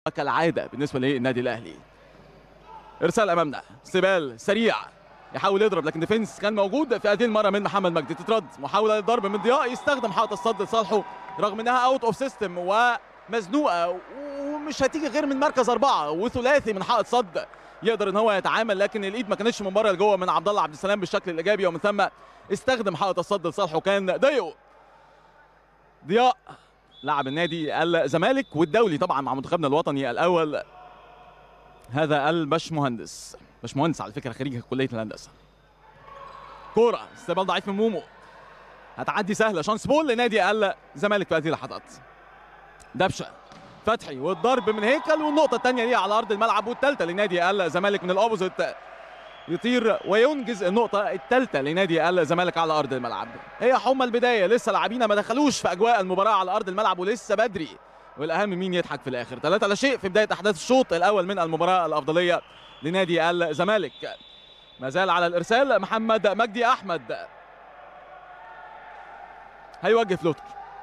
كالعاده بالنسبه للنادي الاهلي ارسال امامنا استقبال سريع يحاول يضرب لكن ديفنس كان موجود في هذه المره من محمد مجدي تترد محاوله للضرب من ضياء يستخدم حائط الصد لصالحه رغم انها اوت اوف سيستم ومزنوقه ومش هتيجي غير من مركز اربعه وثلاثي من حائط صد يقدر ان هو يتعامل لكن الايد ما كانتش من بره لجوه من عبد الله عبد السلام بالشكل الايجابي ومن ثم استخدم حائط الصد لصالحه كان ضيو ضياء لاعب النادي الزمالك والدولي طبعا مع منتخبنا الوطني الاول هذا البشمهندس باشمهندس على فكره خريج كليه الهندسه كوره استقبال ضعيف من مومو هتعدي سهله شانس بول لنادي الزمالك في هذه اللحظات دبشه فتحي والضرب من هيكل والنقطه الثانيه ليه على ارض الملعب والثالثه لنادي الزمالك من الاوبوزيت يطير وينجز النقطة الثالثة لنادي الزمالك على أرض الملعب. هي حمى البداية لسه لاعبينا ما دخلوش في أجواء المباراة على أرض الملعب ولسه بدري والأهم مين يضحك في الآخر. ثلاثة لا شيء في بداية أحداث الشوط الأول من المباراة الأفضلية لنادي الزمالك. ما زال على الإرسال محمد مجدي أحمد. هيوجه فلوتر.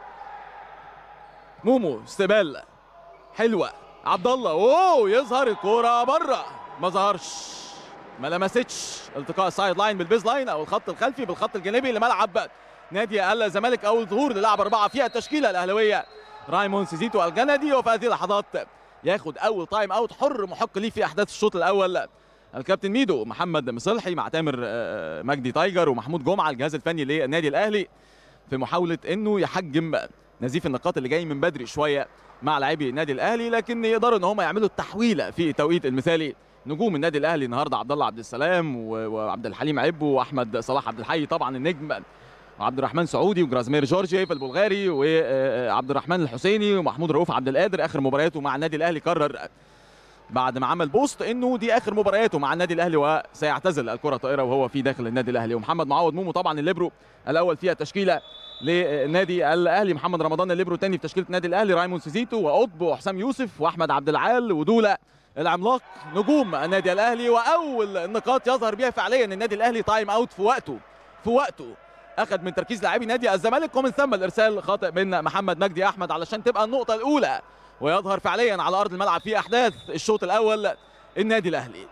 مومو استقبال حلوة عبد الله اوه يظهر الكورة بره ما ظهرش ما لمستش التقاء السايد لاين بالبيز لاين او الخط الخلفي بالخط الجانبي لملعب نادي الزمالك اول ظهور للاعب اربعه فيها التشكيله الاهلاويه رايمون سيزيتو الجندي وفي هذه اللحظات ياخد اول تايم اوت حر محق ليه في احداث الشوط الاول الكابتن ميدو محمد مصلحي مع تامر مجدي تايجر ومحمود جمعه الجهاز الفني للنادي الاهلي في محاوله انه يحجم نزيف النقاط اللي جاي من بدري شويه مع لاعبي النادي الاهلي لكن يقدروا ان هم يعملوا التحويله في التوقيت المثالي نجوم النادي الاهلي النهارده عبد الله عبد السلام وعبد الحليم عبو واحمد صلاح عبد الحي طبعا النجم وعبد الرحمن سعودي وجرازمير جورجيف البلغاري وعبد الرحمن الحسيني ومحمود رؤوف عبد القادر اخر مبارياته مع النادي الاهلي قرر بعد ما عمل بوست انه دي اخر مبارياته مع النادي الاهلي وسيعتزل الكره الطائره وهو في داخل النادي الاهلي ومحمد معوض مومو طبعا الليبرو الاول فيها تشكيله للنادي الاهلي محمد رمضان الليبرو الثاني في تشكيله النادي الاهلي رايمون سيزيتو وقطب وحسام يوسف واحمد عبد العال ودوله العملاق نجوم النادي الاهلي واول النقاط يظهر بها فعليا النادي الاهلي تايم اوت في وقته في وقته اخذ من تركيز لاعبي نادي الزمالك ومن ثم الارسال خاطئ من محمد مجدي احمد علشان تبقى النقطه الاولى ويظهر فعليا على ارض الملعب في احداث الشوط الاول النادي الاهلي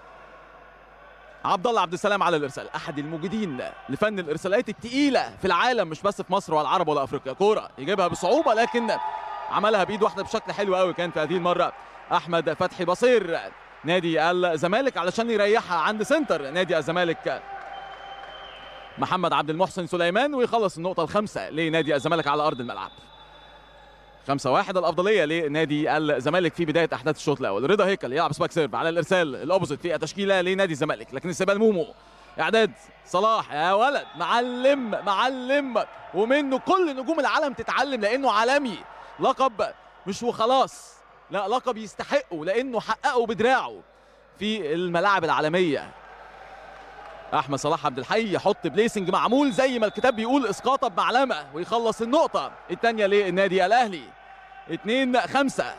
عبد الله عبد السلام على الارسال احد الموجودين لفن الارسالات الثقيله في العالم مش بس في مصر ولا العرب ولا افريقيا كوره يجيبها بصعوبه لكن عملها بايد واحده بشكل حلو قوي كان في هذه المره احمد فتحي بصير نادي الزمالك علشان يريحها عند سنتر نادي الزمالك محمد عبد المحسن سليمان ويخلص النقطه الخامسه لنادي الزمالك على ارض الملعب خمسة واحد الأفضلية لنادي الزمالك في بداية أحداث الشوط الأول رضا هيكل يلعب سباك سيرف على الإرسال الأوبوزيت في تشكيلة لنادي الزمالك لكن استقبال مومو إعداد صلاح يا ولد معلم معلم ومنه كل نجوم العالم تتعلم لأنه عالمي لقب مش وخلاص لا لقب يستحقه لأنه حققه بدراعه في الملاعب العالمية احمد صلاح عبد الحي يحط بليسنج معمول زي ما الكتاب بيقول اسقاطه بمعلمه ويخلص النقطه الثانيه للنادي الاهلي 2 5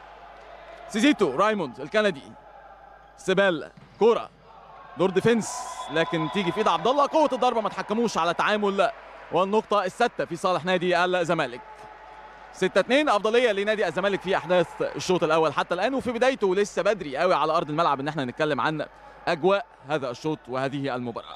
سيزيتو رايموند الكندي سيبال كوره دور ديفنس لكن تيجي في ايد عبد الله قوه الضربه ما تحكموش على تعامل والنقطه السادسه في صالح نادي الزمالك 6 2 افضليه لنادي الزمالك في احداث الشوط الاول حتى الان وفي بدايته لسه بدري قوي على ارض الملعب ان احنا نتكلم عن اجواء هذا الشوط وهذه المباراه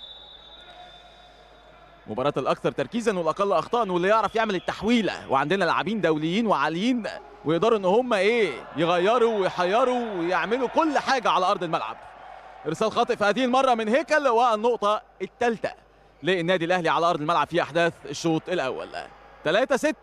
مباراة الأكثر تركيزا والأقل أخطاء واللي يعرف يعمل التحويلة وعندنا لاعبين دوليين وعاليين ويقدروا إن هم إيه يغيروا ويحيروا ويعملوا كل حاجة على أرض الملعب. إرسال خاطئ في هذه المرة من هيكل والنقطة الثالثة للنادي الأهلي على أرض الملعب في أحداث الشوط الأول. 3 6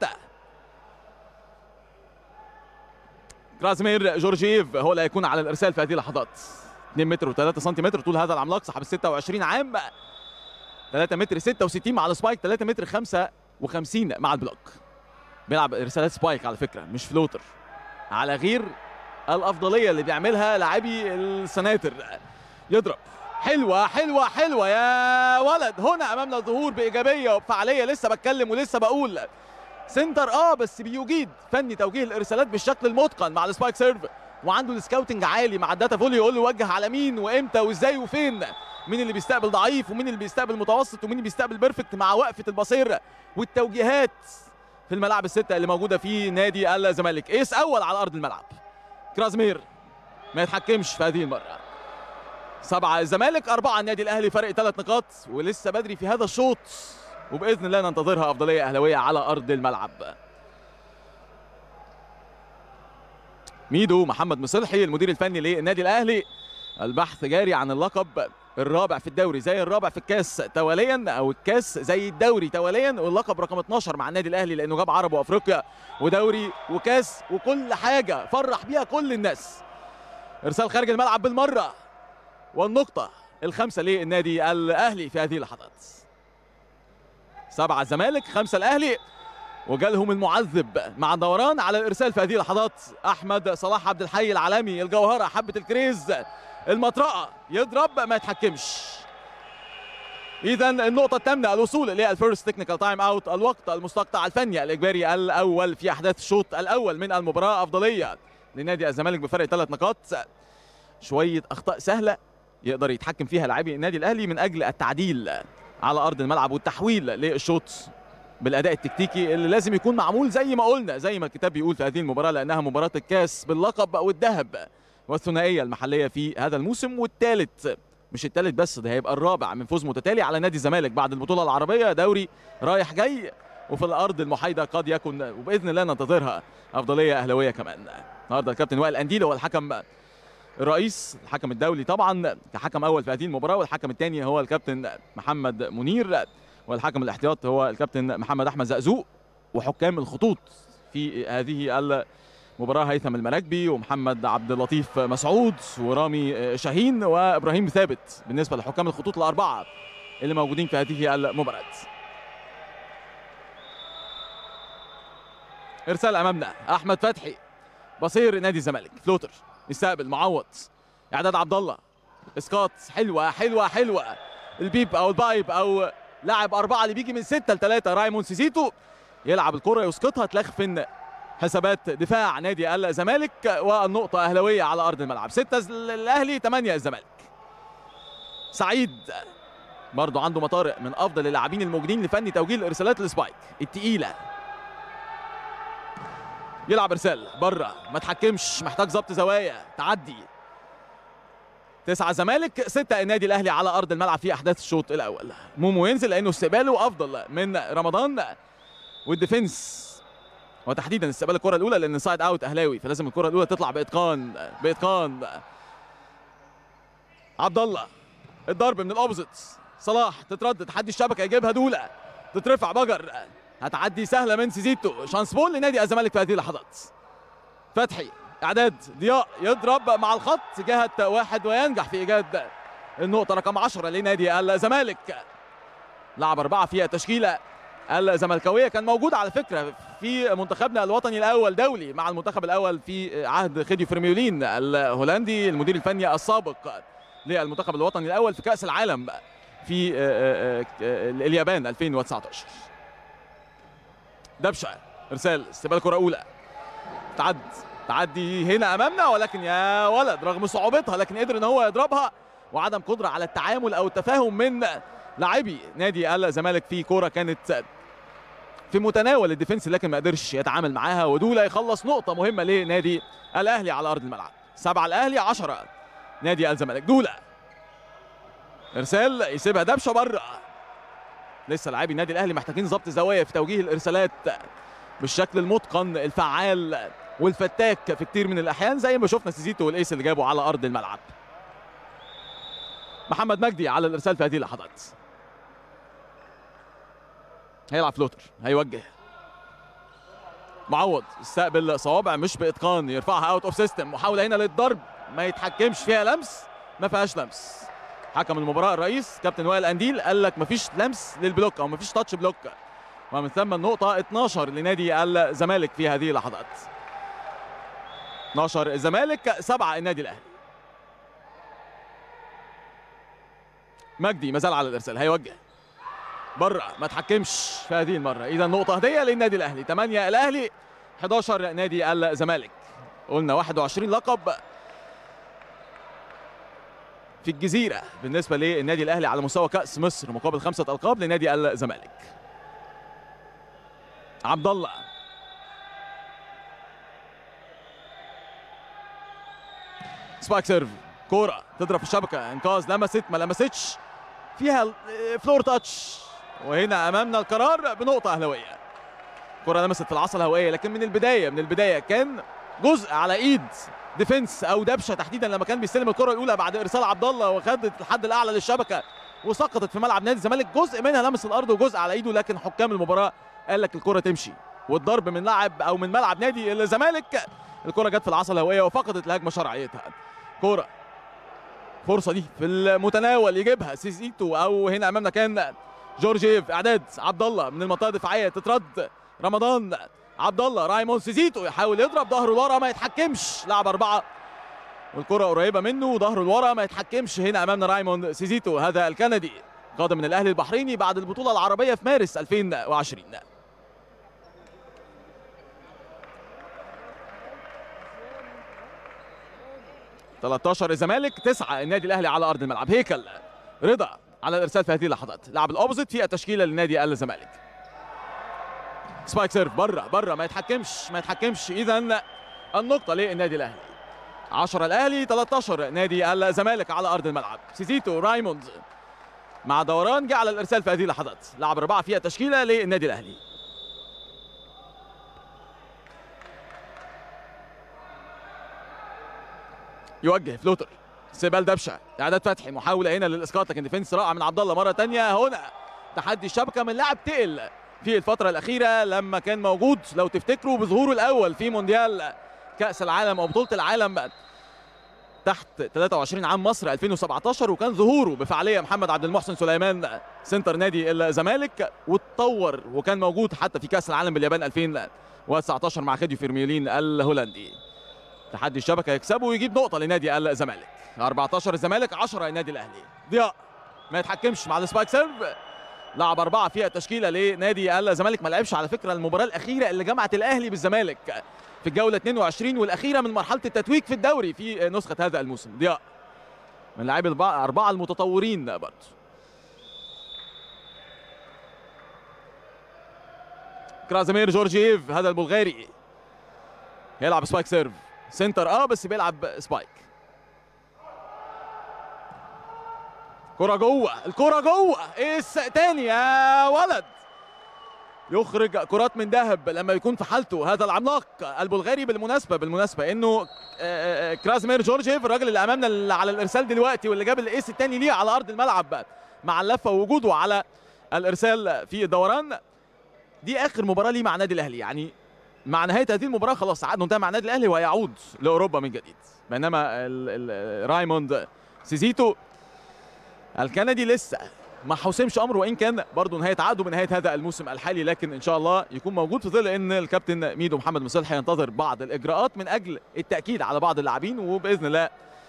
كرازمير جورجيف هو اللي هيكون على الإرسال في هذه اللحظات. 2 متر و3 سنتيمتر طول هذا العملاق صاحب ال 26 عام 3 متر 66 مع السبايك 3 متر 55 مع البلوك بيلعب ارسالات سبايك على فكره مش فلوتر على غير الافضليه اللي بيعملها لاعبي السناتر يضرب حلوه حلوه حلوه يا ولد هنا امامنا ظهور بايجابيه وبفعاليه لسه بتكلم ولسه بقول سنتر اه بس بيجيد فني توجيه الارسالات بالشكل المتقن مع السبايك سيرف وعنده السكاوتنج عالي مع الداتا فولي يقول له وجه على مين وامتى وازاي وفين مين اللي بيستقبل ضعيف ومين اللي بيستقبل متوسط ومين اللي بيستقبل بيرفكت مع وقفه البصير والتوجيهات في الملاعب السته اللي موجوده في نادي الزمالك ايس اول على ارض الملعب كرازمير ما يتحكمش في هذه المره سبعة الزمالك أربعة النادي الأهلي فرق ثلاث نقاط ولسه بدري في هذا الشوط وبإذن الله ننتظرها أفضلية أهلوية على أرض الملعب ميدو محمد مصلحي المدير الفني للنادي الأهلي البحث جاري عن اللقب الرابع في الدوري زي الرابع في الكاس تواليا او الكاس زي الدوري تواليا واللقب رقم 12 مع النادي الاهلي لانه جاب عرب وافريقيا ودوري وكاس وكل حاجه فرح بيها كل الناس ارسال خارج الملعب بالمره والنقطه الخامسه للنادي الاهلي في هذه اللحظات سبعه الزمالك خمسه الاهلي وجالهم المعذب مع الدوران على الارسال في هذه اللحظات احمد صلاح عبد الحي العالمي الجوهره حبه الكريز المطرقه يضرب ما يتحكمش اذا النقطه الثامنه الوصول للفيرست تكنيكال تايم اوت الوقت المستقطع الفني الاجباري الاول في احداث الشوط الاول من المباراه افضليه لنادي الزمالك بفرق ثلاث نقاط شويه اخطاء سهله يقدر يتحكم فيها لاعبي النادي الاهلي من اجل التعديل على ارض الملعب والتحويل للشوط بالاداء التكتيكي اللي لازم يكون معمول زي ما قلنا زي ما الكتاب بيقول في هذه المباراه لانها مباراه الكاس باللقب والذهب والثنائيه المحليه في هذا الموسم والثالث مش الثالث بس ده هيبقى الرابع من فوز متتالي على نادي الزمالك بعد البطوله العربيه دوري رايح جاي وفي الارض المحايده قد يكون وباذن الله ننتظرها افضليه اهلاويه كمان النهارده الكابتن وائل انديل هو الحكم الرئيس الحكم الدولي طبعا كحكم اول في هذه المباراه والحكم الثاني هو الكابتن محمد منير والحكم الاحتياط هو الكابتن محمد احمد زقزوق وحكام الخطوط في هذه المباراه هيثم المراكبي ومحمد عبد اللطيف مسعود ورامي شاهين وابراهيم ثابت بالنسبه لحكام الخطوط الاربعه اللي موجودين في هذه المباراه ارسال امامنا احمد فتحي بصير نادي الزمالك فلوتر يستقبل معوض اعداد عبد الله اسقاط حلوه حلوه حلوه البيب او البايب او لاعب أربعة اللي بيجي من ستة لثلاثة رايمون سيسيتو يلعب الكرة يسقطها تلخفن حسابات دفاع نادي الزمالك والنقطة أهلوية على أرض الملعب ستة الأهلي ثمانية الزمالك سعيد برضه عنده مطارق من أفضل اللاعبين الموجودين لفني توجيه الإرسالات السبايك التقيلة يلعب إرسال بره ما تحكمش محتاج ظبط زوايا تعدي تسعة زمالك ستة النادي الأهلي على أرض الملعب في أحداث الشوط الأول مومو ينزل لأنه استقباله أفضل من رمضان والديفنس وتحديدا استقبال الكرة الأولى لأن سايد أوت أهلاوي فلازم الكرة الأولى تطلع بإتقان بإتقان عبد الله الضرب من الأوبوزيت صلاح تترد تحدي الشبكة يجيبها دولة تترفع بجر هتعدي سهلة من سيزيتو شانس بول لنادي الزمالك في هذه اللحظات فتحي اعداد ضياء يضرب مع الخط جهه واحد وينجح في ايجاد النقطه رقم 10 لنادي الزمالك لعب اربعه في التشكيله الزملكاويه كان موجود على فكره في منتخبنا الوطني الاول دولي مع المنتخب الاول في عهد خيديو فرميولين الهولندي المدير الفني السابق للمنتخب الوطني الاول في كاس العالم في اليابان 2019 دبشه ارسال استقبال كره اولى تعد تعدي هنا امامنا ولكن يا ولد رغم صعوبتها لكن قدر ان هو يضربها وعدم قدره على التعامل او التفاهم من لاعبي نادي الزمالك في كوره كانت في متناول الديفنس لكن ما قدرش يتعامل معاها ودولا يخلص نقطه مهمه لنادي الاهلي على ارض الملعب سبعه الاهلي عشرة نادي الزمالك دولا ارسال يسيبها دبشه بره لسه لاعبي النادي الاهلي محتاجين ضبط زوايا في توجيه الارسالات بالشكل المتقن الفعال والفتاك في كتير من الاحيان زي ما شفنا سيزيتو والايس اللي جابه على ارض الملعب محمد مجدي على الارسال في هذه اللحظات هيلعب فلوتر هيوجه معوض استقبل صوابع مش باتقان يرفعها اوت اوف سيستم محاوله هنا للضرب ما يتحكمش فيها لمس ما فيهاش لمس حكم المباراه الرئيس كابتن وائل انديل قال لك مفيش لمس للبلوك او مفيش تاتش بلوك ومن ثم النقطه 12 لنادي الزمالك في هذه اللحظات 12 الزمالك 7 النادي الاهلي مجدي ما زال على الارسال هيوجه بره ما تحكمش في هذه المره اذا نقطه هديه للنادي الاهلي 8 الاهلي 11 نادي الزمالك قلنا 21 لقب في الجزيره بالنسبه للنادي الاهلي على مستوى كاس مصر مقابل خمسه القاب لنادي الزمالك عبد الله سبايك سيرف كوره تضرب في الشبكه انقاذ لمست ما لمستش فيها فلور تاتش وهنا امامنا القرار بنقطه اهلاويه كرة لمست في العصا الهوائيه لكن من البدايه من البدايه كان جزء على ايد ديفنس او دبشه تحديدا لما كان بيستلم الكره الاولى بعد ارسال عبد الله وخدت الحد الاعلى للشبكه وسقطت في ملعب نادي الزمالك جزء منها لمس الارض وجزء على ايده لكن حكام المباراه قال لك الكره تمشي والضرب من لاعب او من ملعب نادي الزمالك الكره جت في العصا الهوائيه وفقدت الهجمه شرعيتها كوره فرصه دي في المتناول يجيبها سيزيتو او هنا امامنا كان جورجيف اعداد عبد الله من المنطقه الدفاعيه تترد رمضان عبد الله رايمون سيزيتو يحاول يضرب ظهره لورا ما يتحكمش لعب اربعه والكره قريبه منه وظهره لورا ما يتحكمش هنا امامنا رايمون سيزيتو هذا الكندي قادم من الاهلي البحريني بعد البطوله العربيه في مارس 2020 13 الزمالك 9 النادي الاهلي على ارض الملعب هيكل رضا على الارسال في هذه اللحظات لاعب الاوبوزيت في التشكيله لنادي الزمالك سبايك سيرف بره بره ما يتحكمش ما يتحكمش اذا النقطه للنادي الاهلي 10 الاهلي 13 نادي الزمالك على ارض الملعب سيزيتو رايموند مع دوران جه على الارسال في هذه اللحظات لاعب اربعه فيها تشكيله للنادي الاهلي يوجه فلوتر سيبال دبشه اعداد فتحي محاوله هنا للاسقاط لكن ديفنس رائع من عبد الله مره ثانيه هنا تحدي الشبكه من لاعب تقل في الفتره الاخيره لما كان موجود لو تفتكروا بظهوره الاول في مونديال كاس العالم او بطوله العالم تحت 23 عام مصر 2017 وكان ظهوره بفعاليه محمد عبد المحسن سليمان سنتر نادي الزمالك واتطور وكان موجود حتى في كاس العالم باليابان 2019 مع خديو فيرميولين الهولندي تحدي الشبكه يكسبه ويجيب نقطه لنادي الزمالك 14 الزمالك 10 النادي الاهلي ضياء ما يتحكمش مع السبايك سيرف لعب أربعة فيها تشكيلة لنادي الزمالك ما لعبش على فكرة المباراة الأخيرة اللي جمعت الأهلي بالزمالك في الجولة 22 والأخيرة من مرحلة التتويج في الدوري في نسخة هذا الموسم ضياء من لاعبي الأربعة المتطورين برضه كرازيمير جورجييف هذا البلغاري يلعب سبايك سيرف سنتر اه بس بيلعب سبايك كرة جوه الكرة جوه ايه تاني يا ولد يخرج كرات من ذهب لما يكون في حالته هذا العملاق البلغاري بالمناسبه بالمناسبه انه كرازمير جورجيف الراجل اللي امامنا اللي على الارسال دلوقتي واللي جاب الايس الثاني ليه على ارض الملعب مع اللفه ووجوده على الارسال في الدوران دي اخر مباراه ليه مع النادي الاهلي يعني مع نهايه هذه المباراه خلاص عقده انتهى مع النادي الاهلي ويعود لاوروبا من جديد بينما رايموند سيزيتو الكندي لسه ما حسمش امره وان كان برضه نهايه عقده بنهايه هذا الموسم الحالي لكن ان شاء الله يكون موجود في ظل ان الكابتن ميدو محمد مصلحي ينتظر بعض الاجراءات من اجل التاكيد على بعض اللاعبين وباذن الله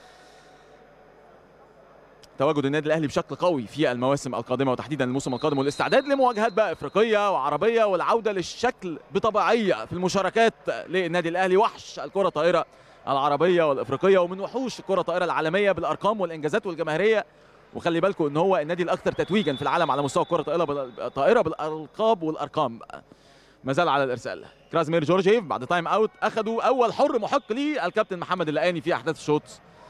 تواجد النادي الاهلي بشكل قوي في المواسم القادمه وتحديدا الموسم القادم والاستعداد لمواجهات بقى افريقيه وعربيه والعوده للشكل بطبيعيه في المشاركات للنادي الاهلي وحش الكره الطائره العربيه والافريقيه ومن وحوش الكره الطائره العالميه بالارقام والانجازات والجماهيريه وخلي بالكم ان هو النادي الاكثر تتويجا في العالم على مستوى الكره الطائره بالالقاب والارقام ما زال على الارسال كرازمير جورجيف بعد تايم اوت اخذوا اول حر محق ليه الكابتن محمد اللقاني في احداث الشوط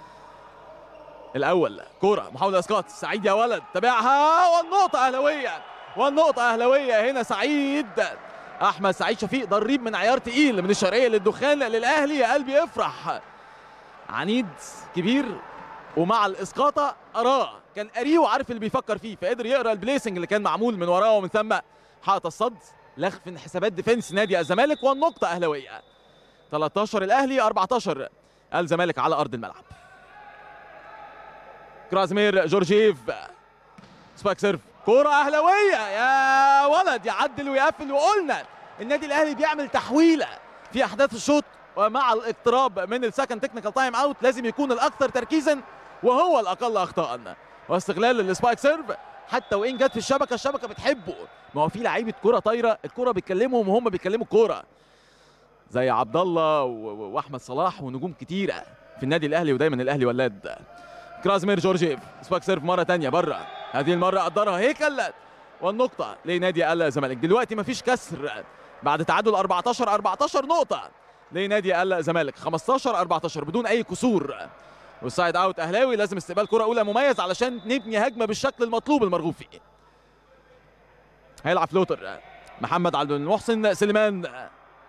الاول كوره محاوله اسقاط سعيد يا ولد تابعها والنقطه اهلاويه والنقطه اهلاويه هنا سعيد احمد سعيد شفيق ضريب من عيار تقيل من الشرقيه للدخان للاهلي يا قلبي افرح عنيد كبير ومع الاسقاطه اراه كان قاريه وعارف اللي بيفكر فيه فقدر يقرا البليسنج اللي كان معمول من وراه ومن ثم حاطط الصد لغ في حسابات ديفنس نادي الزمالك والنقطه اهلاويه 13 الاهلي 14 الزمالك على ارض الملعب كرازمير جورجيف سباك سيرف كرة أهلاوية يا ولد يعدل ويقفل وقلنا النادي الأهلي بيعمل تحويلة في أحداث الشوط ومع الاقتراب من السكند تكنيكال تايم اوت لازم يكون الأكثر تركيزا وهو الأقل أخطاء واستغلال السبايك سيرف حتى وإن جت في الشبكة الشبكة بتحبه ما هو في لعيبة كرة طايرة الكرة بتكلمهم وهم بيكلموا الكورة زي عبد الله واحمد صلاح ونجوم كتيره في النادي الاهلي ودايما الاهلي ولاد كرازمير جورجيف سباك سيرف مره ثانيه بره هذه المره قدرها هيكل والنقطه لنادي الزمالك دلوقتي مفيش كسر بعد تعادل 14 14 نقطه لنادي الزمالك 15 14 بدون اي كسور والسايد اوت اهلاوي لازم استقبال كره اولى مميز علشان نبني هجمه بالشكل المطلوب المرغوب فيه هيلعب فلوتر محمد عبد المحسن سليمان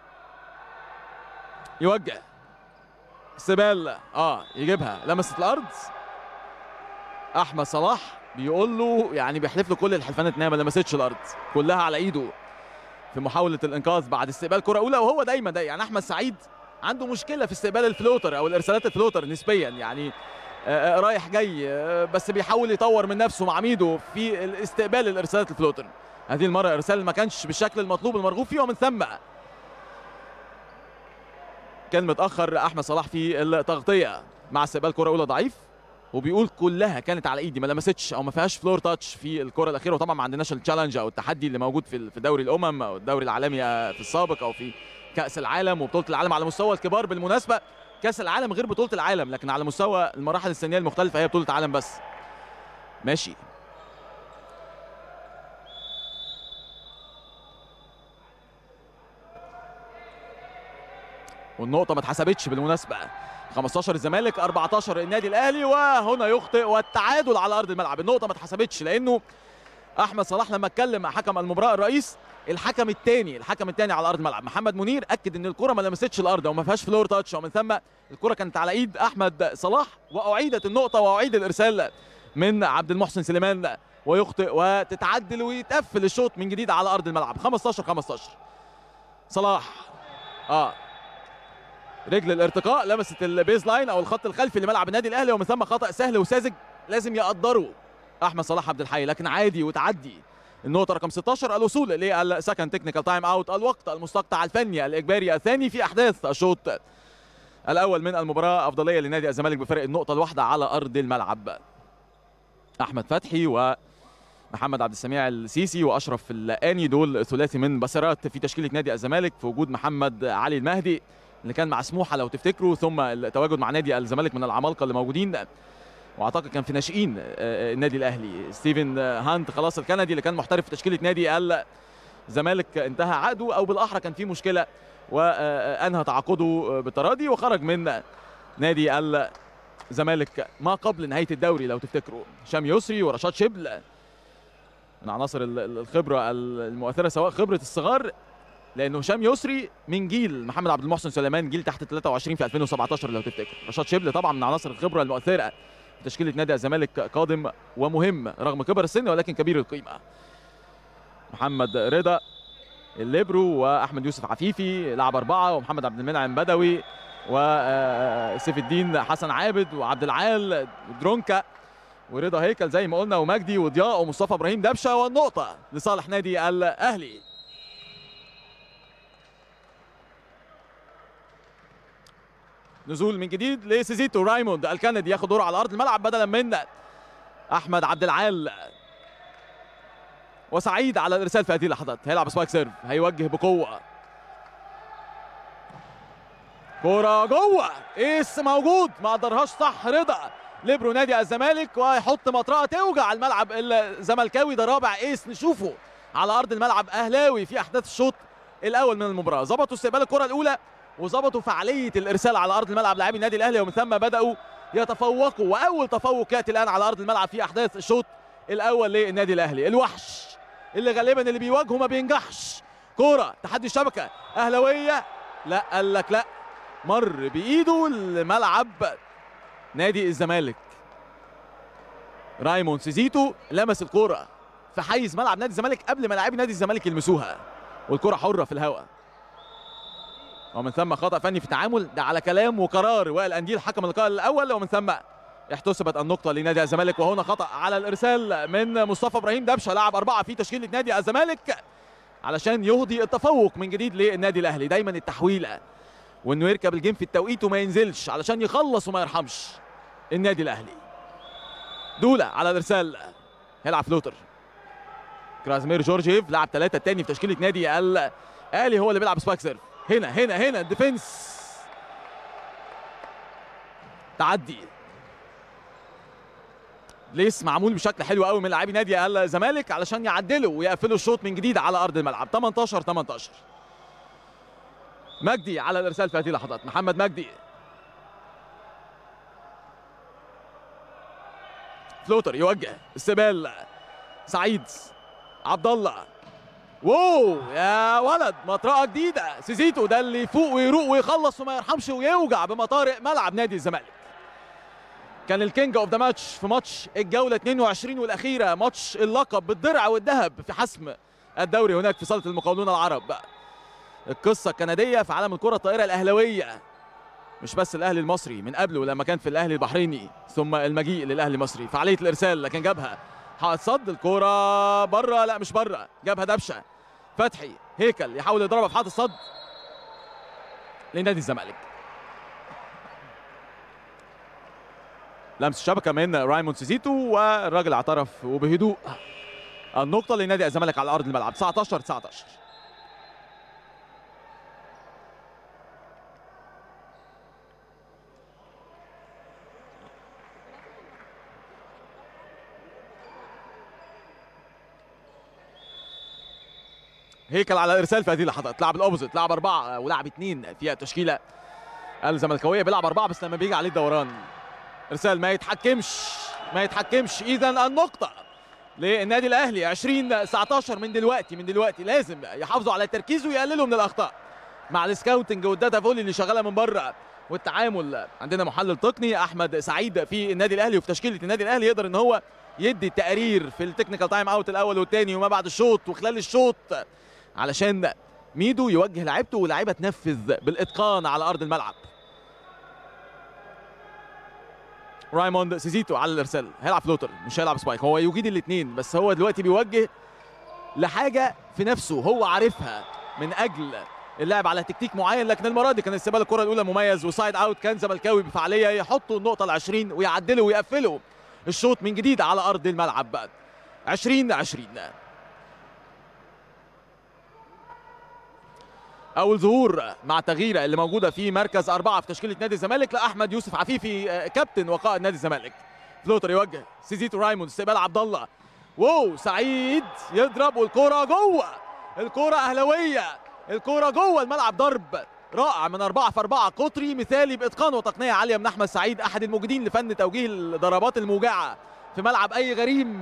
يوجه استقبال اه يجيبها لمست الارض احمد صلاح بيقول له يعني بيحلف له كل الحلفانات ان هي ما لمستش الارض كلها على ايده في محاوله الانقاذ بعد استقبال كره اولى وهو دايما ده يعني احمد سعيد عنده مشكله في استقبال الفلوتر او الارسالات الفلوتر نسبيا يعني آه، آه، رايح جاي آه، بس بيحاول يطور من نفسه مع ميدو في استقبال الارسالات الفلوتر هذه المره ارسال ما كانش بالشكل المطلوب المرغوب فيه ومن ثم كان متاخر احمد صلاح في التغطيه مع استقبال كره اولى ضعيف وبيقول كلها كانت على ايدي ما لمستش او ما فيهاش فلور تاتش في الكره الاخيره وطبعا ما عندناش التشالنج او التحدي اللي موجود في في دوري الامم او الدوري العالمي في السابق او في كاس العالم وبطوله العالم على مستوى الكبار بالمناسبه كاس العالم غير بطوله العالم لكن على مستوى المراحل السنيه المختلفه هي بطوله عالم بس ماشي والنقطه ما اتحسبتش بالمناسبه 15 الزمالك 14 النادي الاهلي وهنا يخطئ والتعادل على ارض الملعب النقطه ما اتحسبتش لانه احمد صلاح لما اتكلم مع حكم المباراه الرئيس الحكم الثاني الحكم الثاني على ارض الملعب محمد منير اكد ان الكره ما لمستش الارض وما فيهاش فلور تاتش ومن ثم الكره كانت على ايد احمد صلاح واعيدت النقطه واعيد الارسال من عبد المحسن سليمان ويخطئ وتتعدل ويتقفل الشوط من جديد على ارض الملعب 15 15 صلاح اه رجل الارتقاء لمست البيز لاين او الخط الخلفي لملعب النادي الاهلي ومن ثم خطا سهل وساذج لازم يقدره احمد صلاح عبد الحي لكن عادي وتعدي النقطة رقم 16 الوصول للسكند تكنيكال تايم اوت الوقت المستقطع الفني الاجباري الثاني في احداث الشوط الاول من المباراة افضلية لنادي الزمالك بفرق النقطة الواحدة على ارض الملعب احمد فتحي ومحمد عبد السميع السيسي واشرف اللقاني دول ثلاثي من بصرات في تشكيله نادي الزمالك في وجود محمد علي المهدي اللي كان مع سموحه لو تفتكروا ثم التواجد مع نادي الزمالك من العمالقه اللي موجودين واعتقد كان في ناشئين النادي الاهلي ستيفن هانت خلاص الكندي اللي كان محترف في تشكيله نادي الزمالك انتهى عقده او بالاحرى كان في مشكله وانهى تعاقده بالتراضي وخرج من نادي الزمالك ما قبل نهايه الدوري لو تفتكروا هشام يسري ورشاد شبل من عناصر الخبره المؤثره سواء خبره الصغار لانه هشام يسري من جيل محمد عبد المحسن سليمان جيل تحت 23 في 2017 لو تفتكر رشاد شبل طبعا من عناصر الخبره المؤثره في تشكيله نادي الزمالك قادم ومهم رغم كبر السن ولكن كبير القيمه محمد رضا الليبرو واحمد يوسف عفيفي لعب اربعه ومحمد عبد المنعم بدوي وسيف الدين حسن عابد وعبد العال درونكا ورضا هيكل زي ما قلنا ومجدي وضياء ومصطفى ابراهيم دبشه والنقطه لصالح نادي الاهلي نزول من جديد لسيزيتو رايموند الكندي ياخد دوره على ارض الملعب بدلا من احمد عبد العال وسعيد على الارسال في هذه اللحظات هيلعب سبايك سيرف هيوجه بقوه كرة جوه ايس موجود ما قدرهاش صح رضا ليبرو نادي الزمالك ويحط مطرقه توجع الملعب الزملكاوي ده رابع ايس نشوفه على ارض الملعب اهلاوي في احداث الشوط الاول من المباراه ظبطوا استقبال الكره الاولى وظبطوا فعاليه الارسال على ارض الملعب لاعبي النادي الاهلي ومن ثم بداوا يتفوقوا واول تفوق ياتي الان على ارض الملعب في احداث الشوط الاول للنادي الاهلي الوحش اللي غالبا اللي بيواجهه ما بينجحش كوره تحدي الشبكه اهلاويه لا قال لك لا مر بايده الملعب نادي الزمالك رايمون سيزيتو لمس الكوره في حيز ملعب نادي الزمالك قبل ما لاعبي نادي الزمالك يلمسوها والكره حره في الهواء ومن ثم خطا فني في التعامل ده على كلام وقرار وائل انديل حكم اللقاء الاول ومن ثم احتسبت النقطه لنادي الزمالك وهنا خطا على الارسال من مصطفى ابراهيم دبشه لاعب اربعه في تشكيله نادي الزمالك علشان يهدي التفوق من جديد للنادي الاهلي دايما التحويله وانه يركب الجيم في التوقيت وما ينزلش علشان يخلص وما يرحمش النادي الاهلي دولا على الارسال هيلعب فلوتر كرازمير جورجيف لاعب ثلاثه الثاني في تشكيله نادي الاهلي هو اللي بيلعب سبايك سيرف هنا هنا هنا الديفنس تعدي ليس معمول بشكل حلو قوي من لاعبي نادي الزمالك علشان يعدلوا ويقفلوا الشوط من جديد على ارض الملعب 18 18 مجدي على الارسال في هذه اللحظات محمد مجدي فلوتر يوجه استقبال سعيد عبد الله واو يا ولد مطرقه جديده سيزيتو ده اللي يفوق ويروق ويخلص وما يرحمش ويوجع بمطارق ملعب نادي الزمالك كان الكينج اوف ذا ماتش في ماتش الجوله 22 والاخيره ماتش اللقب بالدرع والذهب في حسم الدوري هناك في صاله المقاولون العرب القصه الكنديه في عالم الكره الطائره الاهلاويه مش بس الاهلي المصري من قبله لما كان في الاهلي البحريني ثم المجيء للاهلي المصري فعاليه الارسال لكن جابها حائط صد الكوره بره لا مش بره جابها دبشه فتحي هيكل يحاول يضربها في حائط الصد لنادي الزمالك لمس شبكه من رايموند سيزيتو والراجل اعترف وبهدوء النقطه لنادي الزمالك على ارض الملعب 19 19 هيكل على الارسال في هذه اللحظات لعب الاوبوزيت لعب اربعه ولعب اثنين في التشكيله الزملكاويه بيلعب اربعه بس لما بيجي عليه الدوران ارسال ما يتحكمش ما يتحكمش اذا النقطه للنادي الاهلي 20 19 من دلوقتي من دلوقتي لازم يحافظوا على التركيز ويقللوا من الاخطاء مع السكاوتنج والداتا فولي اللي شغاله من بره والتعامل عندنا محلل تقني احمد سعيد في النادي الاهلي وفي تشكيله النادي الاهلي يقدر ان هو يدي تقرير في التكنيكال تايم اوت الاول والثاني وما بعد الشوط وخلال الشوط علشان ميدو يوجه لعيبته ولاعيبه تنفذ بالاتقان على ارض الملعب رايموند سيزيتو على الارسال هيلعب فلوتر مش هيلعب سبايك هو يجيد الاثنين بس هو دلوقتي بيوجه لحاجه في نفسه هو عارفها من اجل اللعب على تكتيك معين لكن المره دي كان استقبال الكره الاولى مميز وسايد اوت كان زملكاوي بفعاليه يحطوا النقطه ال 20 ويعدلوا ويقفلوا الشوط من جديد على ارض الملعب بقى 20 20 اول ظهور مع التغييره اللي موجوده في مركز اربعه في تشكيله نادي الزمالك لاحمد يوسف عفيفي كابتن وقائد نادي الزمالك فلوتر يوجه سيزيتو رايموند استقبال عبد الله واو سعيد يضرب والكره جوه الكره اهلاويه الكره جوه الملعب ضرب رائع من أربعة في أربعة قطري مثالي بإتقان وتقنية عالية من أحمد سعيد أحد الموجودين لفن توجيه الضربات الموجعة في ملعب أي غريم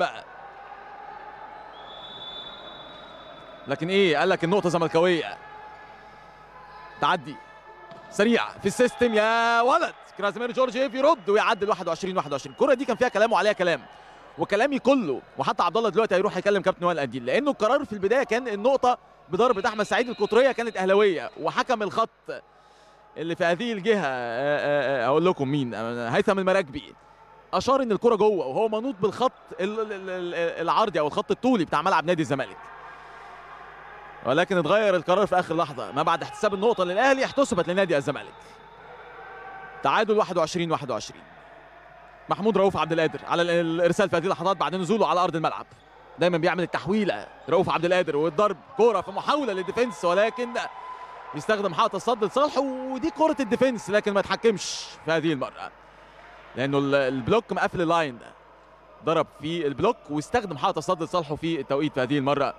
لكن إيه قال لك النقطة زملكاوية تعدي سريع في السيستم يا ولد كرازيمير جورجيف يرد ويعدل 21 21 الكره دي كان فيها كلام وعليها كلام وكلامي كله وحتى عبد الله دلوقتي هيروح يكلم كابتن وائل قنديل لانه القرار في البدايه كان النقطه بضربه احمد سعيد القطريه كانت اهلاويه وحكم الخط اللي في هذه الجهه اقول لكم مين هيثم المراكبي اشار ان الكره جوه وهو منوط بالخط العرضي او الخط الطولي بتاع ملعب نادي الزمالك ولكن اتغير القرار في اخر لحظه ما بعد احتساب النقطه للاهلي احتسبت لنادي الزمالك تعادل 21 21 محمود رؤوف عبد القادر على الارسال في هذه اللحظات بعد نزوله على ارض الملعب دايما بيعمل التحويله رؤوف عبد القادر والضرب كوره في محاوله للديفنس ولكن يستخدم حائط الصد لصالحه ودي كره الديفنس لكن ما اتحكمش في هذه المره لانه البلوك مقفل اللاين ضرب في البلوك واستخدم حائط الصد لصالحه في التوقيت في هذه المره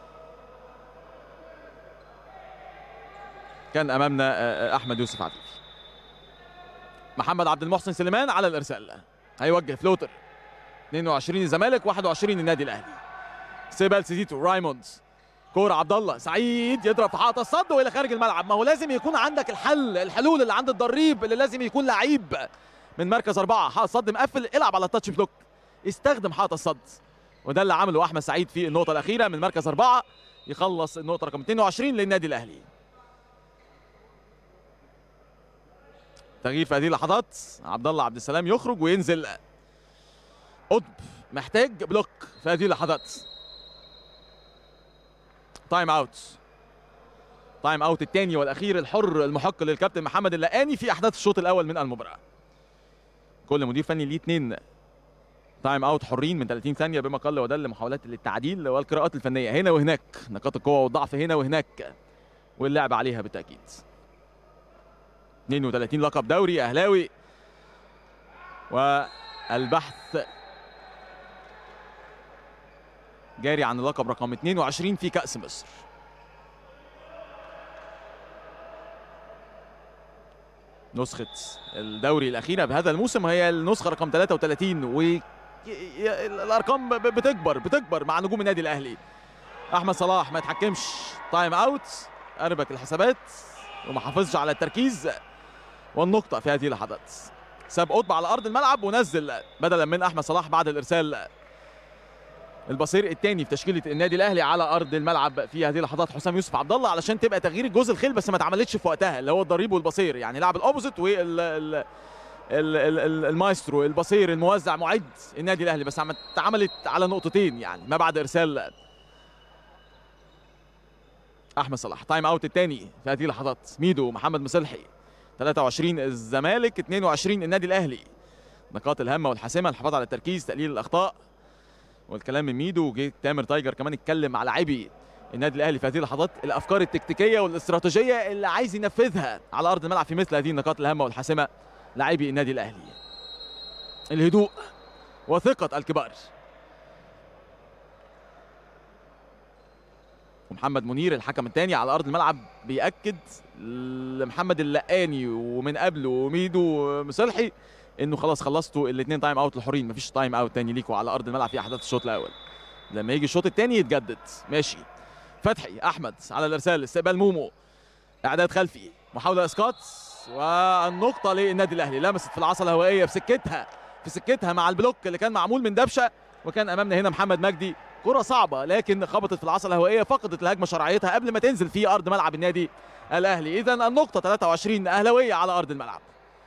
كان امامنا احمد يوسف عفيفي محمد عبد المحسن سليمان على الارسال هيوجه فلوتر 22 الزمالك 21 النادي الاهلي سيبال سيزيتو رايموندز كوره عبد الله سعيد يضرب في حائط الصد والى خارج الملعب ما هو لازم يكون عندك الحل الحلول اللي عند الضريب اللي لازم يكون لعيب من مركز اربعه حائط صد مقفل العب على التاتش بلوك استخدم حائط الصد وده اللي عمله احمد سعيد في النقطه الاخيره من مركز اربعه يخلص النقطه رقم 22 للنادي الاهلي تغيير في هذه اللحظات عبد الله عبد السلام يخرج وينزل قطب محتاج بلوك في هذه اللحظات تايم اوت تايم اوت الثاني والاخير الحر المحق للكابتن محمد اللقاني في احداث الشوط الاول من المباراه كل مدير فني ليه اثنين تايم اوت حرين من 30 ثانيه بما قل ودل محاولات للتعديل والقراءات الفنيه هنا وهناك نقاط القوه والضعف هنا وهناك واللعب عليها بالتاكيد 32 لقب دوري اهلاوي والبحث جاري عن اللقب رقم 22 في كأس مصر نسخة الدوري الأخيرة بهذا الموسم هي النسخة رقم 33 ي- ي- الارقام ب- بتكبر بتكبر مع نجوم النادي الاهلي احمد صلاح ما يتحكمش تايم اوت اربك الحسابات وما حافظش على التركيز والنقطه في هذه اللحظات ساب قطب على ارض الملعب ونزل بدلا من احمد صلاح بعد الارسال البصير الثاني في تشكيله النادي الاهلي على ارض الملعب في هذه اللحظات حسام يوسف عبد الله علشان تبقى تغيير الجزء الخيل بس ما اتعملتش في وقتها اللي هو الضريب والبصير يعني لعب الاوبوزيت وال ال- ال- ال- ال- المايسترو البصير الموزع معد النادي الاهلي بس عم- اتعملت على نقطتين يعني ما بعد ارسال احمد صلاح تايم اوت الثاني في هذه اللحظات ميدو محمد مصلحي 23 الزمالك 22 النادي الاهلي نقاط الهامه والحاسمه الحفاظ على التركيز تقليل الاخطاء والكلام من ميدو وجه تامر تايجر كمان اتكلم مع لاعبي النادي الاهلي في هذه اللحظات الافكار التكتيكيه والاستراتيجيه اللي عايز ينفذها على ارض الملعب في مثل هذه النقاط الهامه والحاسمه لاعبي النادي الاهلي الهدوء وثقه الكبار ومحمد منير الحكم الثاني على ارض الملعب بياكد لمحمد اللقاني ومن قبله وميدو مصلحي انه خلاص خلصتوا الاثنين تايم اوت الحرين مفيش تايم اوت تاني ليكوا على ارض الملعب في احداث الشوط الاول لما يجي الشوط الثاني يتجدد ماشي فتحي احمد على الارسال استقبال مومو اعداد خلفي محاوله اسقاط والنقطه للنادي الاهلي لمست في العصا الهوائيه في سكتها في سكتها مع البلوك اللي كان معمول من دبشه وكان امامنا هنا محمد مجدي كرة صعبة لكن خبطت في العصا الهوائية فقدت الهجمة شرعيتها قبل ما تنزل في أرض ملعب النادي الأهلي إذا النقطة 23 أهلاوية على أرض الملعب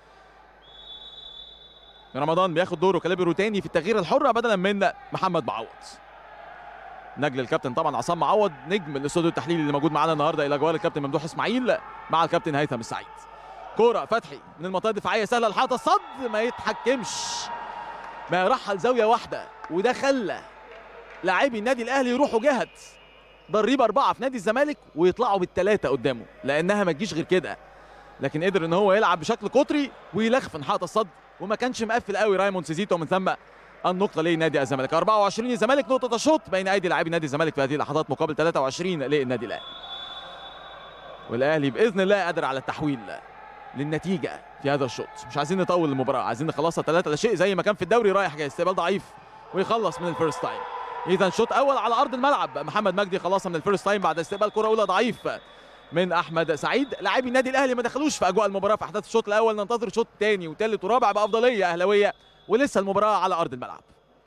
رمضان بياخد دوره كاليبرو تاني في التغيير الحرة بدلا من محمد معوض نجل الكابتن طبعا عصام معوض نجم الاستوديو التحليلي اللي موجود معانا النهارده الى جوار الكابتن ممدوح اسماعيل مع الكابتن هيثم السعيد كرة فتحي من المنطقة الدفاعية سهلة الحاطة الصد ما يتحكمش ما يرحل زاوية واحدة وده خلى لاعبي النادي الاهلي يروحوا جهة ضريب أربعة في نادي الزمالك ويطلعوا بالثلاثة قدامه لأنها ما تجيش غير كده لكن قدر ان هو يلعب بشكل قطري ويلخفن حائط الصد وما كانش مقفل قوي رايموند سيزيتو من ثم النقطة لنادي الزمالك 24 الزمالك نقطة الشوط بين أيدي لاعبي نادي الزمالك في هذه اللحظات مقابل 23 للنادي الأهلي والأهلي بإذن الله قادر على التحويل للنتيجة في هذا الشوط مش عايزين نطول المباراة عايزين نخلصها 3 لا شيء زي ما كان في الدوري رايح جاي استقبال ضعيف ويخلص من الفيرست تايم اذا شوط اول على ارض الملعب محمد مجدي خلصها من الفيرست تايم بعد استقبال كره اولى ضعيف من احمد سعيد لاعبي النادي الاهلي ما دخلوش في اجواء المباراه في احداث الشوط الاول ننتظر شوط ثاني وثالث ورابع بافضليه اهلاويه ولسه المباراه على ارض الملعب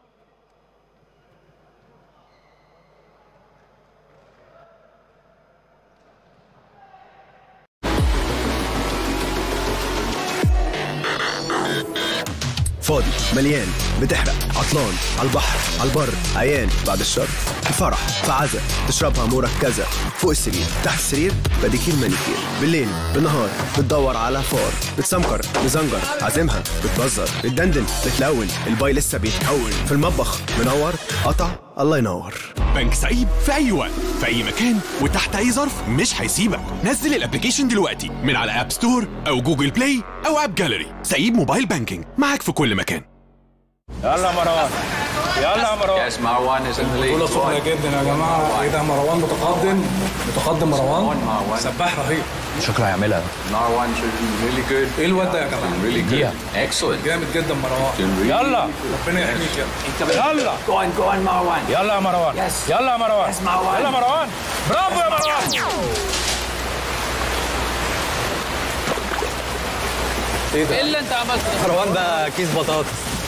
فاضي مليان بتحرق عطلان على البحر على البر عيان بعد الشر في فرح في عزا تشربها مركزة فوق السرير تحت السرير بديكير مانيكير بالليل بالنهار بتدور على فار بتسمكر مزنجر عازمها بتبزر بتدندن بتلون الباي لسه بيتكون في المطبخ منور قطع الله ينور بنك سعيد في اي وقت في اي مكان وتحت اي ظرف مش هيسيبك نزل الابلكيشن دلوقتي من على اب ستور او جوجل بلاي او اب جاليري سعيد موبايل بانكينج معاك في كل مكان يلا مروان يلا يا مروان Yes, Marwan is in the lead. بطولة سخنة جدا يا جماعة ايه ده مروان متقدم متقدم مروان مروان. سباح رهيب شكله هيعملها Marwan doing really good. ايه الواد ده يا جماعة Really good. Excellent. جامد جدا مروان Doing really يلا ربنا يحميك يلا يلا Go on, go on, Marwan. يلا يا مروان Yes. يلا يا مروان Yes, مروان. يلا مروان برافو يا مروان ايه اللي انت عملته مروان بقى كيس بطاطس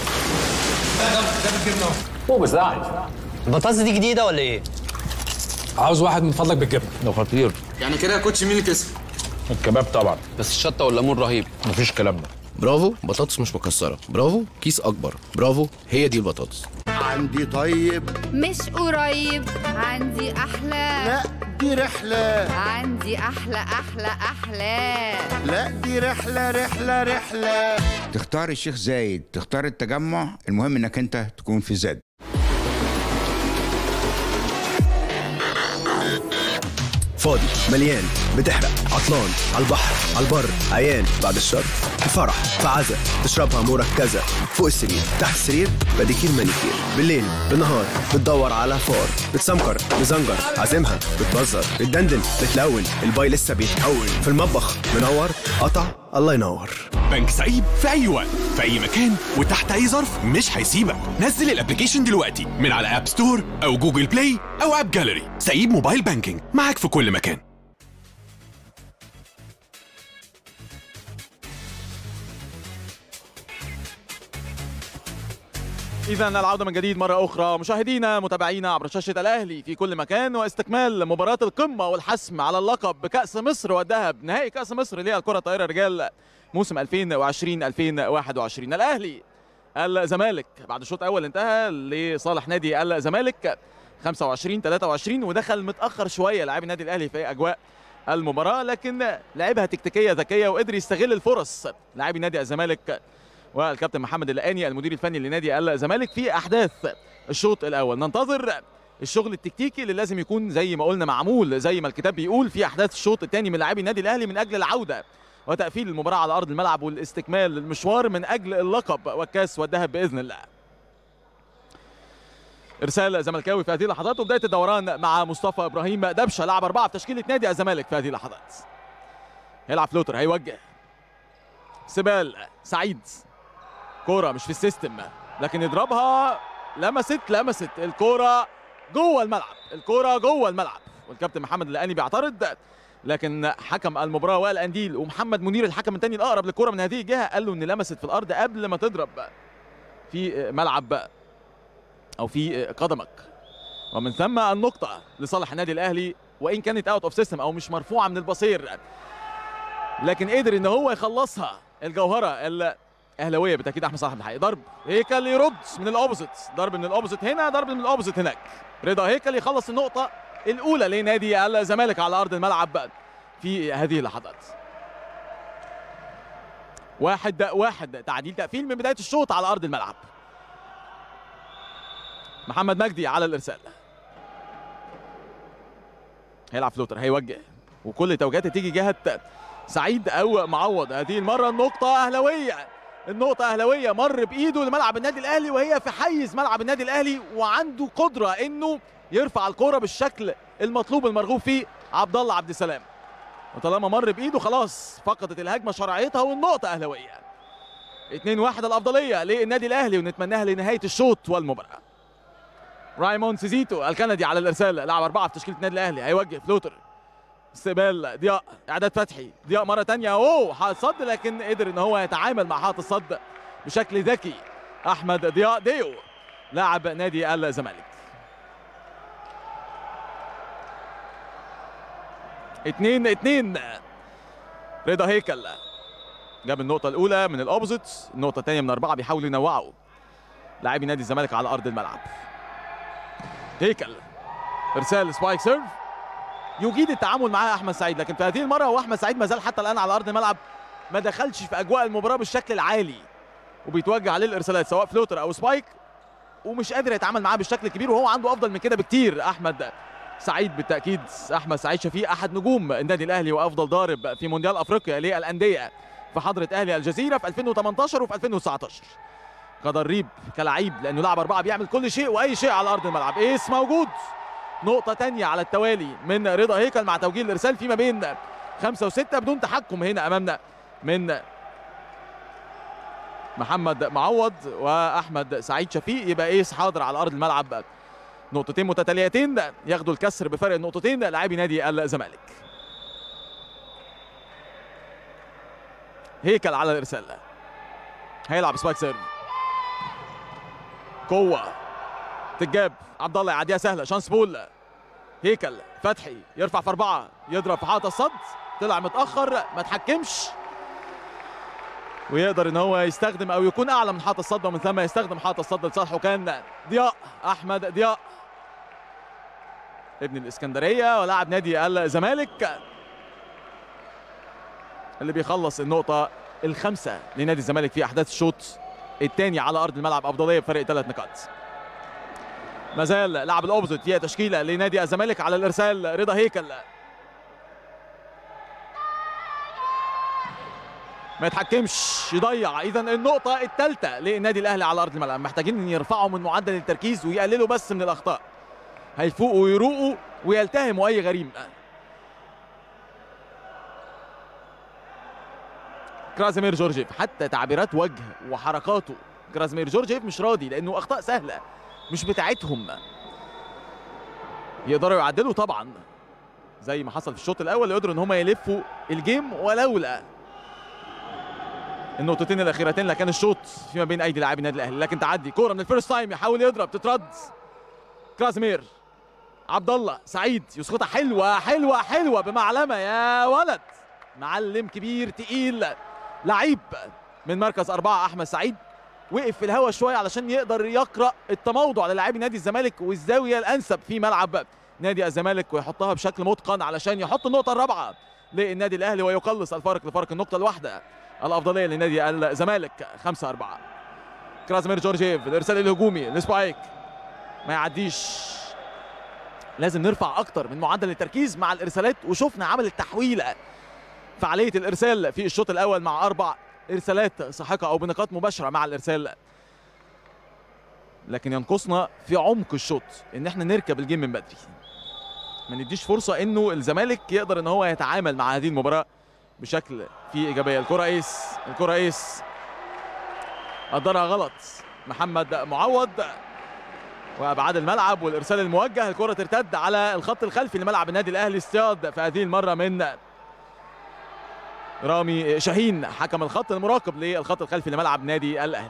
What was that? البطاطس دي جديده ولا ايه؟ عاوز واحد من فضلك بالجبنة ده خطير يعني كده يا كوتش مين اللي كسب؟ الكباب طبعا بس الشطه والليمون رهيب مفيش كلام ده برافو بطاطس مش مكسرة برافو كيس أكبر برافو هي دي البطاطس عندي طيب مش قريب عندي أحلى لا دي رحلة عندي أحلى أحلى أحلى لا دي رحلة رحلة رحلة تختار الشيخ زايد تختار التجمع المهم انك انت تكون في زاد فاضي مليان بتحرق عطلان على البحر على البر عيان بعد الشر في فرح في عزا تشربها مركزة فوق السرير تحت السرير بديكير مانيكير بالليل بالنهار بتدور على فار بتسمكر مزنجر عازمها بتبزر بتدندن بتلون الباي لسه بيتكون في المطبخ منور قطع الله ينور بنك سعيد في أي وقت في أي مكان وتحت أي ظرف مش هيسيبك نزل الابليكيشن دلوقتي من على أب ستور أو جوجل بلاي أو أب جاليري سعيد موبايل بانكينج معاك في كل مكان إذا العودة من جديد مرة أخرى مشاهدينا متابعينا عبر شاشة الأهلي في كل مكان واستكمال مباراة القمة والحسم على اللقب بكأس مصر والذهب نهائي كأس مصر للكرة الطائرة رجال موسم 2020 2021 الأهلي الزمالك بعد الشوط الأول انتهى لصالح نادي الزمالك 25 23 ودخل متأخر شوية لاعب النادي الأهلي في أجواء المباراة لكن لعبها تكتيكية ذكية وقدر يستغل الفرص لاعبي نادي الزمالك والكابتن محمد اللقاني المدير الفني لنادي الزمالك في احداث الشوط الاول ننتظر الشغل التكتيكي اللي لازم يكون زي ما قلنا معمول زي ما الكتاب بيقول في احداث الشوط الثاني من لاعبي النادي الاهلي من اجل العوده وتقفيل المباراه على ارض الملعب والاستكمال المشوار من اجل اللقب والكاس والذهب باذن الله ارسال زملكاوي في هذه اللحظات وبدايه الدوران مع مصطفى ابراهيم دبشه لاعب اربعه في تشكيله نادي الزمالك في هذه اللحظات هيلعب فلوتر هيوجه سبال سعيد كوره مش في السيستم لكن يضربها لمست لمست الكوره جوه الملعب الكوره جوه الملعب والكابتن محمد اللقاني بيعترض لكن حكم المباراه وائل انديل ومحمد منير الحكم الثاني الاقرب للكوره من هذه الجهه قال له ان لمست في الارض قبل ما تضرب في ملعب او في قدمك ومن ثم النقطه لصالح النادي الاهلي وان كانت اوت اوف سيستم او مش مرفوعه من البصير لكن قدر ان هو يخلصها الجوهره اهلاويه بالتاكيد احمد صلاح الحقيقي ضرب هيكل يرد من الاوبوزيت ضرب من الاوبوزيت هنا ضرب من الاوبوزيت هناك رضا هيكل يخلص النقطه الاولى لنادي الزمالك على ارض الملعب في هذه اللحظات واحد واحد تعديل تقفيل من بدايه الشوط على ارض الملعب محمد مجدي على الارسال هيلعب فلوتر هيوجه وكل توجيهاته تيجي جهه سعيد او معوض هذه المره النقطه اهلاويه النقطة أهلاوية مر بإيده لملعب النادي الأهلي وهي في حيز ملعب النادي الأهلي وعنده قدرة إنه يرفع الكرة بالشكل المطلوب المرغوب فيه عبد الله عبد السلام وطالما مر بإيده خلاص فقدت الهجمة شرعيتها والنقطة أهلاوية 2 1 الأفضلية للنادي الأهلي ونتمناها لنهاية الشوط والمباراة رايمون سيزيتو الكندي على الإرسال لاعب أربعة في تشكيلة النادي الأهلي هيوجه فلوتر استقبال ضياء اعداد فتحي ضياء مره تانية اوه حائط صد لكن قدر ان هو يتعامل مع حائط الصد بشكل ذكي احمد ضياء ديو لاعب نادي الزمالك اتنين اتنين رضا هيكل جاب النقطة الأولى من الأوبوزيت النقطة الثانية من أربعة بيحاولوا ينوعوا لاعبي نادي الزمالك على أرض الملعب هيكل إرسال سبايك سيرف يجيد التعامل معاه احمد سعيد لكن في هذه المره هو احمد سعيد ما زال حتى الان على ارض الملعب ما دخلش في اجواء المباراه بالشكل العالي وبيتوجه عليه الارسالات سواء فلوتر او سبايك ومش قادر يتعامل معاه بالشكل الكبير وهو عنده افضل من كده بكتير احمد سعيد بالتاكيد احمد سعيد شفيق احد نجوم النادي الاهلي وافضل ضارب في مونديال افريقيا للانديه في حضره اهلي الجزيره في 2018 وفي 2019 كدريب كلعيب لانه لاعب اربعه بيعمل كل شيء واي شيء على ارض الملعب ايس موجود نقطة تانية على التوالي من رضا هيكل مع توجيه الإرسال فيما بين خمسة وستة بدون تحكم هنا أمامنا من محمد معوض وأحمد سعيد شفيق يبقى إيس حاضر على أرض الملعب نقطتين متتاليتين ياخدوا الكسر بفرق النقطتين لاعبي نادي الزمالك هيكل على الإرسال هيلعب سبايك سيرف قوة تتجاب عبد الله يعديها سهله شانس بول هيكل فتحي يرفع في اربعه يضرب في حائط الصد طلع متاخر ما تحكمش ويقدر ان هو يستخدم او يكون اعلى من حائط الصد ومن ثم يستخدم حائط الصد لصالحه كان ضياء احمد ضياء ابن الاسكندريه ولاعب نادي الزمالك اللي بيخلص النقطه الخامسه لنادي الزمالك في احداث الشوط الثاني على ارض الملعب افضليه بفرق ثلاث نقاط ما زال لاعب الاوبزيت فيها تشكيله لنادي الزمالك على الارسال رضا هيكل ما يتحكمش يضيع اذا النقطه الثالثه للنادي الاهلي على ارض الملعب محتاجين ان يرفعوا من معدل التركيز ويقللوا بس من الاخطاء هيفوقوا ويروقوا ويلتهموا اي غريم كرازيمير جورجيف حتى تعبيرات وجه وحركاته كرازيمير جورجيف مش راضي لانه اخطاء سهله مش بتاعتهم يقدروا يعدلوا طبعا زي ما حصل في الشوط الاول يقدروا ان هم يلفوا الجيم ولولا النقطتين الاخيرتين اللي كان الشوط فيما بين ايدي لاعبي النادي الاهلي لكن تعدي كوره من الفيرست تايم يحاول يضرب تترد كرازيمير عبد الله سعيد يسقطها حلوه حلوه حلوه بمعلمه يا ولد معلم كبير تقيل لعيب من مركز أربعة أحمد سعيد وقف في الهوا شوية علشان يقدر يقرأ التموضع للاعبي نادي الزمالك والزاوية الأنسب في ملعب نادي الزمالك ويحطها بشكل متقن علشان يحط النقطة الرابعة للنادي الأهلي ويقلص الفارق لفارق النقطة الواحدة الأفضلية لنادي الزمالك 5 4 كرازمير جورجيف الإرسال الهجومي لسبايك ما يعديش لازم نرفع أكتر من معدل التركيز مع الإرسالات وشفنا عمل التحويلة فعاليه الارسال في الشوط الاول مع اربع ارسالات ساحقه او بنقاط مباشره مع الارسال لكن ينقصنا في عمق الشوط ان احنا نركب الجيم من بدري ما نديش فرصه انه الزمالك يقدر ان هو يتعامل مع هذه المباراه بشكل فيه ايجابيه الكره ايس الكره ايس قدرها غلط محمد معوض وابعاد الملعب والارسال الموجه الكره ترتد على الخط الخلفي لملعب النادي الاهلي اصطياد في هذه المره من رامي شاهين حكم الخط المراقب للخط الخلفي لملعب نادي الاهلي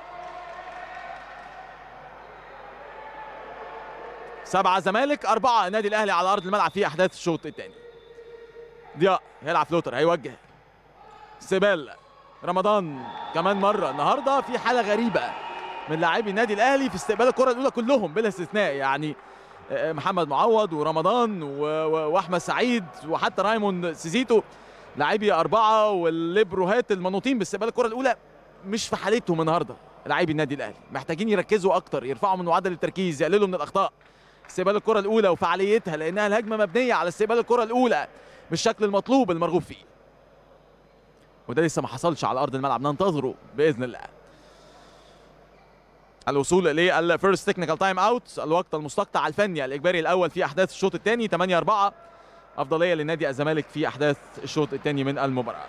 سبعة زمالك أربعة النادي الأهلي على أرض الملعب في أحداث الشوط الثاني ضياء هيلعب فلوتر هيوجه سيبال رمضان كمان مرة النهاردة في حالة غريبة من لاعبي النادي الأهلي في استقبال الكرة الأولى كلهم بلا استثناء يعني محمد معوض ورمضان وأحمد سعيد وحتى رايموند سيزيتو لاعبي أربعة والليبروهات المنوطين باستقبال الكرة الأولى مش في حالتهم النهارده لاعبي النادي الأهلي محتاجين يركزوا أكتر يرفعوا من معدل التركيز يقللوا من الأخطاء استقبال الكرة الأولى وفعاليتها لأنها الهجمة مبنية على استقبال الكرة الأولى بالشكل المطلوب المرغوب فيه وده لسه ما حصلش على أرض الملعب ننتظره بإذن الله الوصول للفيرست تكنيكال تايم اوت الوقت المستقطع الفني الاجباري الاول في احداث الشوط الثاني 8 4 افضليه لنادي الزمالك في احداث الشوط الثاني من المباراه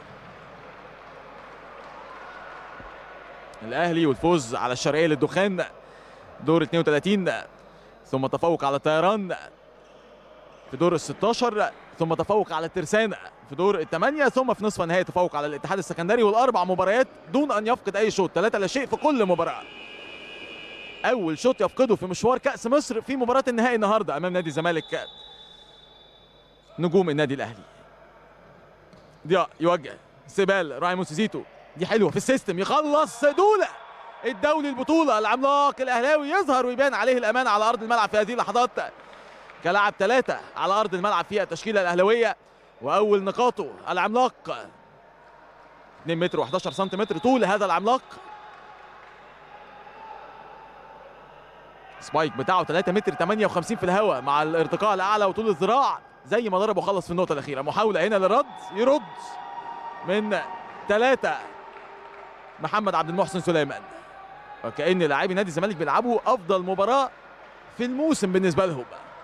الاهلي والفوز على الشرقيه للدخان دور 32 ثم تفوق على الطيران في دور ال 16 ثم تفوق على الترسانة في دور الثمانية ثم في نصف النهائي تفوق على الاتحاد السكندري والأربع مباريات دون أن يفقد أي شوط ثلاثة لا شيء في كل مباراة أول شوط يفقده في مشوار كأس مصر في مباراة النهائي النهاردة أمام نادي الزمالك نجوم النادي الاهلي ضياء يوجه سيبال رايمون سيزيتو دي حلوه في السيستم يخلص دوله الدولي البطوله العملاق الاهلاوي يظهر ويبان عليه الامان على ارض الملعب في هذه اللحظات كلاعب ثلاثه على ارض الملعب في التشكيله الاهلاويه واول نقاطه العملاق 2 متر و11 سنتيمتر طول هذا العملاق سبايك بتاعه 3 متر 58 في الهواء مع الارتقاء الاعلى وطول الذراع زي ما ضرب وخلص في النقطة الأخيرة محاولة هنا للرد يرد من ثلاثة محمد عبد المحسن سليمان وكأن لاعبي نادي الزمالك بيلعبوا أفضل مباراة في الموسم بالنسبة لهم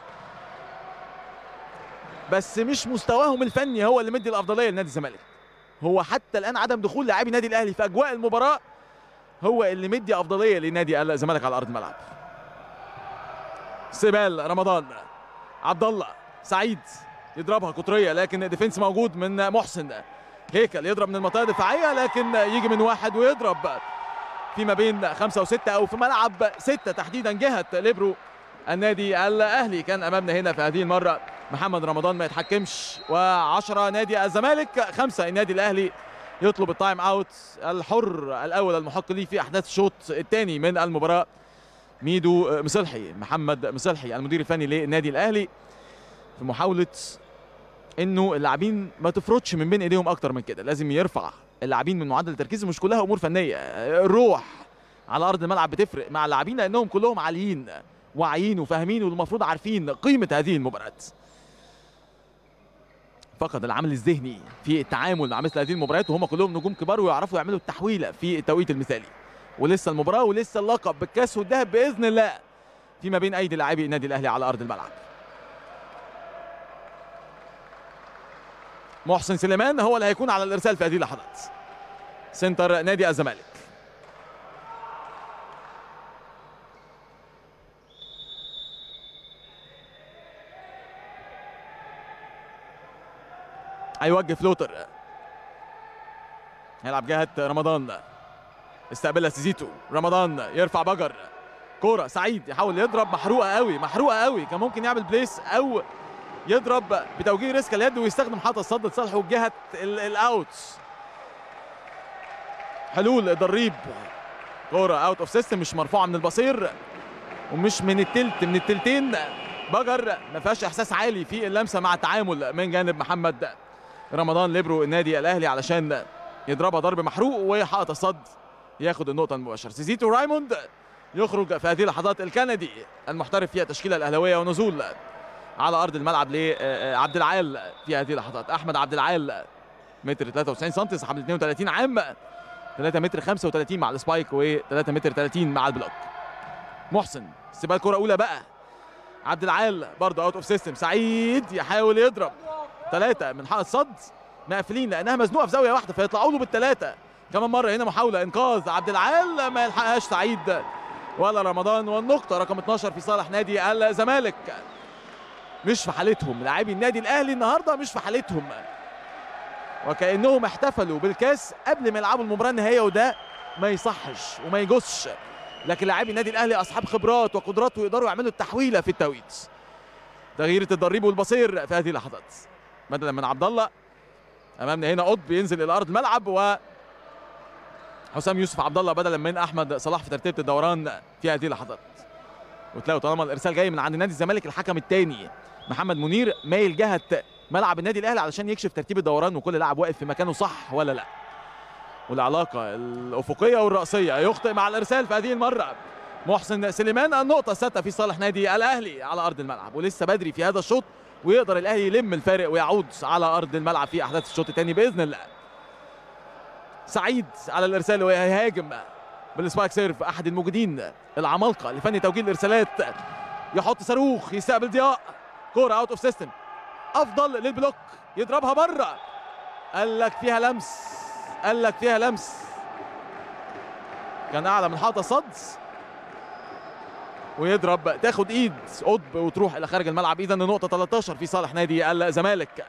بس مش مستواهم الفني هو اللي مدي الأفضلية لنادي الزمالك هو حتى الآن عدم دخول لاعبي نادي الأهلي في أجواء المباراة هو اللي مدي أفضلية لنادي الزمالك على أرض الملعب سيبال رمضان عبد الله سعيد يضربها قطريه لكن ديفنس موجود من محسن هيكل يضرب من المنطقه الدفاعيه لكن يجي من واحد ويضرب فيما بين خمسه وسته او في ملعب سته تحديدا جهه ليبرو النادي الاهلي كان امامنا هنا في هذه المره محمد رمضان ما يتحكمش و10 نادي الزمالك خمسه النادي الاهلي يطلب التايم اوت الحر الاول المحق ليه في احداث الشوط الثاني من المباراه ميدو مصلحي محمد مصلحي المدير الفني للنادي الاهلي في محاوله انه اللاعبين ما تفرطش من بين ايديهم اكتر من كده لازم يرفع اللاعبين من معدل التركيز مش كلها امور فنيه الروح على ارض الملعب بتفرق مع اللاعبين لانهم كلهم عاليين واعيين وفاهمين والمفروض عارفين قيمه هذه المباراه فقد العمل الذهني في التعامل مع مثل هذه المباريات وهم كلهم نجوم كبار ويعرفوا يعملوا التحويله في التوقيت المثالي ولسه المباراه ولسه اللقب بالكاس والذهب باذن الله فيما بين ايدي لاعبي النادي الاهلي على ارض الملعب محسن سليمان هو اللي هيكون على الارسال في هذه اللحظات سنتر نادي الزمالك هيوجه فلوتر هيلعب جهة رمضان استقبلها سيزيتو رمضان يرفع بجر كورة سعيد يحاول يضرب محروقة قوي محروقة قوي كان ممكن يعمل بليس أو يضرب بتوجيه ريسك اليد ويستخدم حاطة الصد لصالحه جهة ال- الاوت حلول ضريب كورة اوت اوف سيستم مش مرفوعة من البصير ومش من التلت من التلتين بجر ما فيهاش احساس عالي في اللمسة مع التعامل من جانب محمد رمضان ليبرو النادي الاهلي علشان يضربها ضرب محروق وحائط الصد ياخد النقطة المباشرة سيزيتو رايموند يخرج في هذه اللحظات الكندي المحترف في التشكيلة الأهلاوية ونزول على أرض الملعب لعبد العال في هذه اللحظات أحمد عبد العال متر 93 سم صاحب 32 عام 3 متر 35 مع السبايك و3 متر 30 مع البلوك محسن استقبال كرة أولى بقى عبد العال برضه اوت اوف سيستم سعيد يحاول يضرب ثلاثة من حائط صد مقفلين لأنها مزنوقة في زاوية واحدة فيطلعوا له بالثلاثة كمان مرة هنا محاولة إنقاذ عبد العال ما يلحقهاش سعيد ولا رمضان والنقطة رقم 12 في صالح نادي الزمالك مش في حالتهم لاعبي النادي الأهلي النهاردة مش في حالتهم وكأنهم احتفلوا بالكاس قبل ما يلعبوا المباراة النهائية وده ما يصحش وما يجوزش لكن لاعبي النادي الأهلي أصحاب خبرات وقدرات ويقدروا يعملوا التحويلة في التوقيت تغيير الضريب والبصير في هذه اللحظات بدلا من عبد الله امامنا هنا قطب ينزل الى ارض الملعب و حسام يوسف عبد الله بدلا من احمد صلاح في ترتيب الدوران في هذه اللحظات وتلاقوا طالما الارسال جاي من عند نادي الزمالك الحكم الثاني محمد منير مايل جهه ملعب النادي الاهلي علشان يكشف ترتيب الدوران وكل لاعب واقف في مكانه صح ولا لا والعلاقه الافقيه والراسيه يخطئ مع الارسال في هذه المره محسن سليمان النقطه السادسه في صالح نادي الاهلي على ارض الملعب ولسه بدري في هذا الشوط ويقدر الاهلي يلم الفارق ويعود على ارض الملعب في احداث الشوط الثاني باذن الله سعيد على الارسال ويهاجم بالسبايك سيرف احد الموجودين العمالقه لفن توجيه الارسالات يحط صاروخ يستقبل ضياء كوره اوت اوف سيستم افضل للبلوك يضربها بره قال لك فيها لمس قال لك فيها لمس كان اعلى من حاطه صد ويضرب تاخد ايد قطب وتروح الى خارج الملعب اذا النقطه 13 في صالح نادي الزمالك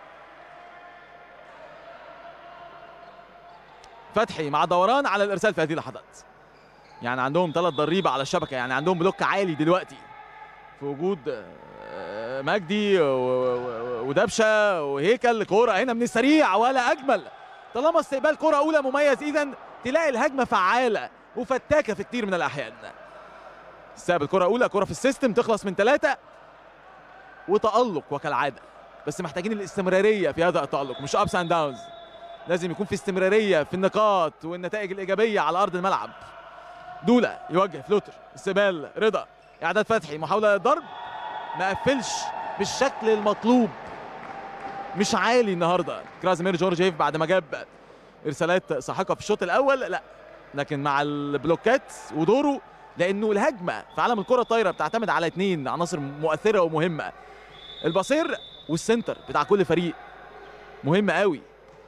فتحي مع دوران على الارسال في هذه اللحظات يعني عندهم ثلاث ضريبه على الشبكه يعني عندهم بلوك عالي دلوقتي في وجود مجدي ودبشه وهيكل كوره هنا من السريع ولا اجمل طالما استقبال كره اولى مميز اذا تلاقي الهجمه فعاله وفتاكه في كتير من الاحيان استقبل كره اولى كره في السيستم تخلص من ثلاثه وتالق وكالعاده بس محتاجين الاستمراريه في هذا التالق مش ابس اند داونز لازم يكون في استمراريه في النقاط والنتائج الايجابيه على ارض الملعب دولا يوجه فلوتر استقبال رضا اعداد فتحي محاوله ضرب ما قفلش بالشكل المطلوب مش عالي النهارده كرازيمير جورجيف بعد ما جاب ارسالات ساحقه في الشوط الاول لا لكن مع البلوكات ودوره لانه الهجمه في عالم الكره الطايره بتعتمد على اثنين عناصر مؤثره ومهمه البصير والسنتر بتاع كل فريق مهم قوي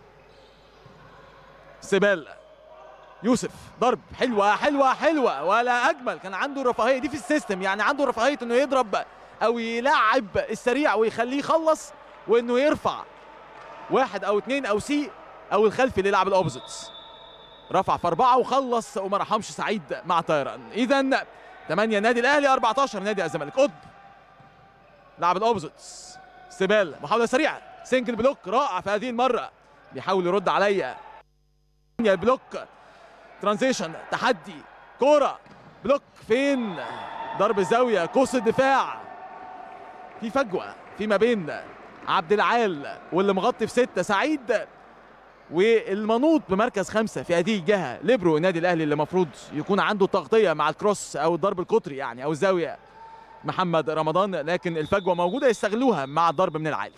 سيبال يوسف ضرب حلوه حلوه حلوه ولا اجمل كان عنده الرفاهيه دي في السيستم يعني عنده رفاهيه انه يضرب او يلعب السريع ويخليه يخلص وانه يرفع واحد او اثنين او سي او الخلفي اللي يلعب الاوبوزيتس رفع في اربعه وخلص وما رحمش سعيد مع طيران اذا 8 نادي الاهلي 14 نادي الزمالك قطب لعب الاوبوزيتس استقبال محاوله سريعه سنجل بلوك رائع في هذه المره بيحاول يرد عليا البلوك ترانزيشن تحدي كوره بلوك فين ضرب زاويه قوس الدفاع في فجوه فيما بين عبد العال واللي مغطي في سته سعيد والمنوط بمركز خمسه في هذه الجهه ليبرو النادي الاهلي اللي المفروض يكون عنده تغطيه مع الكروس او الضرب القطري يعني او الزاويه محمد رمضان لكن الفجوه موجوده يستغلوها مع الضرب من العالي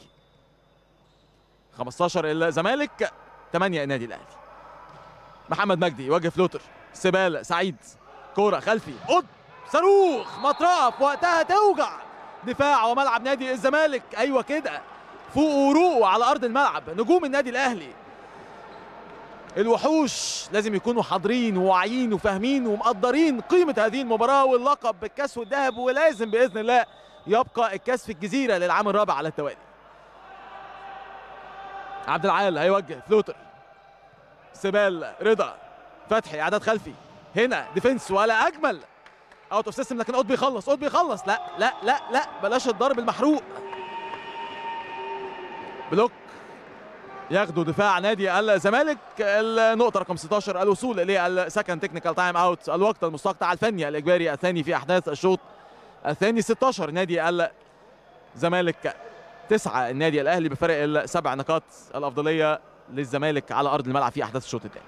15 الزمالك 8 النادي الاهلي محمد مجدي يواجه فلوتر سبال سعيد كوره خلفي قط صاروخ مطرقه في وقتها توجع دفاع وملعب نادي الزمالك ايوه كده فوق وروق على ارض الملعب نجوم النادي الاهلي الوحوش لازم يكونوا حاضرين وواعيين وفاهمين ومقدرين قيمة هذه المباراة واللقب بالكاس والذهب ولازم بإذن الله يبقى الكاس في الجزيرة للعام الرابع على التوالي عبد العال هيوجه فلوتر سبال رضا فتحي اعداد خلفي هنا ديفنس ولا اجمل اوت اوف سيستم لكن قطبي يخلص قطبي يخلص لا لا لا لا بلاش الضرب المحروق بلوك ياخدوا دفاع نادي الزمالك النقطة رقم 16 الوصول للسكند تكنيكال تايم اوت الوقت المستقطع الفني الإجباري الثاني في أحداث الشوط الثاني 16 نادي الزمالك تسعة النادي الأهلي بفرق السبع نقاط الأفضلية للزمالك على أرض الملعب في أحداث الشوط الثاني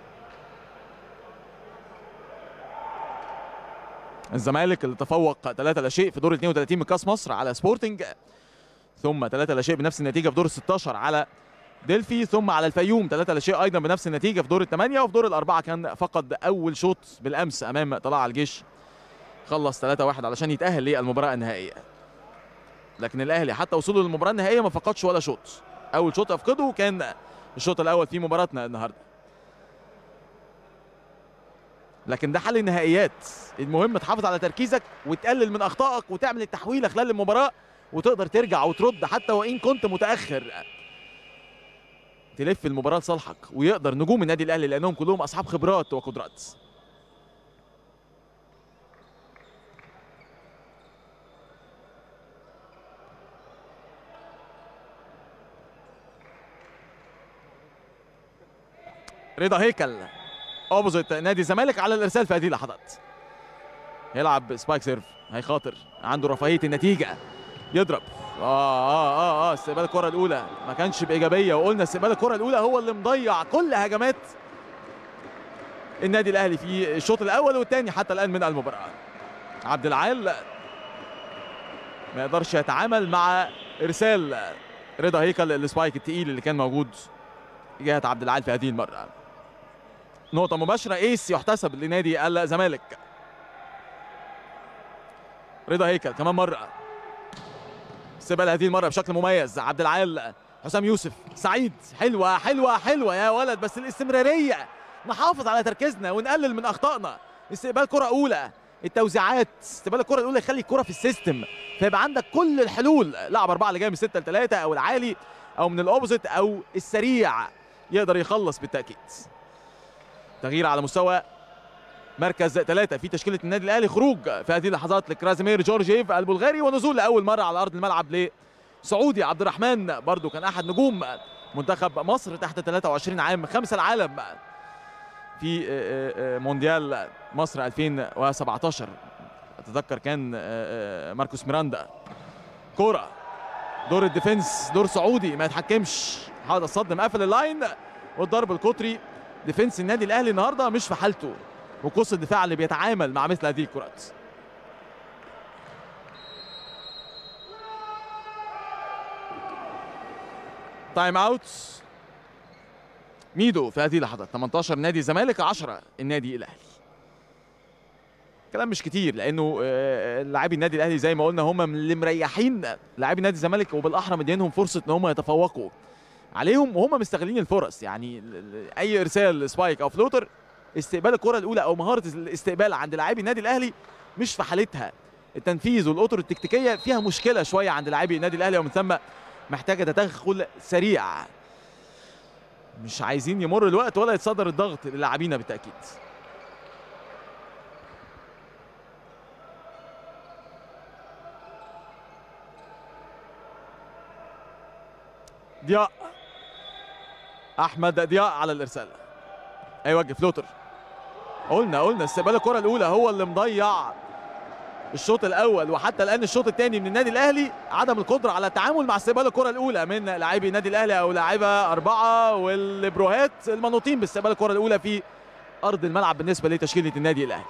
الزمالك اللي تفوق 3 لا شيء في دور 32 من كاس مصر على سبورتنج ثم 3 لا شيء بنفس النتيجه في دور ال 16 على ديلفي ثم على الفيوم 3 لا شيء ايضا بنفس النتيجه في دور الثمانيه وفي دور الاربعه كان فقد اول شوط بالامس امام طلائع الجيش خلص 3 1 علشان يتاهل للمباراه النهائيه لكن الاهلي حتى وصوله للمباراه النهائيه ما فقدش ولا شوط اول شوط افقده كان الشوط الاول في مباراتنا النهارده لكن ده حل النهائيات المهم تحافظ على تركيزك وتقلل من اخطائك وتعمل التحويله خلال المباراه وتقدر ترجع وترد حتى وان كنت متاخر تلف المباراه لصالحك ويقدر نجوم النادي الاهلي لانهم كلهم اصحاب خبرات وقدرات رضا هيكل اوبوزيت نادي الزمالك على الارسال في هذه اللحظات يلعب سبايك سيرف هيخاطر عنده رفاهيه النتيجه يضرب اه اه اه اه استقبال الكره الاولى ما كانش بايجابيه وقلنا استقبال الكره الاولى هو اللي مضيع كل هجمات النادي الاهلي في الشوط الاول والثاني حتى الان من المباراه عبد العال ما يقدرش يتعامل مع ارسال رضا هيكل السبايك الثقيل اللي كان موجود جهه عبد العال في هذه المره نقطة مباشرة ايس يحتسب لنادي الزمالك رضا هيكل كمان مرة استقبال هذه المرة بشكل مميز عبد العال حسام يوسف سعيد حلوة حلوة حلوة يا ولد بس الاستمرارية نحافظ على تركيزنا ونقلل من أخطائنا استقبال كرة أولى التوزيعات استقبال الكرة الأولى يخلي الكرة في السيستم فيبقى عندك كل الحلول لعب أربعة اللي جاي من 6 ل 3 أو العالي أو من الأوبوزيت أو السريع يقدر يخلص بالتأكيد تغيير على مستوى مركز ثلاثة في تشكيلة النادي الأهلي خروج في هذه اللحظات لكرازيمير جورجيف البلغاري ونزول لأول مرة على أرض الملعب لسعودي عبد الرحمن برضو كان أحد نجوم منتخب مصر تحت 23 عام خمسة العالم في مونديال مصر 2017 أتذكر كان ماركوس ميراندا كورة دور الديفنس دور سعودي ما يتحكمش حاول الصد مقفل اللاين والضرب القطري ديفنس النادي الاهلي النهارده مش في حالته وقوس الدفاع اللي بيتعامل مع مثل هذه الكرات تايم اوت ميدو في هذه اللحظات 18 نادي الزمالك 10 النادي الاهلي كلام مش كتير لانه لاعبي النادي الاهلي زي ما قلنا هم اللي مريحين لاعبي نادي الزمالك وبالاحرى مدينهم فرصه ان هم يتفوقوا عليهم وهم مستغلين الفرص يعني اي ارسال سبايك او فلوتر استقبال الكره الاولى او مهاره الاستقبال عند لاعبي النادي الاهلي مش في حالتها التنفيذ والاطر التكتيكيه فيها مشكله شويه عند لاعبي النادي الاهلي ومن ثم محتاجه تدخل سريع مش عايزين يمر الوقت ولا يتصدر الضغط للاعبينا بالتاكيد ضياء احمد ضياء على الارسال هيوجه فلوتر قلنا قلنا استقبال الكره الاولى هو اللي مضيع الشوط الاول وحتى الان الشوط الثاني من النادي الاهلي عدم القدره على التعامل مع استقبال الكره الاولى من لاعبي النادي الاهلي او لاعيبه اربعه والبروهات المنوطين باستقبال الكره الاولى في ارض الملعب بالنسبه لتشكيله النادي الاهلي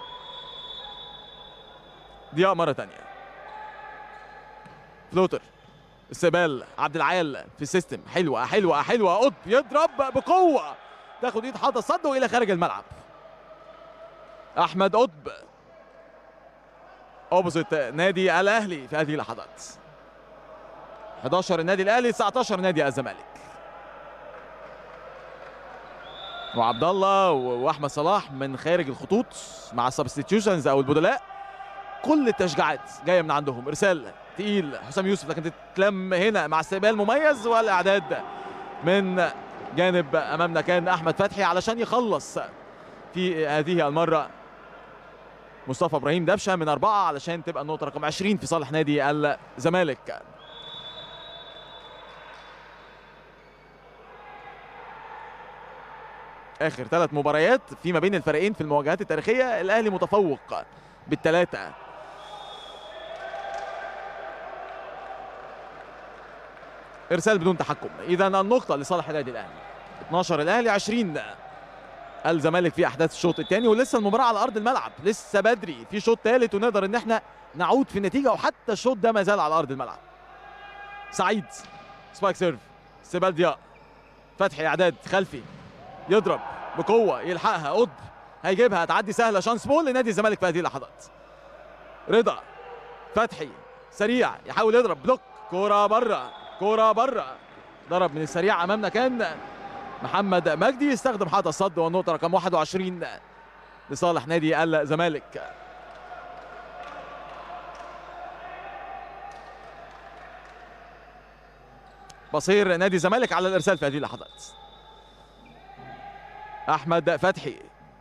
ضياء مره ثانيه فلوتر استقبال عبد العال في السيستم حلوه حلوه حلوه قطب يضرب بقوه تاخد ايد حاطه صد والى خارج الملعب احمد قطب اوبوزيت نادي الاهلي في هذه اللحظات 11 النادي الاهلي 19 نادي الزمالك وعبد الله و- واحمد صلاح من خارج الخطوط مع السبستيتيوشنز او البدلاء كل التشجيعات جايه من عندهم ارسال تقيل حسام يوسف لكن تتلم هنا مع استقبال مميز والاعداد من جانب امامنا كان احمد فتحي علشان يخلص في هذه المره مصطفى ابراهيم دبشه من اربعه علشان تبقى النقطه رقم 20 في صالح نادي الزمالك اخر ثلاث مباريات فيما بين الفريقين في المواجهات التاريخيه الاهلي متفوق بالثلاثه ارسال بدون تحكم اذا النقطه لصالح النادي الاهلي 12 الاهلي 20 الزمالك في احداث الشوط الثاني ولسه المباراه على ارض الملعب لسه بدري في شوط ثالث ونقدر ان احنا نعود في النتيجه وحتى الشوط ده ما زال على ارض الملعب سعيد سبايك سيرف سيبال ضياء فتحي اعداد خلفي يضرب بقوه يلحقها قطب هيجيبها تعدي سهله شانس بول لنادي الزمالك في هذه اللحظات رضا فتحي سريع يحاول يضرب بلوك كوره بره كوره بره ضرب من السريع امامنا كان محمد مجدي يستخدم حاطة الصد والنقطة رقم 21 لصالح نادي الزمالك بصير نادي الزمالك على الارسال في هذه اللحظات احمد فتحي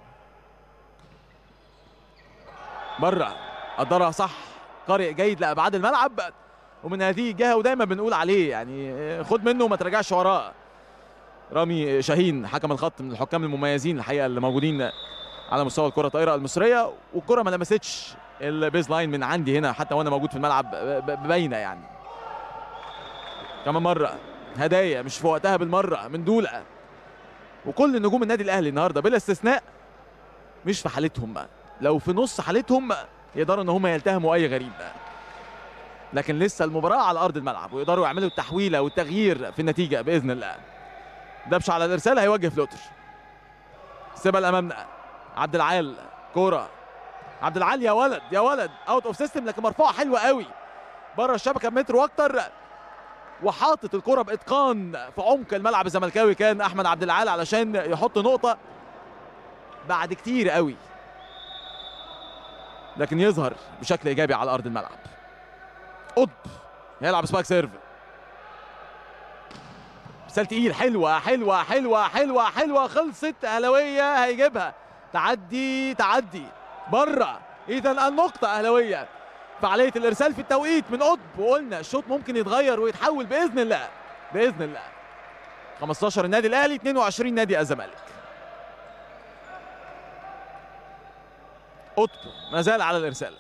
بره قدرها صح قارئ جيد لابعاد الملعب ومن هذه الجهه ودايما بنقول عليه يعني خد منه وما ترجعش وراه رامي شاهين حكم الخط من الحكام المميزين الحقيقه اللي موجودين على مستوى الكره الطائره المصريه والكره ما لمستش البيز لاين من عندي هنا حتى وانا موجود في الملعب ب- ب- باينه يعني كمان مره هدايا مش في وقتها بالمره من دوله وكل نجوم النادي الاهلي النهارده بلا استثناء مش في حالتهم لو في نص حالتهم يقدروا ان هم يلتهموا اي غريب لكن لسه المباراه على ارض الملعب ويقدروا يعملوا التحويله والتغيير في النتيجه باذن الله دبش على الارسال هيوجه فلوتر سيبل امامنا عبد العال كوره عبد العال يا ولد يا ولد اوت اوف سيستم لكن مرفوعه حلوه قوي بره الشبكه بمتر واكتر وحاطط الكره باتقان في عمق الملعب الزملكاوي كان احمد عبد العال علشان يحط نقطه بعد كتير قوي لكن يظهر بشكل ايجابي على ارض الملعب قطب يلعب سباك سيرف مثال تقيل حلوه حلوه حلوه حلوه حلوه خلصت اهلاويه هيجيبها تعدي تعدي بره اذا النقطه اهلاويه فعاليه الارسال في التوقيت من قطب وقلنا الشوط ممكن يتغير ويتحول باذن الله باذن الله 15 النادي الاهلي 22 نادي الزمالك قطب ما زال على الارسال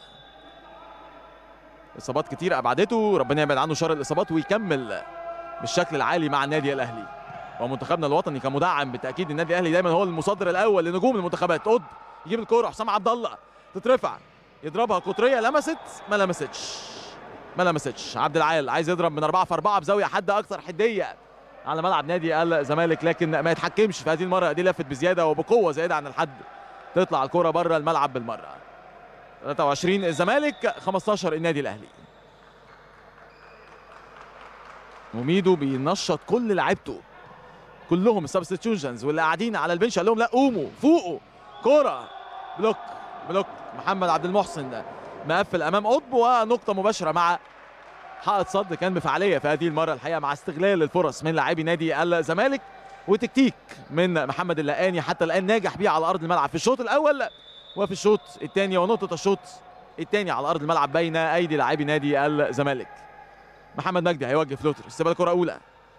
اصابات كتير ابعدته ربنا يبعد عنه شر الاصابات ويكمل بالشكل العالي مع النادي الاهلي ومنتخبنا الوطني كمدعم بالتاكيد النادي الاهلي دايما هو المصدر الاول لنجوم المنتخبات قطب يجيب الكوره حسام عبد الله تترفع يضربها قطريه لمست ما لمستش ما لمستش عبد العال عايز يضرب من أربعة في أربعة بزاوية حد أكثر حدية على ملعب نادي الزمالك لكن ما يتحكمش في هذه المرة دي لفت بزيادة وبقوة زيادة عن الحد تطلع الكرة بره الملعب بالمرة 23 الزمالك 15 النادي الأهلي وميدو بينشط كل لعيبته كلهم السبستيوشنز واللي قاعدين على البنش قال لهم لا قوموا فوقوا كرة بلوك بلوك محمد عبد المحسن مقفل امام قطب ونقطه مباشره مع حائط صد كان بفعاليه في هذه المره الحقيقه مع استغلال الفرص من لاعبي نادي الزمالك وتكتيك من محمد اللقاني حتى الان ناجح بيه على ارض الملعب في الشوط الاول وفي الشوط الثاني ونقطه الشوط الثاني على ارض الملعب بين ايدي لاعبي نادي الزمالك محمد مجدي هيوجه فلوتر استقبال كره اولى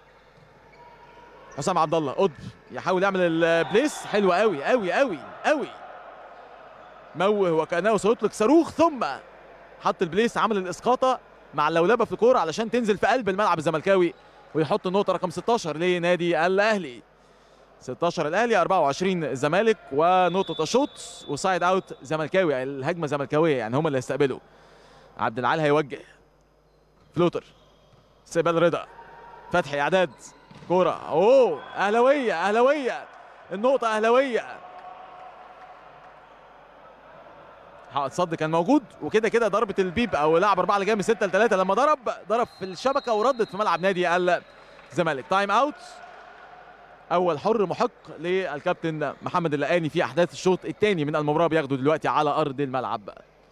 حسام عبد الله قطب يحاول يعمل البليس حلو قوي قوي قوي قوي موه وكانه سيطلق صاروخ ثم حط البليس عمل الاسقاطه مع اللولبه في الكوره علشان تنزل في قلب الملعب الزملكاوي ويحط النقطه رقم 16 لنادي الاهلي 16 الاهلي 24 الزمالك ونقطه الشوط وسايد اوت زملكاوي الهجمه زملكاويه يعني هم اللي هيستقبلوا عبد العال هيوجه فلوتر سيبال رضا فتحي اعداد كوره اوه اهلاويه اهلاويه النقطه اهلاويه حائط صد كان موجود وكده كده ضربه البيب او لاعب اربعه اللي جاي من 6 ل 3 لما ضرب ضرب في الشبكه وردت في ملعب نادي الزمالك تايم اوت اول حر محق للكابتن محمد اللقاني في احداث الشوط الثاني من المباراه بياخده دلوقتي على ارض الملعب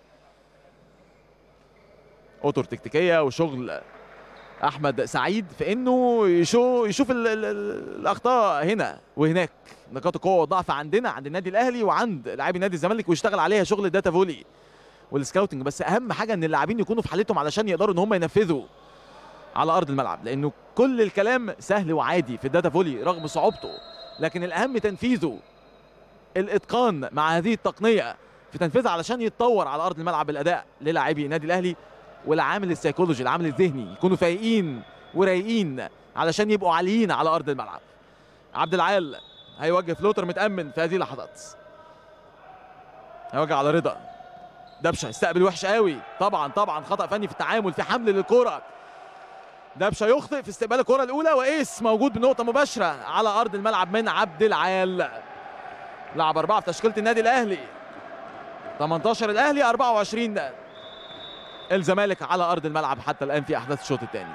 اطر تكتيكيه وشغل احمد سعيد في انه يشو يشوف ال ال ال الاخطاء هنا وهناك نقاط القوه والضعف عندنا عند النادي الاهلي وعند لاعبي نادي الزمالك ويشتغل عليها شغل الداتا فولي والسكاوتنج بس اهم حاجه ان اللاعبين يكونوا في حالتهم علشان يقدروا ان هم ينفذوا على ارض الملعب لانه كل الكلام سهل وعادي في الداتا فولي رغم صعوبته لكن الاهم تنفيذه الاتقان مع هذه التقنيه في تنفيذها علشان يتطور على ارض الملعب الاداء للاعبي النادي الاهلي والعامل السيكولوجي العامل الذهني يكونوا فايقين ورايقين علشان يبقوا عاليين على ارض الملعب عبد العال هيوجه فلوتر متامن في هذه اللحظات هيوجه على رضا دبشه استقبل وحش قوي طبعا طبعا خطا فني في التعامل في حمل للكره دبشه يخطئ في استقبال الكره الاولى وايس موجود بنقطه مباشره على ارض الملعب من عبد العال لعب اربعه في تشكيله النادي الاهلي 18 الاهلي 24 الزمالك على ارض الملعب حتى الان في احداث الشوط الثاني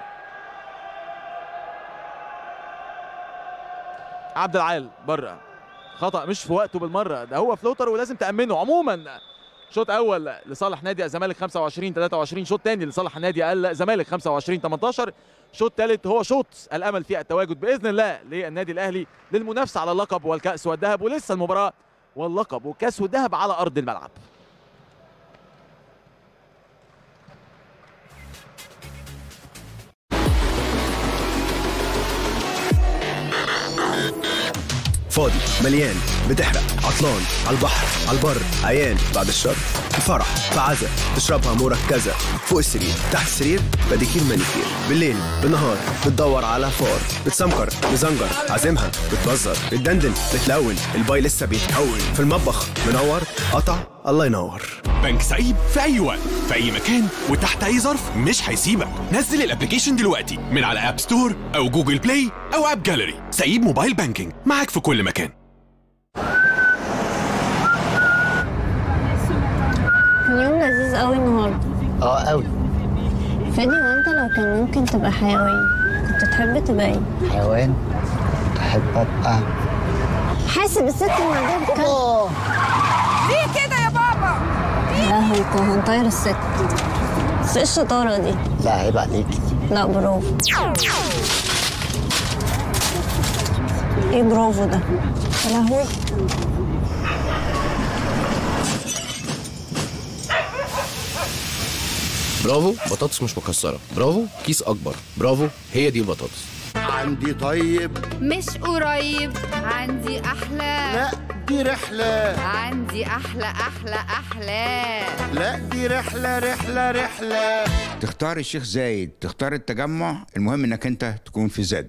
عبد العال بره خطا مش في وقته بالمره ده هو فلوتر ولازم تامنه عموما شوط اول لصالح نادي الزمالك 25 23 شوط ثاني لصالح نادي الزمالك 25 18 شوط ثالث هو شوط الامل في التواجد باذن الله للنادي الاهلي للمنافسه على اللقب والكاس والذهب ولسه المباراه واللقب والكاس والذهب على ارض الملعب فاضي مليان بتحرق عطلان على البحر على البر عيان بعد الشر في فرح في عزا تشربها مركزة فوق السرير تحت السرير بديكير مانيكير بالليل بالنهار بتدور على فار بتسمكر مزنجر عازمها بتبزر بتدندن بتلون الباي لسه بيتكون في المطبخ منور قطع الله ينور بنك سعيد في اي وقت في اي مكان وتحت اي ظرف مش هيسيبك نزل الابلكيشن دلوقتي من على اب ستور او جوجل بلاي او اب جاليري سعيد موبايل بانكينج معاك في كل مكان كان يوم لذيذ قوي النهارده اه قوي فادي وانت لو كان ممكن تبقى حيوان كنت تحب تبقى ايه؟ حيوان تحب ابقى حاسب الست المعديه بتتكلم ليه كده يا بابا؟ يا لهوي كنا هنطير الست بس ايه الشطاره دي؟ لا عيب عليكي لا برافو ايه برافو ده؟ يا لهوي برافو بطاطس مش مكسره برافو كيس اكبر برافو هي دي البطاطس عندي طيب مش قريب عندي أحلى لا دي رحلة عندي أحلى أحلى أحلى لا دي رحلة رحلة رحلة تختار الشيخ زايد تختار التجمع المهم انك انت تكون في زاد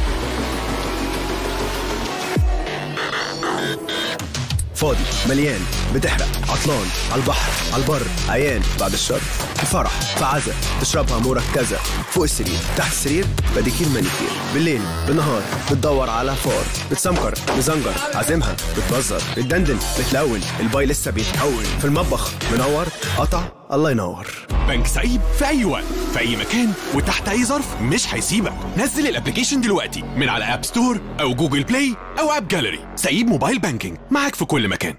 فاضي مليان بتحرق عطلان على البحر على البر عيان بعد الشر في فرح في عزا تشربها مركزة فوق السرير تحت السرير بديكير مانيكير بالليل بالنهار بتدور على فار بتسمكر مزنجر عازمها بتبزر بتدندن بتلون الباي لسه بيتكون في المطبخ منور قطع الله ينور بنك سعيد في اي وقت في اي مكان وتحت اي ظرف مش هيسيبك نزل الابلكيشن دلوقتي من على اب ستور او جوجل بلاي او اب جاليري سعيد موبايل بانكينج معاك في كل مكان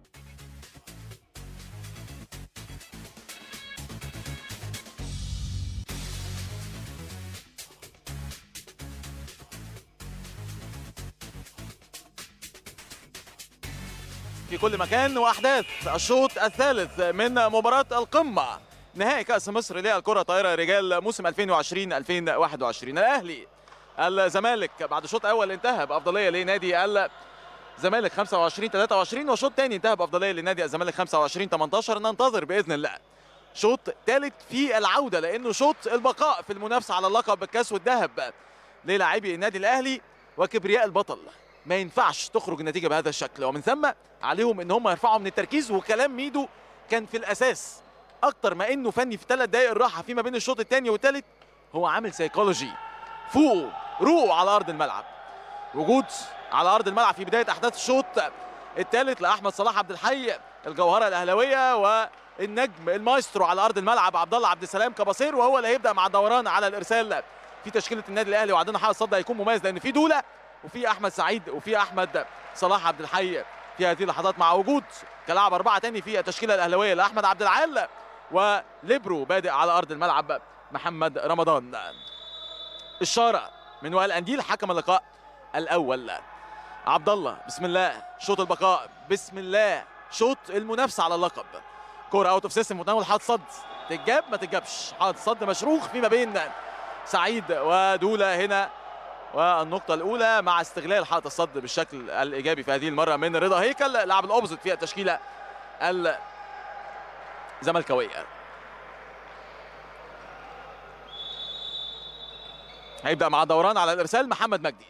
في كل مكان واحداث الشوط الثالث من مباراه القمه نهائي كاس مصر للكره طائره رجال موسم 2020 2021 الاهلي الزمالك بعد شوط اول انتهى بافضليه لنادي الزمالك 25 23 وشوط ثاني انتهى بافضليه لنادي الزمالك 25 18 ننتظر باذن الله شوط ثالث في العوده لانه شوط البقاء في المنافسه على اللقب بالكاس والذهب للاعبي النادي الاهلي وكبرياء البطل ما ينفعش تخرج النتيجه بهذا الشكل ومن ثم عليهم ان هم يرفعوا من التركيز وكلام ميدو كان في الاساس اكتر ما انه فني في ثلاث دقائق الراحه فيما بين الشوط الثاني والثالث هو عامل سيكولوجي فوقوا روقوا على ارض الملعب وجود على ارض الملعب في بدايه احداث الشوط الثالث لاحمد صلاح عبد الحي الجوهره الاهلاويه والنجم المايسترو على ارض الملعب عبد الله عبد السلام كبصير وهو اللي هيبدا مع الدوران على الارسال في تشكيله النادي الاهلي وعندنا حارس صد هيكون مميز لان في دوله وفي احمد سعيد وفي احمد صلاح عبد الحي في هذه اللحظات مع وجود كلاعب اربعه تاني في التشكيله الاهلاويه لاحمد عبد العال وليبرو بادئ على ارض الملعب محمد رمضان اشاره من وائل انديل حكم اللقاء الاول عبد الله بسم الله شوط البقاء بسم الله شوط المنافسه على اللقب كوره اوت اوف سيستم متناول حاط صد تتجاب ما تتجابش حاط صد مشروخ فيما بين سعيد ودوله هنا والنقطة الأولى مع استغلال حالة الصد بالشكل الإيجابي في هذه المرة من رضا هيكل لاعب الأوبزيت في التشكيلة الزملكاوية هيبدأ مع دوران على الإرسال محمد مجدي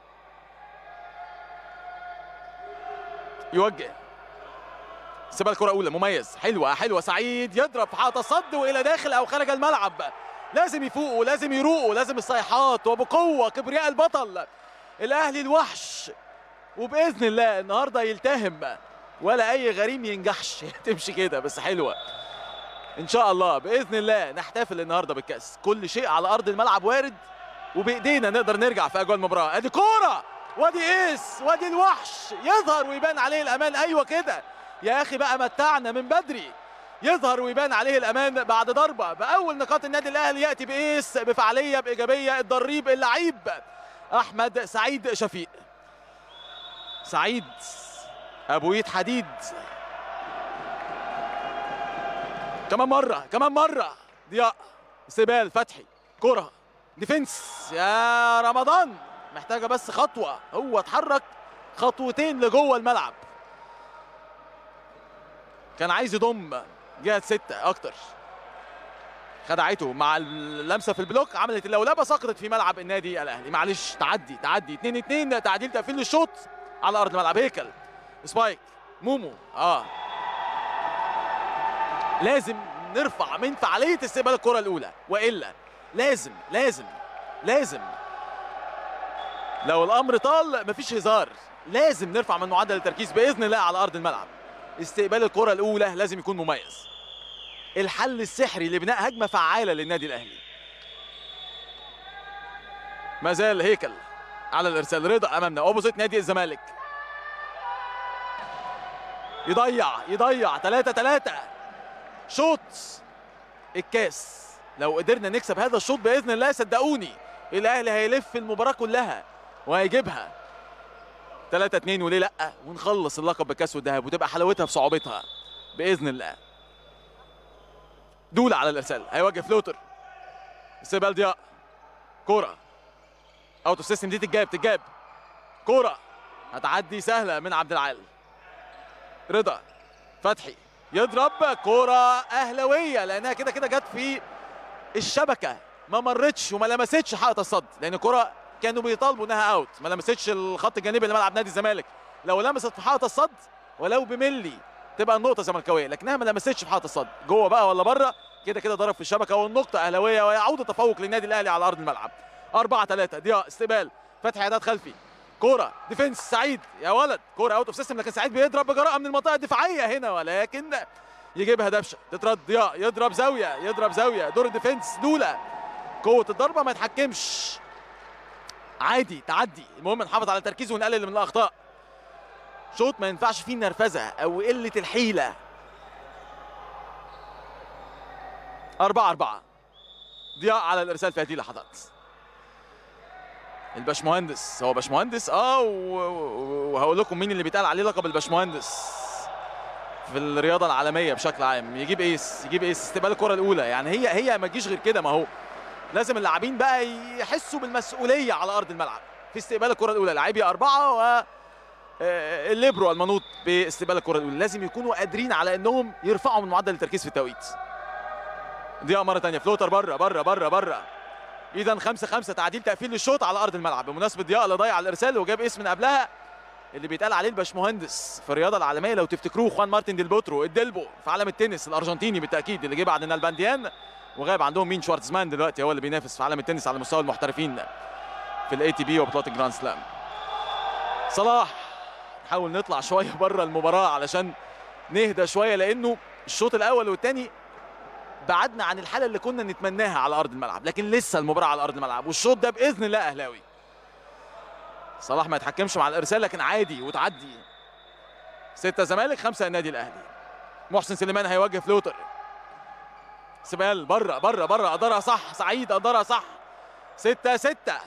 يوجه سيبها الكرة الأولى مميز حلوة حلوة سعيد يضرب في حالة الصد وإلى داخل أو خارج الملعب لازم يفوقوا لازم يروقوا لازم الصيحات وبقوة كبرياء البطل الأهلي الوحش وبإذن الله النهاردة يلتهم ولا أي غريم ينجحش تمشي كده بس حلوة إن شاء الله بإذن الله نحتفل النهاردة بالكأس كل شيء على أرض الملعب وارد وبإيدينا نقدر نرجع في أجواء المباراة أدي كورة وادي إيس وادي الوحش يظهر ويبان عليه الأمان أيوة كده يا أخي بقى متعنا من بدري يظهر ويبان عليه الامان بعد ضربه باول نقاط النادي الاهلي ياتي بايس بفعاليه بايجابيه الضريب اللعيب احمد سعيد شفيق سعيد ابو ايد حديد كمان مره كمان مره ضياء سيبال فتحي كره ديفنس يا رمضان محتاجه بس خطوه هو اتحرك خطوتين لجوه الملعب كان عايز يضم جهه ستة اكتر خدعته مع اللمسه في البلوك عملت اللولبه سقطت في ملعب النادي الاهلي معلش تعدي تعدي 2 2 تعديل تقفيل للشوط على ارض الملعب هيكل سبايك مومو اه لازم نرفع من فعاليه استقبال الكره الاولى والا لازم لازم لازم لو الامر طال مفيش هزار لازم نرفع من معدل التركيز باذن الله على ارض الملعب استقبال الكرة الأولى لازم يكون مميز الحل السحري لبناء هجمة فعالة للنادي الأهلي ما زال هيكل على الإرسال رضا أمامنا أوبوزيت نادي الزمالك يضيع يضيع 3 3 شوط الكاس لو قدرنا نكسب هذا الشوط بإذن الله صدقوني الأهلي هيلف المباراة كلها وهيجيبها 3 2 وليه لا ونخلص اللقب بكاس والذهب وتبقى حلاوتها في صعوبتها باذن الله دولة على الارسال هيواجه فلوتر استقبال ضياء كوره اوتو سيستم دي تتجاب تتجاب كوره هتعدي سهله من عبد العال رضا فتحي يضرب كوره اهلاويه لانها كده كده جت في الشبكه ما مرتش وما لمستش حائط الصد لان كره كانوا بيطالبوا انها اوت ما لمستش الخط الجانبي لملعب نادي الزمالك لو لمست في حائط الصد ولو بملي تبقى النقطه زملكاويه لكنها ما لمستش في حائط الصد جوه بقى ولا بره كده كده ضرب في الشبكه والنقطه اهلاويه ويعود التفوق للنادي الاهلي على ارض الملعب 4 3 ضياء استقبال فتحي اعداد خلفي كوره ديفنس سعيد يا ولد كوره اوت اوف سيستم لكن سعيد بيضرب بجراءه من المنطقه الدفاعيه هنا ولكن يجيبها دبشه تترد ضياء يضرب زاويه يضرب زاويه دور الديفنس دوله قوه الضربه ما يتحكمش عادي تعدي المهم نحافظ على التركيز ونقلل من الاخطاء شوط ما ينفعش فيه نرفزه او قله الحيله أربعة أربعة ضياء على الإرسال في هذه اللحظات الباشمهندس هو باشمهندس اه وهقول لكم مين اللي بيتقال عليه لقب الباشمهندس في الرياضة العالمية بشكل عام يجيب ايس يجيب ايس استقبال الكرة الأولى يعني هي هي ما تجيش غير كده ما هو لازم اللاعبين بقى يحسوا بالمسؤوليه على ارض الملعب في استقبال الكره الاولى لاعبي اربعه و الليبرو المنوط باستقبال الكره الاولى لازم يكونوا قادرين على انهم يرفعوا من معدل التركيز في التوقيت ضياء مره ثانيه فلوتر بره بره بره بره اذا 5 5 تعديل تقفيل للشوط على ارض الملعب بمناسبه ضياء اللي ضيع الارسال وجاب اسم من قبلها اللي بيتقال عليه الباشمهندس في الرياضه العالميه لو تفتكروه خوان مارتن ديل بوترو الدلبو في عالم التنس الارجنتيني بالتاكيد اللي جه بعد نالبانديان وغاب عندهم مين شوارتزمان دلوقتي هو اللي بينافس في عالم التنس على مستوى المحترفين في الاي تي بي وبطولات الجراند سلام صلاح نحاول نطلع شويه بره المباراه علشان نهدى شويه لانه الشوط الاول والثاني بعدنا عن الحاله اللي كنا نتمناها على ارض الملعب لكن لسه المباراه على ارض الملعب والشوط ده باذن الله اهلاوي صلاح ما يتحكمش مع الارسال لكن عادي وتعدي ستة زمالك خمسة النادي الاهلي محسن سليمان هيوجه فلوتر سبال بره بره بره ادارها صح سعيد ادارها صح ستة ستة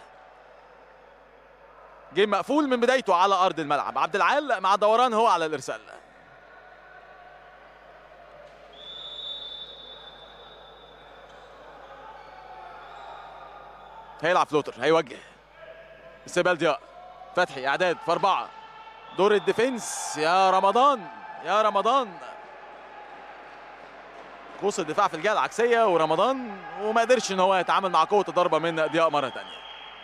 جيم مقفول من بدايته على ارض الملعب عبد العال مع دوران هو على الارسال هيلعب فلوتر هيوجه استقبال ضياء فتحي اعداد في اربعه دور الديفنس يا رمضان يا رمضان قوس الدفاع في الجهه العكسيه ورمضان وما قدرش ان هو يتعامل مع قوه الضربه من ضياء مره ثانيه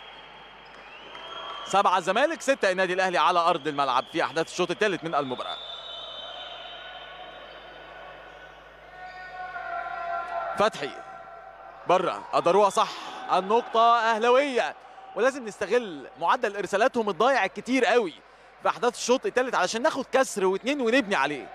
سبعه الزمالك سته النادي الاهلي على ارض الملعب في احداث الشوط الثالث من المباراه فتحي بره قدروها صح النقطة أهلوية ولازم نستغل معدل إرسالاتهم الضايع الكتير قوي في أحداث الشوط الثالث علشان ناخد كسر واثنين ونبني عليه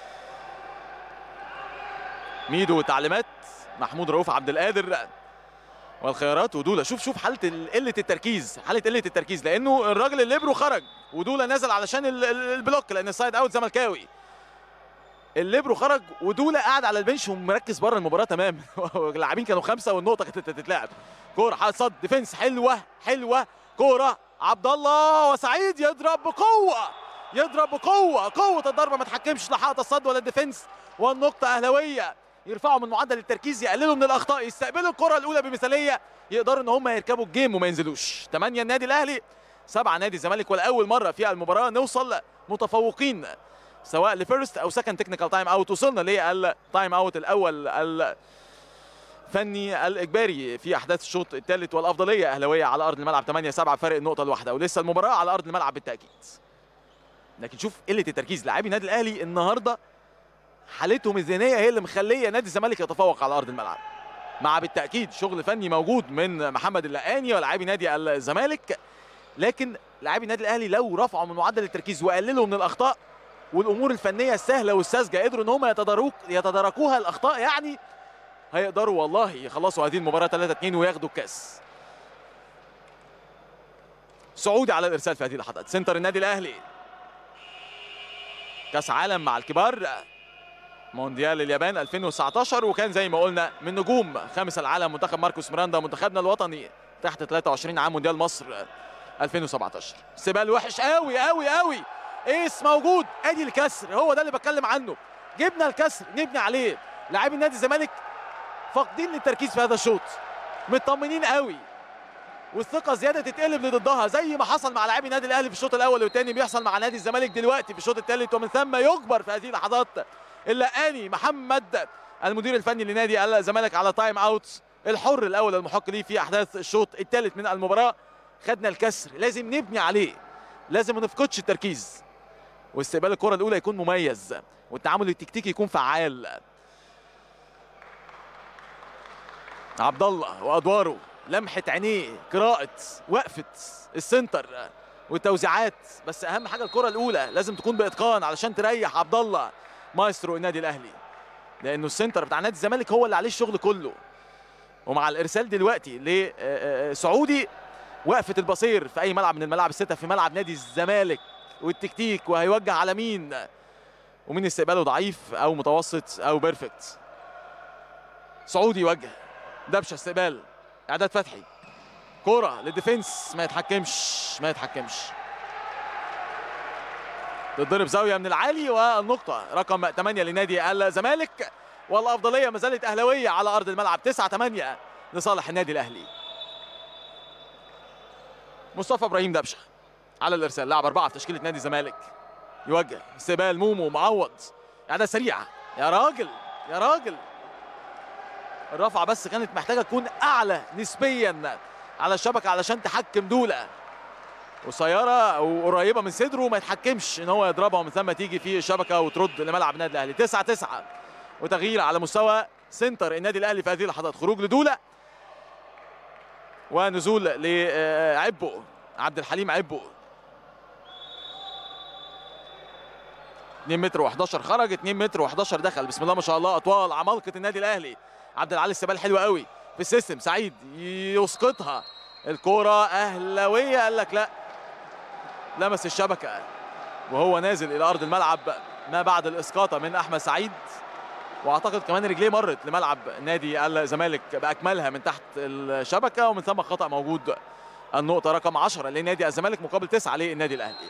ميدو تعليمات محمود رؤوف عبد القادر والخيارات ودولا شوف شوف حالة ال- قلة التركيز حالة قلة التركيز لأنه الراجل الليبرو خرج ودولا نزل علشان ال- ال- البلوك لأن السايد أوت زملكاوي الليبرو خرج ودولا قاعد على البنش ومركز بره المباراه تماما اللاعبين كانوا خمسه والنقطه كانت تتلعب كوره حال صد ديفنس حلوه حلوه كوره عبد الله وسعيد يضرب بقوه يضرب بقوه قوه الضربه ما تحكمش لا حائط الصد ولا الديفنس والنقطه اهلاويه يرفعوا من معدل التركيز يقللوا من الاخطاء يستقبلوا الكره الاولى بمثاليه يقدروا ان هم يركبوا الجيم وما ينزلوش 8 النادي الاهلي سبعة نادي الزمالك ولاول مره في المباراه نوصل متفوقين سواء لفيرست او سكند تكنيكال تايم اوت وصلنا للتايم اوت الاول الفني الاجباري في احداث الشوط الثالث والافضليه اهلاويه على ارض الملعب 8 7 فرق النقطه الواحده ولسه المباراه على ارض الملعب بالتاكيد لكن شوف قله التركيز لاعبي النادي الاهلي النهارده حالتهم الذهنيه هي اللي مخليه نادي الزمالك يتفوق على ارض الملعب مع بالتاكيد شغل فني موجود من محمد اللقاني ولاعبي نادي الزمالك لكن لاعبي النادي الاهلي لو رفعوا من معدل التركيز وقللوا من الاخطاء والامور الفنيه السهله والساذجه قدروا ان هم يتدارك يتداركوها الاخطاء يعني هيقدروا والله يخلصوا هذه المباراه 3 2 وياخدوا الكاس سعودي على الارسال في هذه اللحظات سنتر النادي الاهلي كاس عالم مع الكبار مونديال اليابان 2019 وكان زي ما قلنا من نجوم خامس العالم منتخب ماركوس ميراندا منتخبنا الوطني تحت 23 عام مونديال مصر 2017 سبال وحش قوي قوي قوي ايس موجود ادي الكسر هو ده اللي بتكلم عنه جبنا الكسر نبني عليه لاعبي نادي الزمالك فاقدين للتركيز في هذا الشوط مطمنين قوي والثقه زياده تتقلب لضدها زي ما حصل مع لاعبي النادي الاهلي في الشوط الاول والثاني بيحصل مع نادي الزمالك دلوقتي في الشوط الثالث ومن ثم يجبر في هذه اللحظات اللقاني محمد المدير الفني لنادي الزمالك على تايم اوت الحر الاول المحق ليه في احداث الشوط الثالث من المباراه خدنا الكسر لازم نبني عليه لازم ما نفقدش التركيز واستقبال الكره الاولى يكون مميز والتعامل التكتيكي يكون فعال عبد الله وادواره لمحه عينيه قراءه وقفه السنتر والتوزيعات بس اهم حاجه الكره الاولى لازم تكون باتقان علشان تريح عبد الله مايسترو النادي الاهلي لانه السنتر بتاع نادي الزمالك هو اللي عليه الشغل كله ومع الارسال دلوقتي لسعودي وقفه البصير في اي ملعب من الملاعب السته في ملعب نادي الزمالك والتكتيك وهيوجه على مين ومين استقباله ضعيف او متوسط او بيرفكت سعودي يوجه دبشه استقبال اعداد فتحي كرة للديفنس ما يتحكمش ما يتحكمش تضرب زاويه من العالي والنقطه رقم 8 لنادي الزمالك والافضليه ما زالت اهلاويه على ارض الملعب 9 8 لصالح النادي الاهلي مصطفى ابراهيم دبشه على الارسال لاعب اربعه في تشكيله نادي الزمالك يوجه استقبال مومو معوض اعاده سريعه يا راجل يا راجل الرفعه بس كانت محتاجه تكون اعلى نسبيا على الشبكه علشان تحكم دوله قصيره او قريبه من صدره ما يتحكمش ان هو يضربها ومن ثم تيجي في الشبكه وترد لملعب النادي الاهلي 9 9 وتغيير على مستوى سنتر النادي الاهلي في هذه اللحظات خروج لدوله ونزول لعبو عبد الحليم عبو 2 متر و11 خرج 2 متر و11 دخل بسم الله ما شاء الله اطوال عمالقه النادي الاهلي عبد العالي السبال حلو قوي في السيستم سعيد يسقطها الكرة أهلاوية قال لك لا لمس الشبكه وهو نازل الى ارض الملعب ما بعد الاسقاطه من احمد سعيد واعتقد كمان رجليه مرت لملعب نادي الزمالك باكملها من تحت الشبكه ومن ثم خطا موجود النقطه رقم 10 لنادي الزمالك مقابل 9 للنادي الاهلي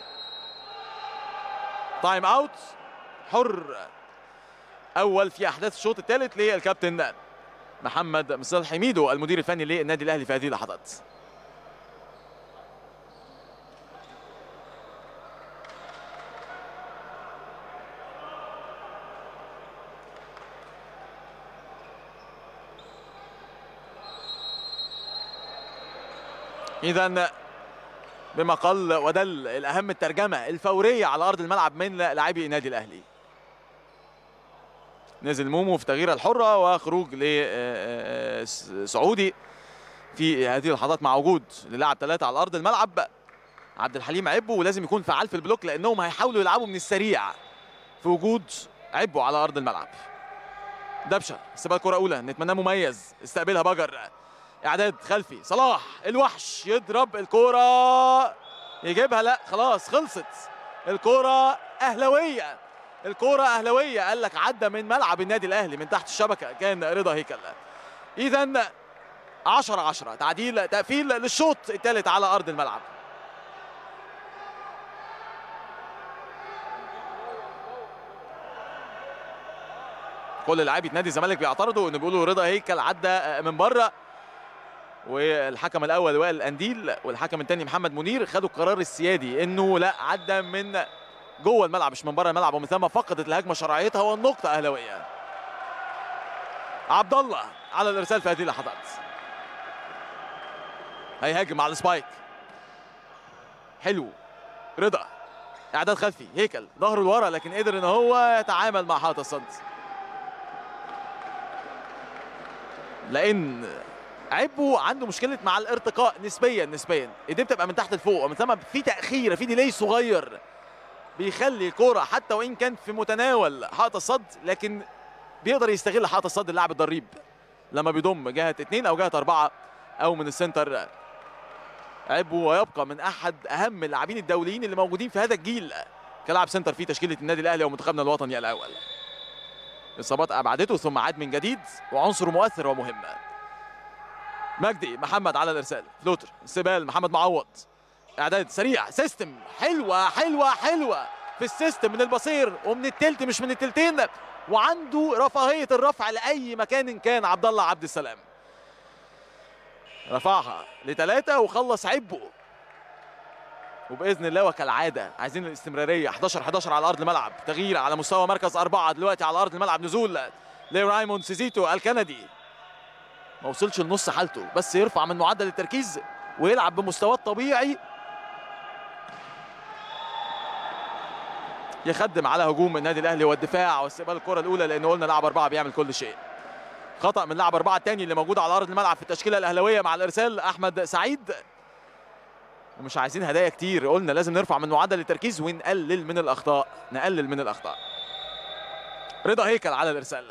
تايم اوت حر اول في احداث الشوط الثالث للكابتن محمد مصطفى حميدو المدير الفني للنادي الاهلي في هذه اللحظات اذا بما قل ودل الاهم الترجمه الفوريه على ارض الملعب من لاعبي النادي الاهلي نزل مومو في تغيير الحره وخروج لسعودي في هذه اللحظات مع وجود للاعب ثلاثه على ارض الملعب عبد الحليم عبو ولازم يكون فعال في البلوك لانهم هيحاولوا يلعبوا من السريع في وجود عبو على ارض الملعب دبشه استقبال كره اولى نتمناه مميز استقبلها بجر اعداد خلفي صلاح الوحش يضرب الكوره يجيبها لا خلاص خلصت الكوره اهلاويه الكوره اهلاويه قال لك عدى من ملعب النادي الاهلي من تحت الشبكه كان رضا هيكل اذا 10 10 تعديل تقفيل للشوط الثالث على ارض الملعب كل لاعبي نادي الزمالك بيعترضوا ان بيقولوا رضا هيكل عدى من بره والحكم الاول وائل الانديل والحكم الثاني محمد منير خدوا القرار السيادي انه لا عدى من جوه الملعب مش من بره الملعب ومن ثم فقدت الهجمه شرعيتها والنقطه اهلاويه عبد الله على الارسال في هذه اللحظات هيهاجم على السبايك حلو رضا اعداد خلفي هيكل ظهره لورا لكن قدر ان هو يتعامل مع حائط الصد لان عبو عنده مشكله مع الارتقاء نسبيا نسبيا ايديه بتبقى من تحت لفوق ومن ثم في تاخير في ديلي صغير بيخلي الكوره حتى وان كانت في متناول حائط الصد لكن بيقدر يستغل حائط الصد اللاعب الضريب لما بيضم جهه اثنين او جهه اربعه او من السنتر عبو ويبقى من احد اهم اللاعبين الدوليين اللي موجودين في هذا الجيل كلاعب سنتر في تشكيله النادي الاهلي ومنتخبنا الوطني الاول اصابات ابعدته ثم عاد من جديد وعنصر مؤثر ومهم مجدي محمد على الارسال فلوتر سبال محمد معوض اعداد سريع سيستم حلوه حلوه حلوه في السيستم من البصير ومن التلت مش من التلتين وعنده رفاهيه الرفع لاي مكان كان عبد الله عبد السلام رفعها لثلاثه وخلص عبه وباذن الله وكالعاده عايزين الاستمراريه 11 11 على ارض الملعب تغيير على مستوى مركز اربعه دلوقتي على ارض الملعب نزول لرايموند سيزيتو الكندي ما وصلش لنص حالته بس يرفع من معدل التركيز ويلعب بمستواه الطبيعي يخدم على هجوم النادي الاهلي والدفاع واستقبال الكره الاولى لان قلنا لاعب اربعه بيعمل كل شيء خطا من لاعب اربعه الثاني اللي موجود على ارض الملعب في التشكيله الاهلاويه مع الارسال احمد سعيد ومش عايزين هدايا كتير قلنا لازم نرفع من معدل التركيز ونقلل من الاخطاء نقلل من الاخطاء رضا هيكل على الارسال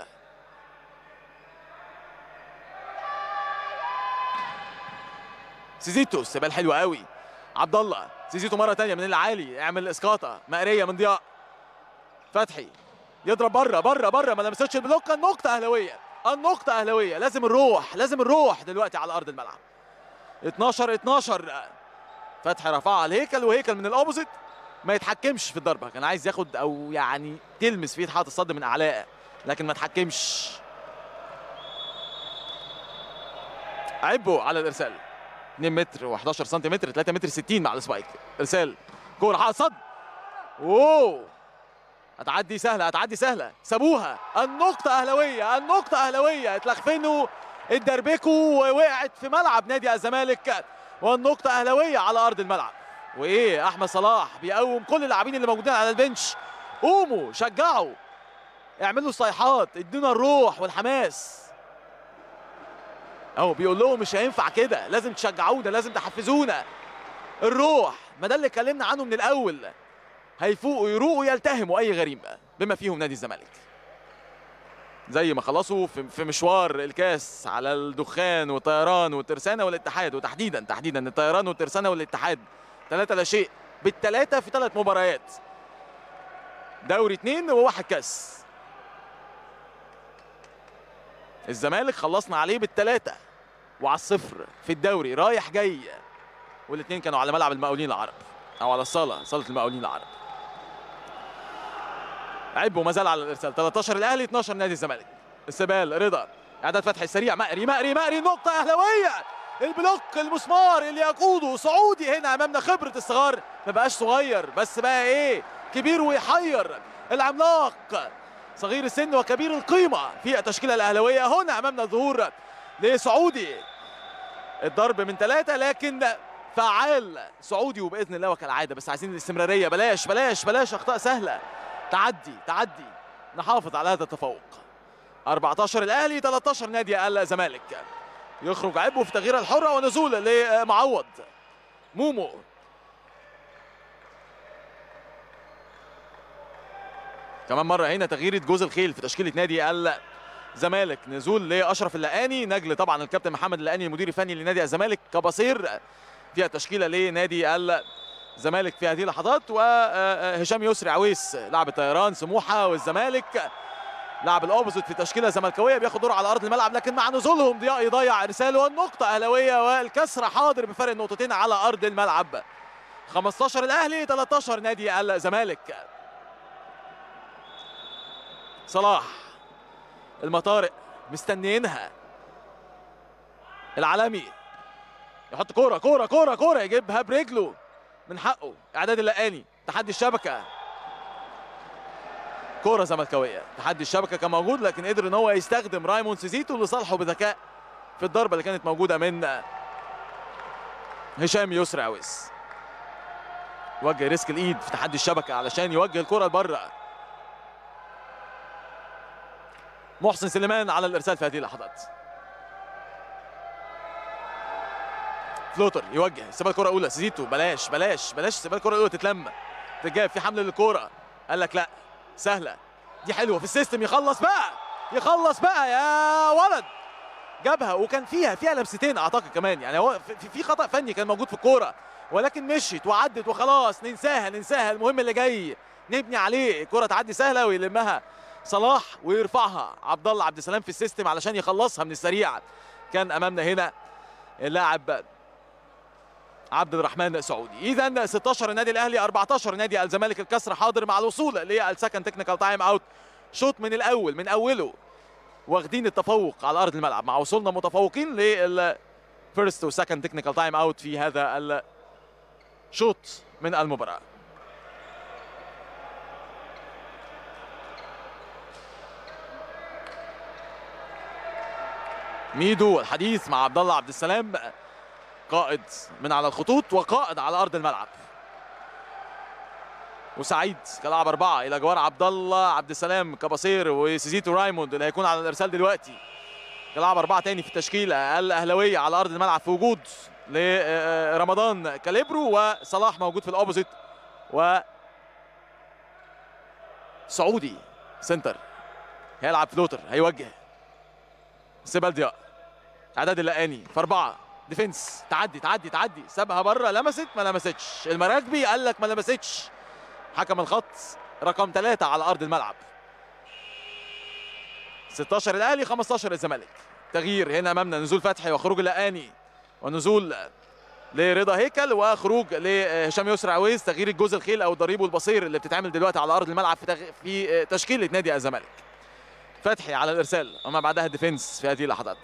سيزيتو استقبال حلو قوي عبد الله سيزيتو مره ثانيه من العالي اعمل اسقاطه مقريه من ضياء فتحي يضرب بره بره بره ما لمستش البلوك النقطه اهلاويه النقطه اهلاويه لازم نروح لازم نروح دلوقتي على ارض الملعب 12 12 فتحي رفعها لهيكل وهيكل من الاوبوزيت ما يتحكمش في الضربه كان عايز ياخد او يعني تلمس في حاطط الصد من اعلاه لكن ما تحكمش عبو على الارسال 2 متر و11 سنتيمتر 3 متر 60 مع السبايك ارسال كوره حق صد اوه هتعدي سهله هتعدي سهله سابوها النقطه اهلاويه النقطه اهلاويه اتلخفنوا اتدربكوا ووقعت في ملعب نادي الزمالك والنقطه اهلاويه على ارض الملعب وايه احمد صلاح بيقوم كل اللاعبين اللي موجودين على البنش قوموا شجعوا اعملوا صيحات ادونا الروح والحماس اهو بيقول لهم مش هينفع كده لازم تشجعونا لازم تحفزونا الروح ما ده اللي اتكلمنا عنه من الاول هيفوقوا يروقوا يلتهموا اي غريم بما فيهم نادي الزمالك زي ما خلصوا في في مشوار الكاس على الدخان والطيران والترسانه والاتحاد وتحديدا تحديدا الطيران والترسانه والاتحاد ثلاثة لا شيء بالثلاثه في ثلاث مباريات دوري اثنين وواحد كاس الزمالك خلصنا عليه بالثلاثه وعلى الصفر في الدوري رايح جاي والاثنين كانوا على ملعب المقاولين العرب او على الصاله صاله المقاولين العرب عبوا ما زال على الارسال 13 الاهلي 12 نادي الزمالك استقبال رضا اعداد فتحي السريع مقري مقري مقري نقطه اهلاويه البلوك المسمار اللي يقوده سعودي هنا امامنا خبره الصغار ما بقاش صغير بس بقى ايه كبير ويحير العملاق صغير السن وكبير القيمه في التشكيله الاهلاويه هنا امامنا ظهور لسعودي الضرب من ثلاثه لكن فعال سعودي وباذن الله وكالعاده بس عايزين الاستمراريه بلاش بلاش بلاش اخطاء سهله تعدي تعدي نحافظ على هذا التفوق 14 الاهلي 13 نادي الزمالك يخرج عبو في تغيير الحره ونزول لمعوض مومو كمان مره هنا تغيير جوز الخيل في تشكيله نادي الزمالك نزول لاشرف اللقاني نجل طبعا الكابتن محمد اللقاني المدير الفني لنادي الزمالك كبصير فيها تشكيله لنادي الزمالك في هذه اللحظات وهشام يسري عويس لاعب الطيران سموحه والزمالك لاعب الاوبوزيت في تشكيله زملكاويه بياخد دور على ارض الملعب لكن مع نزولهم ضياء يضيع ارسال والنقطه اهلاويه والكسر حاضر بفرق نقطتين على ارض الملعب 15 الاهلي 13 نادي الزمالك صلاح المطارق مستنيينها العالمي يحط كوره كوره كوره كوره يجيبها برجله من حقه اعداد اللقاني تحدي الشبكه كوره زملكاويه تحدي الشبكه كان موجود لكن قدر ان هو يستخدم رايمون سيزيتو لصالحه بذكاء في الضربه اللي كانت موجوده من هشام يسري عويس وجه ريسك الايد في تحدي الشبكه علشان يوجه الكره لبره محسن سليمان على الارسال في هذه اللحظات فلوتر يوجه استقبال الكره الاولى سيزيتو بلاش بلاش بلاش استقبال الكره الاولى تتلم تتجاب في حمله للكوره قال لك لا سهله دي حلوه في السيستم يخلص بقى يخلص بقى يا ولد جابها وكان فيها فيها لمستين اعتقد كمان يعني هو في, في خطا فني كان موجود في الكوره ولكن مشيت وعدت وخلاص ننساها ننساها المهم اللي جاي نبني عليه الكره تعدي سهله ويلمها صلاح ويرفعها عبد الله عبد السلام في السيستم علشان يخلصها من السريع كان امامنا هنا اللاعب عبد الرحمن سعودي اذا 16 النادي الاهلي 14 نادي الزمالك الكسر حاضر مع الوصول للسكند تكنيكال تايم اوت شوط من الاول من اوله واخدين التفوق على ارض الملعب مع وصولنا متفوقين للفيرست وسكند تكنيكال تايم اوت في هذا الشوط من المباراه ميدو الحديث مع عبد الله عبد السلام قائد من على الخطوط وقائد على ارض الملعب وسعيد كلاعب اربعه الى جوار عبد الله عبد السلام كبصير وسيزيتو رايموند اللي هيكون على الارسال دلوقتي كلاعب اربعه تاني في التشكيله الاهلاويه على ارض الملعب في وجود لرمضان كاليبرو وصلاح موجود في الاوبوزيت و سعودي سنتر هيلعب فلوتر هيوجه سيبالديا اعداد اللقاني في اربعه ديفنس تعدي تعدي تعدي سابها بره لمست ما لمستش المراكبي قال لك ما لمستش حكم الخط رقم ثلاثة على أرض الملعب 16 الأهلي 15 الزمالك تغيير هنا أمامنا نزول فتحي وخروج اللقاني ونزول لرضا هيكل وخروج لهشام يسرى عويس تغيير الجزء الخيل أو الضريب والبصير اللي بتتعمل دلوقتي على أرض الملعب في, تغ... في تشكيلة نادي الزمالك فتحي على الإرسال وما بعدها ديفنس في هذه اللحظات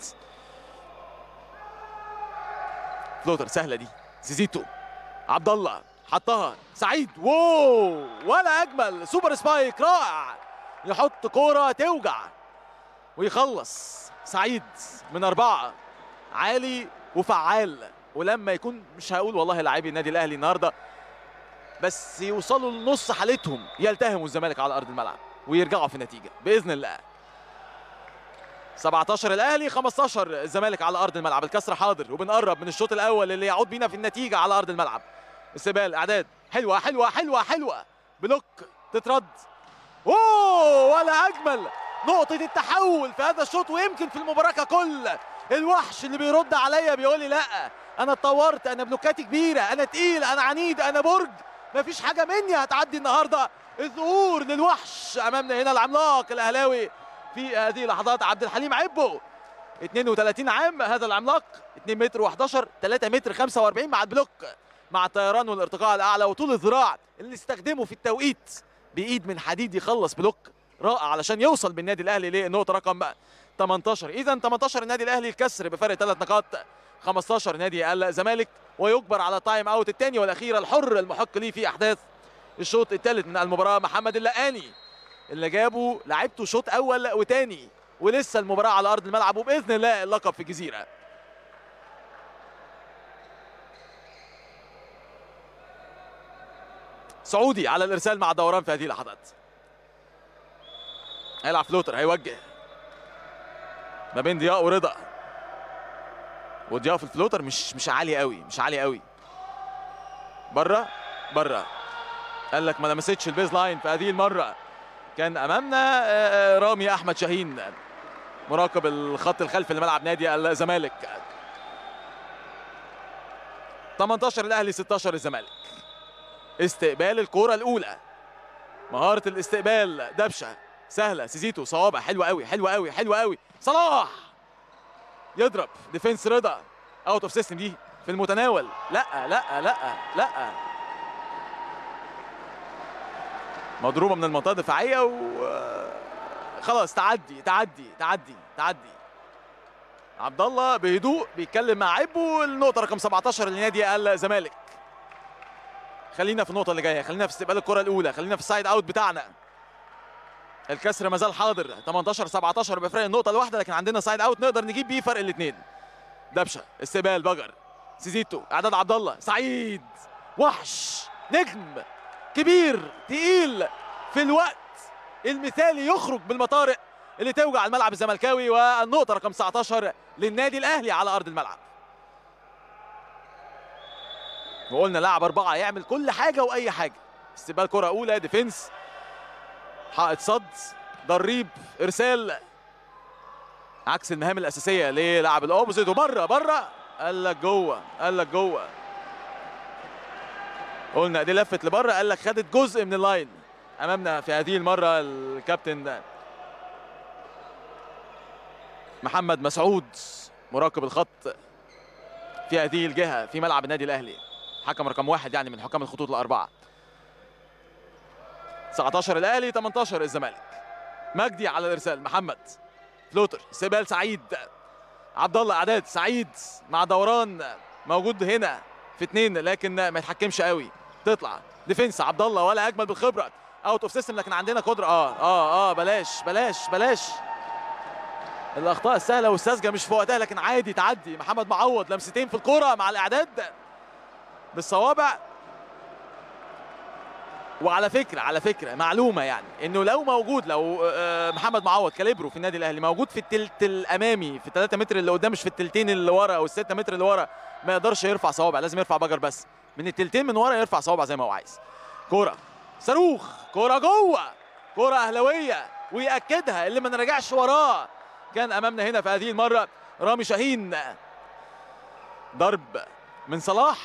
فلوتر سهله دي زيزيتو عبد الله حطها سعيد واو ولا اجمل سوبر سبايك رائع يحط كوره توجع ويخلص سعيد من اربعه عالي وفعال ولما يكون مش هقول والله لاعبي النادي الاهلي النهارده بس يوصلوا لنص حالتهم يلتهموا الزمالك على ارض الملعب ويرجعوا في النتيجه باذن الله 17 الاهلي 15 الزمالك على ارض الملعب الكسر حاضر وبنقرب من الشوط الاول اللي يعود بينا في النتيجه على ارض الملعب استقبال اعداد حلوه حلوه حلوه حلوه بلوك تترد اوه ولا اجمل نقطه التحول في هذا الشوط ويمكن في المباراه ككل الوحش اللي بيرد عليا بيقول لي لا انا اتطورت انا بلوكاتي كبيره انا تقيل انا عنيد انا برج مفيش حاجه مني هتعدي النهارده الظهور للوحش امامنا هنا العملاق الاهلاوي في هذه اللحظات عبد الحليم عبو 32 عام هذا العملاق 2 متر و11 3 متر 45 مع البلوك مع الطيران والارتقاء الاعلى وطول الذراع اللي استخدمه في التوقيت بايد من حديد يخلص بلوك رائع علشان يوصل بالنادي الاهلي للنقطه رقم 18 اذا 18 النادي الاهلي الكسر بفرق ثلاث نقاط 15 نادي الزمالك ويجبر على تايم اوت الثاني والاخير الحر المحق ليه في احداث الشوط الثالث من المباراه محمد اللقاني اللي جابه لعبته شوط اول وثاني ولسه المباراه على ارض الملعب وباذن الله اللقب في الجزيره سعودي على الارسال مع دوران في هذه اللحظات هيلعب فلوتر هيوجه ما بين ضياء ورضا وضياء في الفلوتر مش مش عالي قوي مش عالي قوي بره بره قال لك ما لمستش البيز لاين في هذه المره كان امامنا آه، رامي احمد شاهين مراقب الخط الخلفي لملعب نادي الزمالك 18 الاهلي 16 الزمالك استقبال الكرة الأولى مهارة الاستقبال دبشة سهلة سيزيتو صوابع حلوة قوي حلوة قوي حلوة قوي صلاح يضرب ديفنس رضا اوت اوف سيستم دي في المتناول لا لا لا لا مضروبة من المنطقة الدفاعية و خلاص تعدي تعدي تعدي تعدي عبد الله بهدوء بيتكلم مع عبو النقطة رقم 17 لنادي الزمالك خلينا في النقطة اللي جاية خلينا في استقبال الكرة الأولى خلينا في السايد أوت بتاعنا الكسر ما زال حاضر 18 17 بفرق النقطة الواحدة لكن عندنا سايد أوت نقدر نجيب بيه فرق الاثنين دبشة استقبال بجر سيزيتو إعداد عبد الله سعيد وحش نجم كبير تقيل في الوقت المثالي يخرج بالمطارق اللي توجع الملعب الزملكاوي والنقطة رقم 19 للنادي الأهلي على أرض الملعب وقلنا لاعب أربعة يعمل كل حاجة وأي حاجة استقبال كرة أولى ديفنس حائط صد ضريب إرسال عكس المهام الأساسية للاعب الأوبوزيت وبره بره قال لك جوه قال لك جوه قلنا دي لفت لبره قال لك خدت جزء من اللاين امامنا في هذه المره الكابتن محمد مسعود مراقب الخط في هذه الجهه في ملعب النادي الاهلي حكم رقم واحد يعني من حكام الخطوط الاربعه 19 الاهلي 18 الزمالك مجدي على الارسال محمد فلوتر سيبال سعيد عبد الله اعداد سعيد مع دوران موجود هنا في اثنين لكن ما يتحكمش قوي تطلع ديفنس عبد الله ولا اجمل بالخبره اوت اوف سيستم لكن عندنا قدره اه اه اه بلاش بلاش بلاش الاخطاء السهله والساذجه مش في وقتها لكن عادي تعدي محمد معوض لمستين في الكوره مع الاعداد بالصوابع وعلى فكره على فكره معلومه يعني انه لو موجود لو آه، محمد معوض كاليبرو في النادي الاهلي موجود في التلت الامامي في الثلاثة متر اللي قدام مش في التلتين اللي ورا او الستة متر اللي ورا ما يقدرش يرفع صوابع لازم يرفع بجر بس من التلتين من ورا يرفع صوابع زي ما هو عايز كوره صاروخ كوره جوه كوره اهلاويه وياكدها اللي ما نرجعش وراه كان امامنا هنا في هذه المره رامي شاهين ضرب من صلاح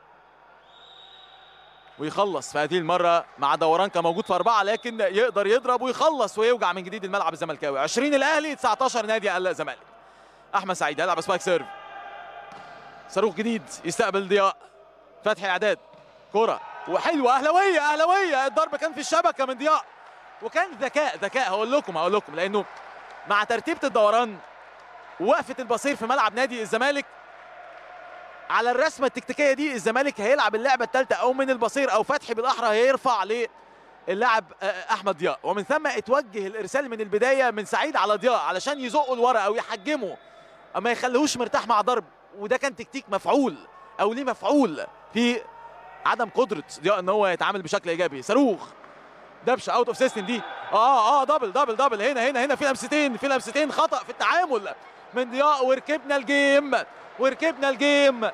ويخلص في هذه المرة مع دوران كان موجود في أربعة لكن يقدر يضرب ويخلص ويوجع من جديد الملعب الزملكاوي 20 الأهلي 19 نادي الزمالك أحمد سعيد هيلعب سبايك سيرف صاروخ جديد يستقبل ضياء فتحي إعداد كرة وحلوة أهلوية أهلوية الضرب كان في الشبكة من ضياء وكان ذكاء ذكاء هقول لكم هقول لكم لأنه مع ترتيبة الدوران وقفة البصير في ملعب نادي الزمالك على الرسمه التكتيكيه دي الزمالك هيلعب اللعبه الثالثه او من البصير او فتحي بالاحرى هيرفع للاعب احمد ضياء ومن ثم اتوجه الارسال من البدايه من سعيد على ضياء علشان يزقه لورا او يحجمه ما يخليهوش مرتاح مع ضرب وده كان تكتيك مفعول او ليه مفعول في عدم قدره ضياء ان هو يتعامل بشكل ايجابي صاروخ دبشه اوت اوف سيستم دي اه اه دبل دبل دبل هنا هنا هنا في لمستين في لمستين خطا في التعامل من ضياء وركبنا الجيم وركبنا الجيم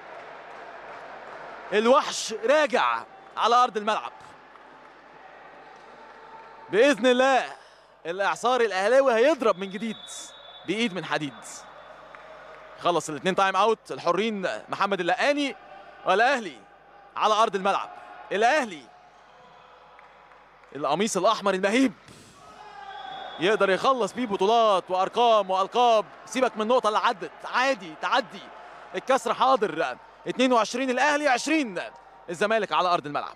الوحش راجع على ارض الملعب باذن الله الاعصار الاهلاوي هيضرب من جديد بايد من حديد خلص الاثنين تايم اوت الحرين محمد اللقاني والاهلي على ارض الملعب الاهلي القميص الاحمر المهيب يقدر يخلص بيه بطولات وارقام والقاب سيبك من النقطه اللي عدت عادي تعدي الكسر حاضر 22 الاهلي 20 الزمالك على ارض الملعب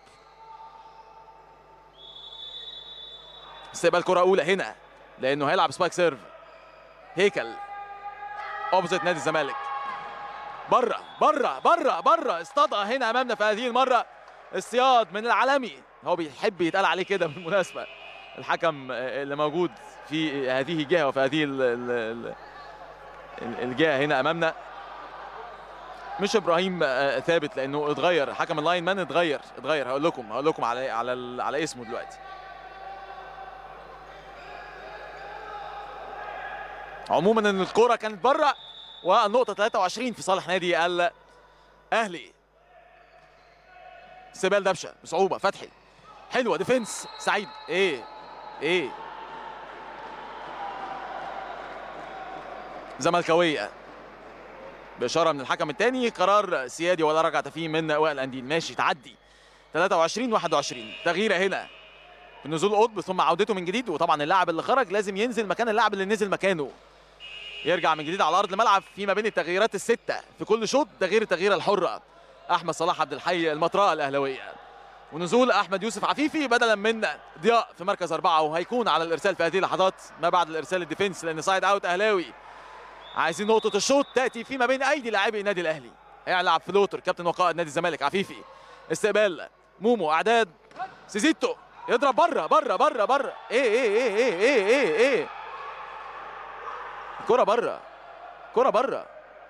استقبال كره اولى هنا لانه هيلعب سبايك سيرف هيكل اوبزيت نادي الزمالك بره بره بره بره استضع هنا امامنا في هذه المره اصطياد من العالمي هو بيحب يتقال عليه كده بالمناسبه الحكم اللي موجود في هذه الجهه وفي هذه ال- ال- ال- الجهه هنا امامنا مش ابراهيم آه، ثابت لانه اتغير حكم اللاين مان اتغير اتغير هقول لكم هقول لكم على على ال- على اسمه دلوقتي عموما ان الكره كانت بره والنقطه 23 في صالح نادي الاهلي استقبال دبشه بصعوبه فتحي حلوه ديفنس سعيد ايه ايه زملكاويه باشاره من الحكم الثاني قرار سيادي ولا رجعه فيه من وائل انديل ماشي تعدي 23 21 تغييره هنا بنزول قطب ثم عودته من جديد وطبعا اللاعب اللي خرج لازم ينزل مكان اللاعب اللي نزل مكانه يرجع من جديد على ارض الملعب فيما بين التغييرات السته في كل شوط ده غير التغييره الحره احمد صلاح عبد الحي المطرقه الاهلاويه ونزول احمد يوسف عفيفي بدلا من ضياء في مركز اربعه وهيكون على الارسال في هذه اللحظات ما بعد الارسال الديفنس لان سايد اوت اهلاوي عايزين نقطه الشوط تاتي فيما بين ايدي لاعبي النادي الاهلي هيلعب فلوتر كابتن وقائد نادي الزمالك عفيفي استقبال مومو اعداد سيزيتو يضرب بره بره بره بره ايه ايه ايه ايه ايه ايه ايه كرة بره كرة بره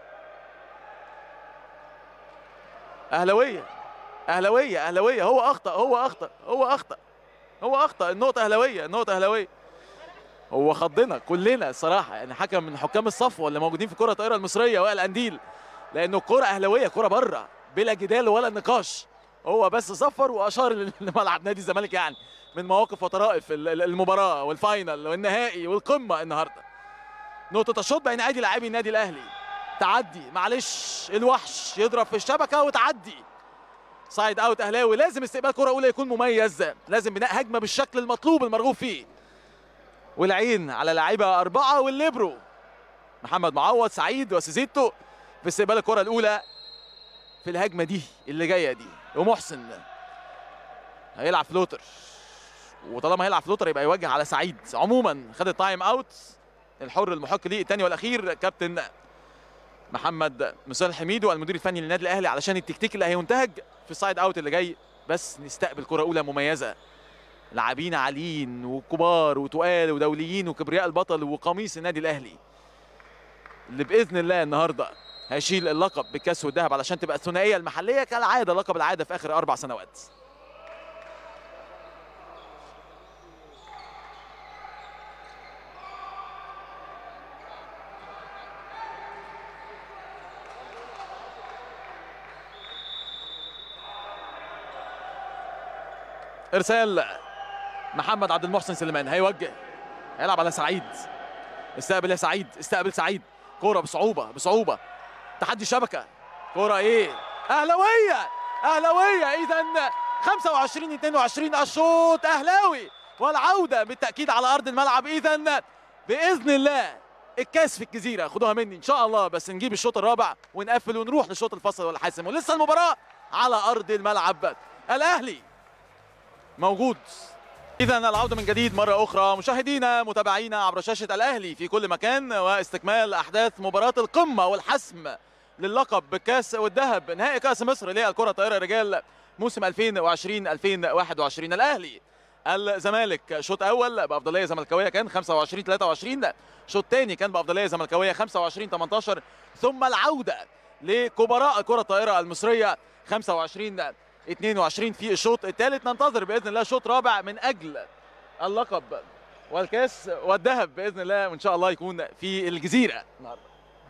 اهلاويه اهلاويه اهلاويه هو اخطا هو اخطا هو اخطا هو اخطا النقطه اهلاويه النقطه اهلاويه هو خضنا كلنا الصراحه يعني حكم من حكام الصفوه اللي موجودين في كره الطائره المصريه وائل انديل لانه الكره اهلاويه كره بره بلا جدال ولا نقاش هو بس صفر واشار لملعب نادي الزمالك يعني من مواقف وطرائف ال- ال- المباراه والفاينل والنهائي والقمه النهارده نقطه الشوط بين ايدي لاعبي النادي الاهلي تعدي معلش الوحش يضرب في الشبكه وتعدي سايد اوت اهلاوي لازم استقبال كره اولى يكون مميز لازم بناء هجمه بالشكل المطلوب المرغوب فيه والعين على لاعيبه اربعه والليبرو محمد معوض سعيد وسيزيتو في استقبال الكره الاولى في الهجمه دي اللي جايه دي ومحسن هيلعب فلوتر وطالما هيلعب فلوتر يبقى يوجه على سعيد عموما خد التايم اوت الحر المحق ليه الثاني والاخير كابتن محمد مسال حميدو المدير الفني للنادي الاهلي علشان التكتيك اللي هينتهج في السايد اوت اللي جاي بس نستقبل كره اولى مميزه لاعبين عاليين وكبار وتقال ودوليين وكبرياء البطل وقميص النادي الاهلي اللي باذن الله النهارده هيشيل اللقب بالكاس والذهب علشان تبقى الثنائيه المحليه كالعاده لقب العاده في اخر اربع سنوات ارسال محمد عبد المحسن سليمان هيوجه هيلعب على سعيد استقبل يا سعيد استقبل سعيد كوره بصعوبه بصعوبه تحدي شبكه كوره ايه اهلاويه اهلاويه اذا 25 22 الشوط اهلاوي والعوده بالتاكيد على ارض الملعب اذا باذن الله الكاس في الجزيره خدوها مني ان شاء الله بس نجيب الشوط الرابع ونقفل ونروح للشوط الفصل والحاسم ولسه المباراه على ارض الملعب الاهلي موجود إذا العودة من جديد مرة أخرى مشاهدينا متابعينا عبر شاشة الأهلي في كل مكان واستكمال أحداث مباراة القمة والحسم للقب بالكاس والذهب نهائي كأس مصر للكرة الطائرة رجال موسم 2020 2021 الأهلي الزمالك شوط أول بأفضلية زملكاوية كان 25 23 شوط ثاني كان بأفضلية زملكاوية 25 18 ثم العودة لكبراء الكرة الطائرة المصرية 25 22 في الشوط الثالث ننتظر باذن الله شوط رابع من اجل اللقب والكاس والذهب باذن الله وان شاء الله يكون في الجزيره النهارده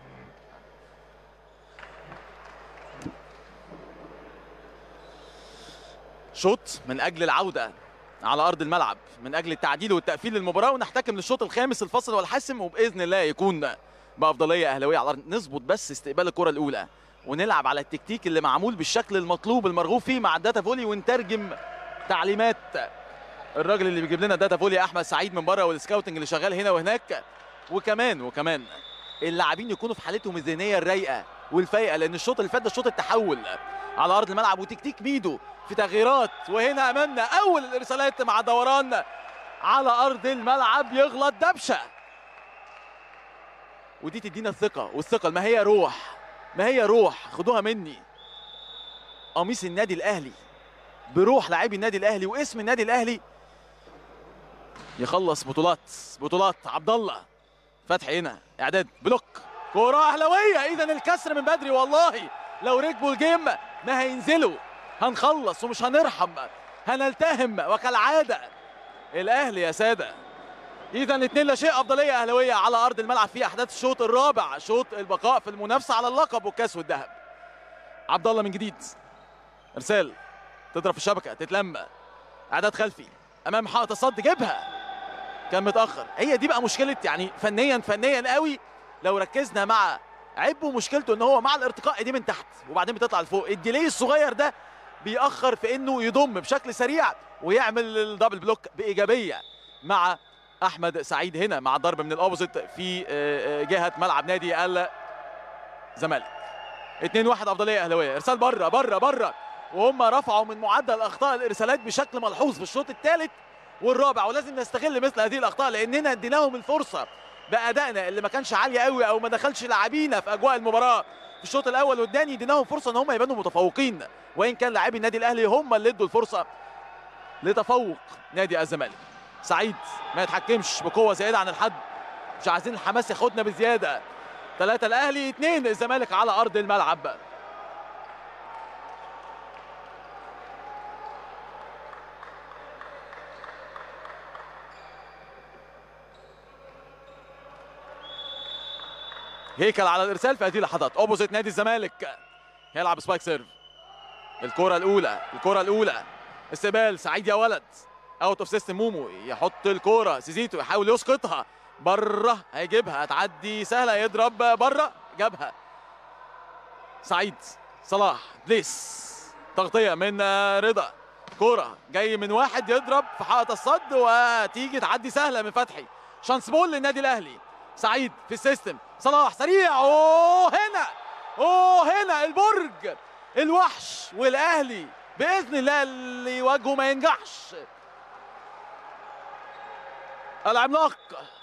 شوط من اجل العوده على ارض الملعب من اجل التعديل والتقفيل للمباراه ونحتكم للشوط الخامس الفصل والحاسم وباذن الله يكون بافضليه اهلاويه على الارض نظبط بس استقبال الكره الاولى ونلعب على التكتيك اللي معمول بالشكل المطلوب المرغوب فيه مع الداتا فولي ونترجم تعليمات الراجل اللي بيجيب لنا داتا فولي احمد سعيد من بره والسكاوتنج اللي شغال هنا وهناك وكمان وكمان اللاعبين يكونوا في حالتهم الذهنيه الرايقه والفايقه لان الشوط اللي فات ده شوط التحول على ارض الملعب وتكتيك ميدو في تغييرات وهنا امامنا اول الارسالات مع دوران على ارض الملعب يغلط دبشه ودي تدينا الثقه والثقه ما هي روح ما هي روح خدوها مني قميص النادي الاهلي بروح لاعبي النادي الاهلي واسم النادي الاهلي يخلص بطولات بطولات عبد الله فتحي هنا اعداد بلوك كرة اهلاويه اذا الكسر من بدري والله لو ركبوا الجيم ما هينزلوا هنخلص ومش هنرحم هنلتهم وكالعاده الاهلي يا ساده اذا اتنين لا شيء افضليه اهلاويه على ارض الملعب في احداث الشوط الرابع شوط البقاء في المنافسه على اللقب والكاس والذهب عبد الله من جديد ارسال تضرب في الشبكه تتلم اعداد خلفي امام حائط الصد جيبها كان متاخر هي دي بقى مشكله يعني فنيا فنيا قوي لو ركزنا مع عيبه مشكلته ان هو مع الارتقاء دي من تحت وبعدين بتطلع لفوق الديلي الصغير ده بيأخر في انه يضم بشكل سريع ويعمل الدبل بلوك بايجابيه مع احمد سعيد هنا مع ضرب من الاوبوزيت في جهه ملعب نادي الزمالك 2 1 افضليه اهلاويه ارسال بره بره بره وهم رفعوا من معدل اخطاء الارسالات بشكل ملحوظ في الشوط الثالث والرابع ولازم نستغل مثل هذه الاخطاء لاننا اديناهم الفرصه بادائنا اللي ما كانش عالي قوي او ما دخلش لاعبينا في اجواء المباراه في الشوط الاول والثاني اديناهم فرصه ان هم يبانوا متفوقين وان كان لاعبي النادي الاهلي هم اللي ادوا الفرصه لتفوق نادي الزمالك سعيد ما يتحكمش بقوه زياده عن الحد مش عايزين الحماس ياخدنا بزياده ثلاثة الأهلي اثنين الزمالك على أرض الملعب هيكل على الارسال في هذه اللحظات اوبوزيت نادي الزمالك يلعب سبايك سيرف الكره الاولى الكره الاولى استقبال سعيد يا ولد اوت اوف سيستم مومو يحط الكوره سيزيتو يحاول يسقطها بره هيجيبها هتعدي سهله يضرب بره جابها سعيد صلاح بليس تغطيه من رضا كوره جاي من واحد يضرب في حائط الصد وتيجي تعدي سهله من فتحي شانس بول للنادي الاهلي سعيد في السيستم صلاح سريع اوه هنا اوه هنا البرج الوحش والاهلي باذن الله اللي يواجهه ما ينجحش العملاق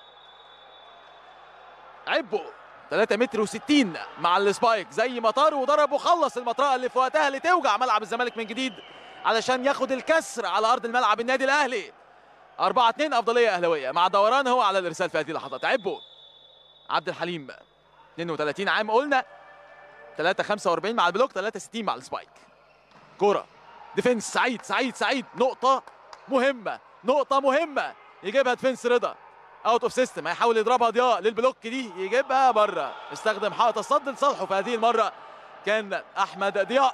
عبو 3 متر و60 مع السبايك زي ما طار وضرب وخلص المطرقه اللي في وقتها اللي توجع ملعب الزمالك من جديد علشان ياخد الكسر على ارض الملعب النادي الاهلي 4 2 افضليه اهلاويه مع دوران هو على الارسال في هذه اللحظات عبو عبد الحليم 32 عام قلنا 3 45 مع البلوك 3 60 مع السبايك كوره ديفنس سعيد سعيد سعيد نقطه مهمه نقطه مهمه يجيبها ديفنس رضا اوت اوف سيستم هيحاول يضربها ضياء للبلوك دي يجيبها بره استخدم حائط الصد لصالحه في هذه المره كان احمد ضياء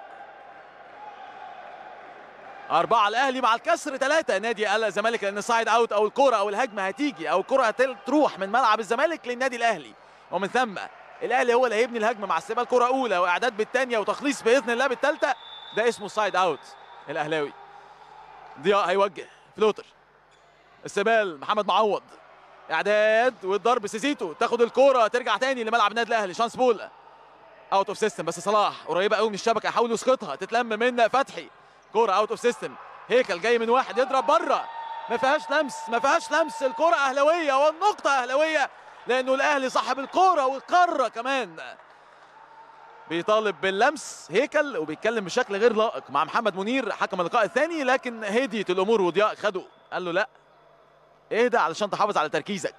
أربعة الأهلي مع الكسر ثلاثة نادي الزمالك لأن سايد أوت أو الكرة أو الهجمة هتيجي أو الكرة هتروح من ملعب الزمالك للنادي الأهلي ومن ثم الأهلي هو اللي هيبني الهجمة مع استقبال كرة أولى وإعداد بالثانية وتخليص بإذن الله بالثالثة ده اسمه سايد أوت الأهلاوي ضياء هيوجه فلوتر استقبال محمد معوض اعداد والضرب سيزيتو تاخد الكوره ترجع تاني لملعب النادي الاهلي شانس بول اوت اوف سيستم بس صلاح قريبه قوي من الشبكه يحاول يسقطها تتلم من فتحي كوره اوت اوف سيستم هيكل جاي من واحد يضرب بره ما فيهاش لمس ما فيهاش لمس الكوره اهلاويه والنقطه اهلاويه لانه الاهلي صاحب الكوره والقاره كمان بيطالب باللمس هيكل وبيتكلم بشكل غير لائق مع محمد منير حكم اللقاء الثاني لكن هديت الامور وضياء خده قال له لا اهدى علشان تحافظ على تركيزك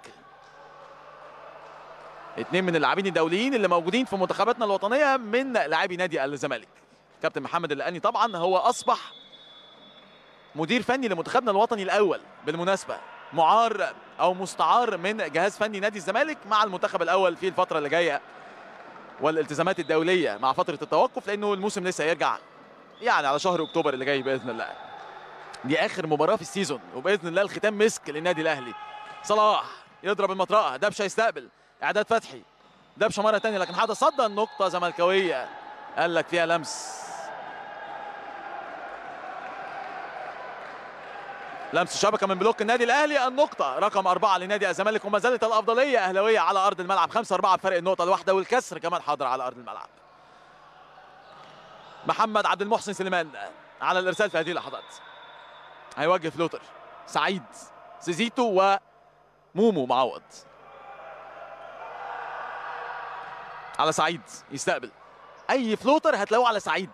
اتنين من اللاعبين الدوليين اللي موجودين في منتخباتنا الوطنيه من لاعبي نادي الزمالك كابتن محمد اللقاني طبعا هو اصبح مدير فني لمنتخبنا الوطني الاول بالمناسبه معار او مستعار من جهاز فني نادي الزمالك مع المنتخب الاول في الفتره اللي جايه والالتزامات الدوليه مع فتره التوقف لانه الموسم لسه هيرجع يعني على شهر اكتوبر اللي جاي باذن الله دي اخر مباراه في السيزون وباذن الله الختام مسك للنادي الاهلي صلاح يضرب المطرقه دبشه يستقبل اعداد فتحي دبشه مره ثانيه لكن حد صدى النقطه زملكاويه قال لك فيها لمس لمس شبكه من بلوك النادي الاهلي النقطه رقم أربعة لنادي الزمالك وما زالت الافضليه اهلاويه على ارض الملعب 5 4 بفرق النقطه الواحده والكسر كمان حاضر على ارض الملعب محمد عبد المحسن سليمان على الارسال في هذه اللحظات هيوجه فلوتر سعيد سيزيتو ومومو معوض على سعيد يستقبل اي فلوتر هتلاقوه على سعيد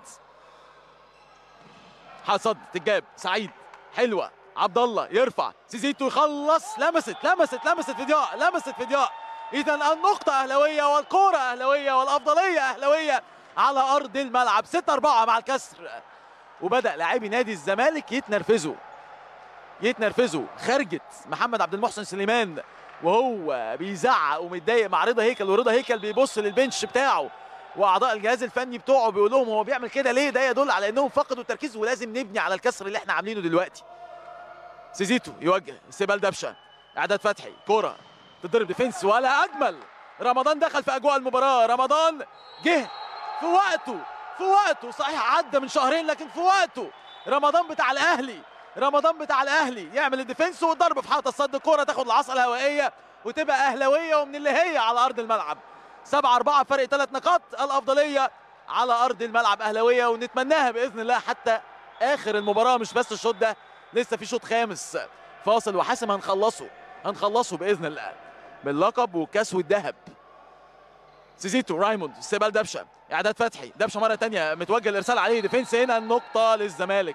حصد تجاب سعيد حلوه عبد الله يرفع سيزيتو يخلص لمست لمست لمست في ضياء لمست في ضياء اذا النقطه اهلاويه والكوره اهلاويه والافضليه اهلاويه على ارض الملعب 6 4 مع الكسر وبدا لاعبي نادي الزمالك يتنرفزوا يتنرفزوا خرجت محمد عبد المحسن سليمان وهو بيزعق ومتضايق مع رضا هيكل ورضا هيكل بيبص للبنش بتاعه واعضاء الجهاز الفني بتوعه بيقول لهم هو بيعمل كده ليه ده يدل على انهم فقدوا التركيز ولازم نبني على الكسر اللي احنا عاملينه دلوقتي سيزيتو يوجه استقبال دبشه اعداد فتحي كوره تضرب ديفنس ولا اجمل رمضان دخل في اجواء المباراه رمضان جه في وقته في وقته صحيح عدى من شهرين لكن في وقته رمضان بتاع الاهلي رمضان بتاع الاهلي يعمل الديفنس والضرب في حائط الصد الكوره تاخد العصا الهوائيه وتبقى اهلاويه ومن اللي هي على ارض الملعب 7 4 فرق ثلاث نقاط الافضليه على ارض الملعب اهلاويه ونتمناها باذن الله حتى اخر المباراه مش بس الشوط ده لسه في شوط خامس فاصل وحاسم هنخلصه هنخلصه باذن الله باللقب وكاس والذهب سيزيتو رايموند استقبال دبشه اعداد فتحي دبشه مره تانية متوجه الارسال عليه ديفنس هنا النقطه للزمالك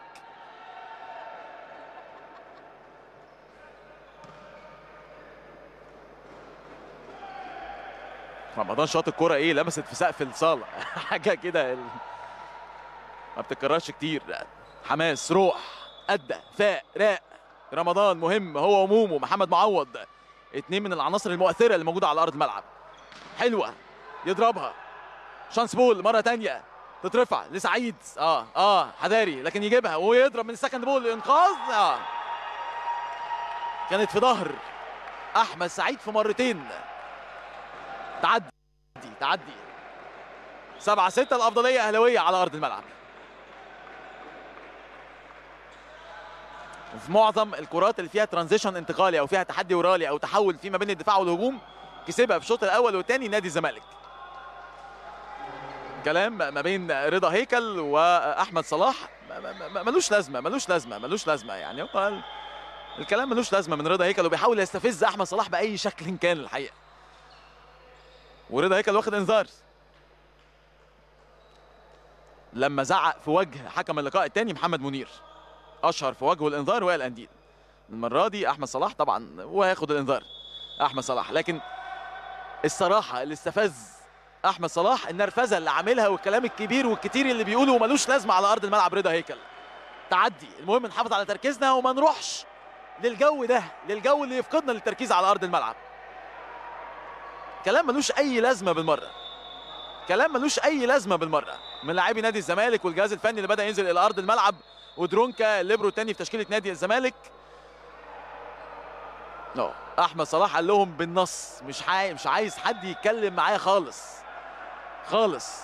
رمضان شاط الكرة ايه لمست في سقف الصالة حاجة كده ال- ما بتتكررش كتير حماس روح أدى فاق راق رمضان مهم هو ومومو محمد معوض اتنين من العناصر المؤثرة اللي موجودة على أرض الملعب حلوة يضربها شانس بول مرة تانية تترفع لسعيد اه اه حذاري لكن يجيبها ويضرب من السكند بول انقاذ اه كانت في ظهر احمد سعيد في مرتين تعدي تعدي سبعة ستة الأفضلية أهلاوية على أرض الملعب وفي معظم الكرات اللي فيها ترانزيشن انتقالي أو فيها تحدي ورالي أو تحول فيما بين الدفاع والهجوم كسبها في الشوط الأول والثاني نادي الزمالك كلام ما بين رضا هيكل وأحمد صلاح ما- ما- ما- ملوش لازمة ملوش لازمة ملوش لازمة يعني هو ال- الكلام ملوش لازمة من رضا هيكل وبيحاول يستفز أحمد صلاح بأي شكل كان الحقيقة ورضا هيكل واخد انذار لما زعق في وجه حكم اللقاء الثاني محمد منير اشهر في وجهه الانذار وائل انديل المره دي احمد صلاح طبعا وهياخد الانذار احمد صلاح لكن الصراحه اللي استفز احمد صلاح النرفزه اللي عاملها والكلام الكبير والكتير اللي بيقوله وملوش لازمه على ارض الملعب رضا هيكل تعدي المهم نحافظ على تركيزنا وما نروحش للجو ده للجو اللي يفقدنا للتركيز على ارض الملعب كلام ملوش اي لازمه بالمره كلام ملوش اي لازمه بالمره من لاعبي نادي الزمالك والجهاز الفني اللي بدا ينزل الى ارض الملعب ودرونكا الليبرو الثاني في تشكيله نادي الزمالك اه احمد صلاح قال لهم بالنص مش عاي... مش عايز حد يتكلم معايا خالص خالص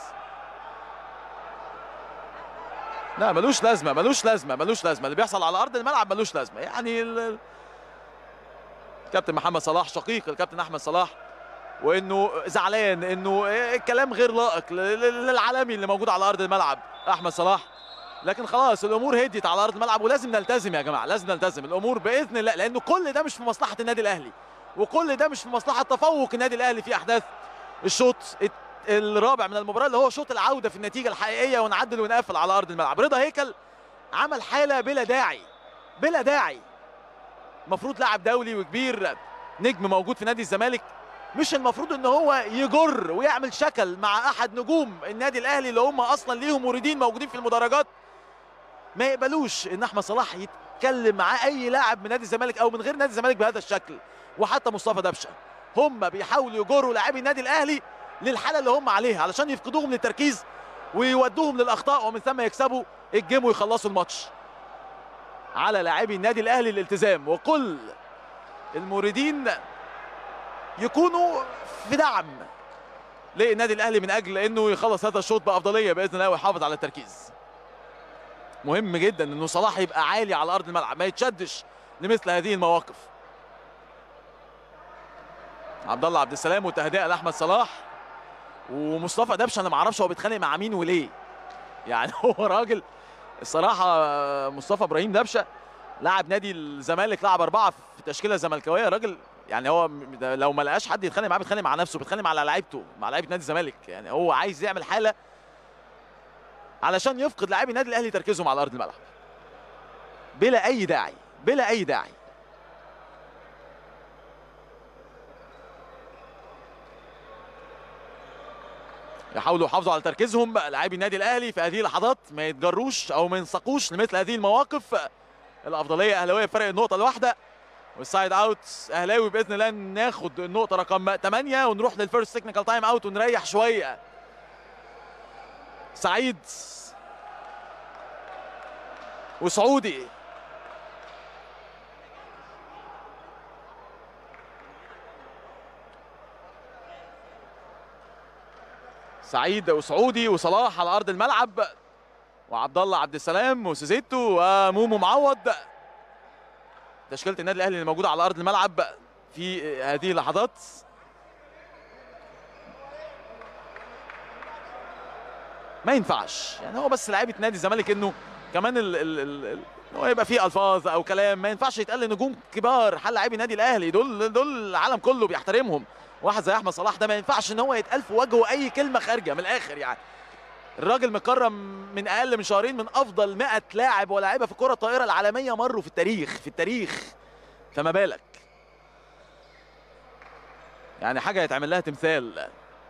لا ملوش لازمه ملوش لازمه ملوش لازمه اللي بيحصل على ارض الملعب ملوش لازمه يعني ال... كابتن محمد صلاح شقيق الكابتن احمد صلاح وانه زعلان انه الكلام غير لائق لل- للعالمي اللي موجود على ارض الملعب احمد صلاح لكن خلاص الامور هديت على ارض الملعب ولازم نلتزم يا جماعه لازم نلتزم الامور باذن الله لانه كل ده مش في مصلحه النادي الاهلي وكل ده مش في مصلحه تفوق النادي الاهلي في احداث الشوط الت- الرابع من المباراه اللي هو شوط العوده في النتيجه الحقيقيه ونعدل ونقفل على ارض الملعب رضا هيكل عمل حاله بلا داعي بلا داعي المفروض لاعب دولي وكبير نجم موجود في نادي الزمالك مش المفروض ان هو يجر ويعمل شكل مع احد نجوم النادي الاهلي اللي هم اصلا ليهم موردين موجودين في المدرجات ما يقبلوش ان احمد صلاح يتكلم مع اي لاعب من نادي الزمالك او من غير نادي الزمالك بهذا الشكل وحتى مصطفى دبشه هم بيحاولوا يجروا لاعبي النادي الاهلي للحاله اللي هم عليها علشان يفقدوهم للتركيز ويودوهم للاخطاء ومن ثم يكسبوا الجيم ويخلصوا الماتش على لاعبي النادي الاهلي الالتزام وكل الموردين يكونوا في دعم للنادي الاهلي من اجل انه يخلص هذا الشوط بافضليه باذن الله ويحافظ على التركيز مهم جدا انه صلاح يبقى عالي على ارض الملعب ما يتشدش لمثل هذه المواقف عبد الله عبد السلام وتهدئه لاحمد صلاح ومصطفى دبشه انا ما اعرفش هو بيتخانق مع مين وليه يعني هو راجل الصراحه مصطفى ابراهيم دبشه لاعب نادي الزمالك لاعب اربعه في تشكيله زملكاويه راجل يعني هو م- ده لو ما لقاش حد يتخانق معاه بيتخانق مع نفسه بيتخانق مع لعيبته مع لعيبه نادي الزمالك يعني هو عايز يعمل حاله علشان يفقد لاعبي النادي الاهلي تركيزهم على ارض الملعب بلا اي داعي بلا اي داعي يحاولوا يحافظوا على تركيزهم لاعبي النادي الاهلي في هذه اللحظات ما يتجروش او ما ينسقوش لمثل هذه المواقف الافضليه اهلاويه بفرق النقطه الواحده والسايد اوت اهلاوي باذن الله ناخد النقطه رقم 8 ونروح للفيرست تكنيكال تايم اوت ونريح شويه سعيد وسعودي سعيد وسعودي وصلاح على ارض الملعب وعبد الله عبد السلام وسيزيتو ومومو معوض تشكيله النادي الاهلي اللي موجوده على ارض الملعب في هذه اللحظات ما ينفعش يعني هو بس لعيبه نادي الزمالك انه كمان ال ال ال ال هو يبقى فيه الفاظ او كلام ما ينفعش يتقال نجوم كبار حل لاعبي النادي الاهلي دول دول العالم كله بيحترمهم واحد زي احمد صلاح ده ما ينفعش ان هو يتقال في وجهه اي كلمه خارجه من الاخر يعني الراجل مكرم من اقل من شهرين من افضل 100 لاعب ولاعيبه في الكره الطائره العالميه مروا في التاريخ في التاريخ فما بالك يعني حاجه يتعمل لها تمثال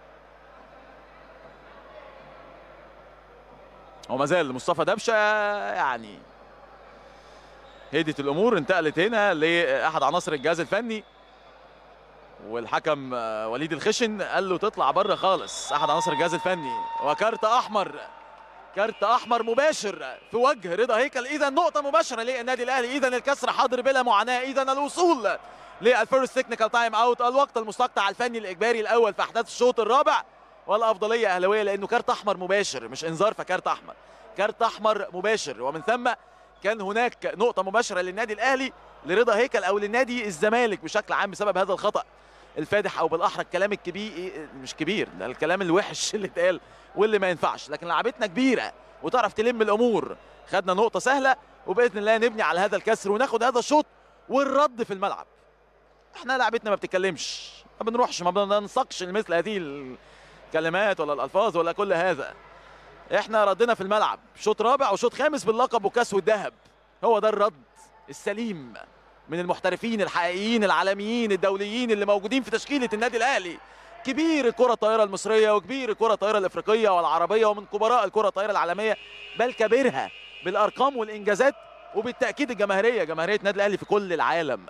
وما زال مصطفى دبشه يعني هدت الامور انتقلت هنا لاحد عناصر الجهاز الفني والحكم آه، وليد الخشن قال له تطلع بره خالص احد عناصر الجهاز الفني وكارت احمر كارت احمر مباشر في وجه رضا هيكل اذا نقطه مباشره للنادي الاهلي اذا الكسر حاضر بلا معاناه اذا الوصول للفيرست تكنيكال تايم اوت الوقت المستقطع الفني الاجباري الاول في احداث الشوط الرابع والافضليه اهلاويه لانه كارت احمر مباشر مش انذار فكارت احمر كارت احمر مباشر ومن ثم كان هناك نقطه مباشره للنادي الاهلي لرضا هيكل او لنادي الزمالك بشكل عام بسبب هذا الخطا الفادح او بالاحرى الكلام الكبير مش كبير ده الكلام الوحش اللي اتقال واللي ما ينفعش لكن لعبتنا كبيره وتعرف تلم الامور خدنا نقطه سهله وباذن الله نبني على هذا الكسر وناخد هذا الشوط والرد في الملعب احنا لعبتنا ما بتتكلمش ما بنروحش ما بننسقش لمثل هذه الكلمات ولا الالفاظ ولا كل هذا احنا ردنا في الملعب شوط رابع وشوط خامس باللقب وكاس والذهب هو ده الرد السليم من المحترفين الحقيقيين العالميين الدوليين اللي موجودين في تشكيله النادي الاهلي كبير الكره الطائره المصريه وكبير الكره الطائره الافريقيه والعربيه ومن كبراء الكره الطائره العالميه بل كبيرها بالارقام والانجازات وبالتاكيد الجماهيريه جماهيريه النادي الاهلي في كل العالم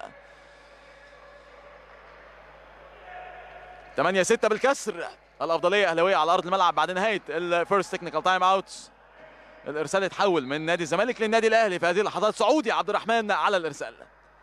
8 6 بالكسر الافضليه اهلاويه على ارض الملعب بعد نهايه الفيرست تكنيكال تايم اوت الارسال اتحول من نادي الزمالك للنادي الاهلي في هذه اللحظات سعودي عبد الرحمن على الارسال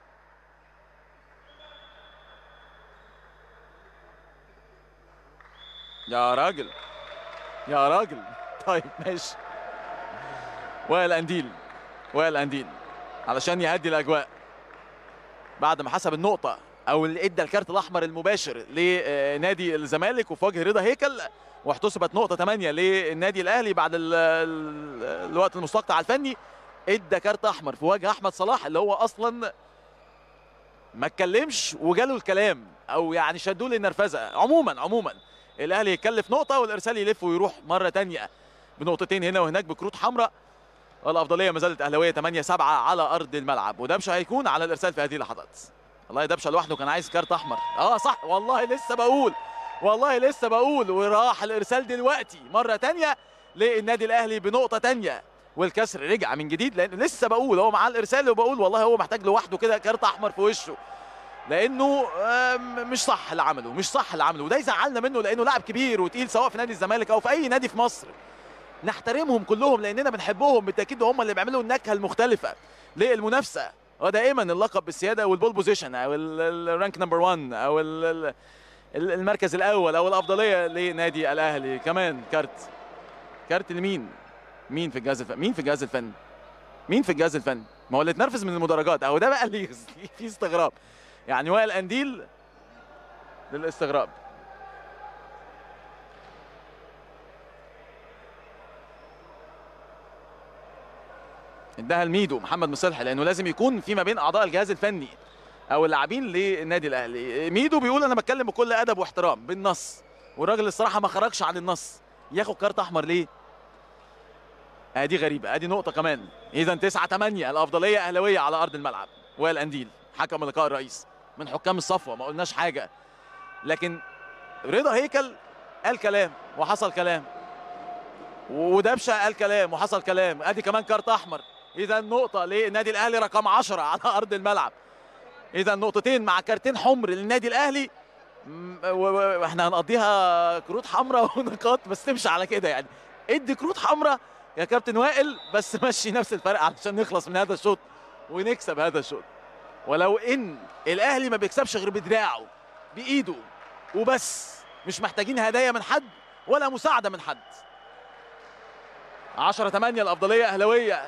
يا راجل يا راجل طيب ماشي وائل انديل وائل انديل علشان يهدي الاجواء بعد ما حسب النقطه او اللي ادى الكارت الاحمر المباشر لنادي الزمالك وفي وجه رضا هيكل واحتسبت نقطه 8 للنادي الاهلي بعد ال ال الوقت المستقطع الفني ادى كارت احمر في وجه احمد صلاح اللي هو اصلا ما اتكلمش وجاله الكلام او يعني شدوه للنرفزه عموما عموما الاهلي يكلف نقطه والارسال يلف ويروح مره تانية بنقطتين هنا وهناك بكروت حمراء الافضليه ما زالت اهلاويه 8 7 على ارض الملعب ودبشه هيكون على الارسال في هذه اللحظات والله دبشه لوحده كان عايز كارت احمر اه صح والله لسه بقول والله لسه بقول وراح الارسال دلوقتي مره تانية للنادي الاهلي بنقطه تانية والكسر رجع من جديد لان لسه بقول هو معاه الارسال وبقول والله هو محتاج لوحده كده كارت احمر في وشه لانه آم، مش صح اللي عمله مش صح اللي عمله وده يزعلنا منه لانه لاعب كبير وتقيل سواء في نادي الزمالك او في اي نادي في مصر نحترمهم كلهم لاننا بنحبهم بالتاكيد هم اللي بيعملوا النكهه المختلفه للمنافسه ودائما اللقب بالسياده والبول بوزيشن او الرانك نمبر 1 او ال- ال- ال- المركز الاول او الافضليه لنادي الاهلي كمان كارت كارت لمين مين في الجهاز الفني مين في الجهاز الفني مين في الجهاز الفني ما هو اللي اتنرفز من المدرجات اهو ده بقى اللي في استغراب يعني وائل انديل للاستغراب اداها لميدو محمد مصلح لانه لازم يكون في ما بين اعضاء الجهاز الفني او اللاعبين للنادي الاهلي ميدو بيقول انا بتكلم بكل ادب واحترام بالنص والراجل الصراحه ما خرجش عن النص ياخد كارت احمر ليه ادي غريبه ادي نقطه كمان اذا 9 8 الافضليه اهلاويه على ارض الملعب وائل انديل حكم لقاء الرئيس من حكام الصفوه ما قلناش حاجه لكن رضا هيكل قال كلام وحصل كلام ودبشه قال كلام وحصل كلام ادي كمان كارت احمر اذا نقطه للنادي الاهلي رقم 10 على ارض الملعب اذا نقطتين مع كارتين حمر للنادي الاهلي واحنا هنقضيها كروت حمراء ونقاط بس تمشي على كده يعني ادي كروت حمراء يا كابتن وائل بس مشي نفس الفرق علشان نخلص من هذا الشوط ونكسب هذا الشوط ولو ان الاهلي ما بيكسبش غير بدراعه بايده وبس مش محتاجين هدايا من حد ولا مساعده من حد 10 8 الافضليه اهلاويه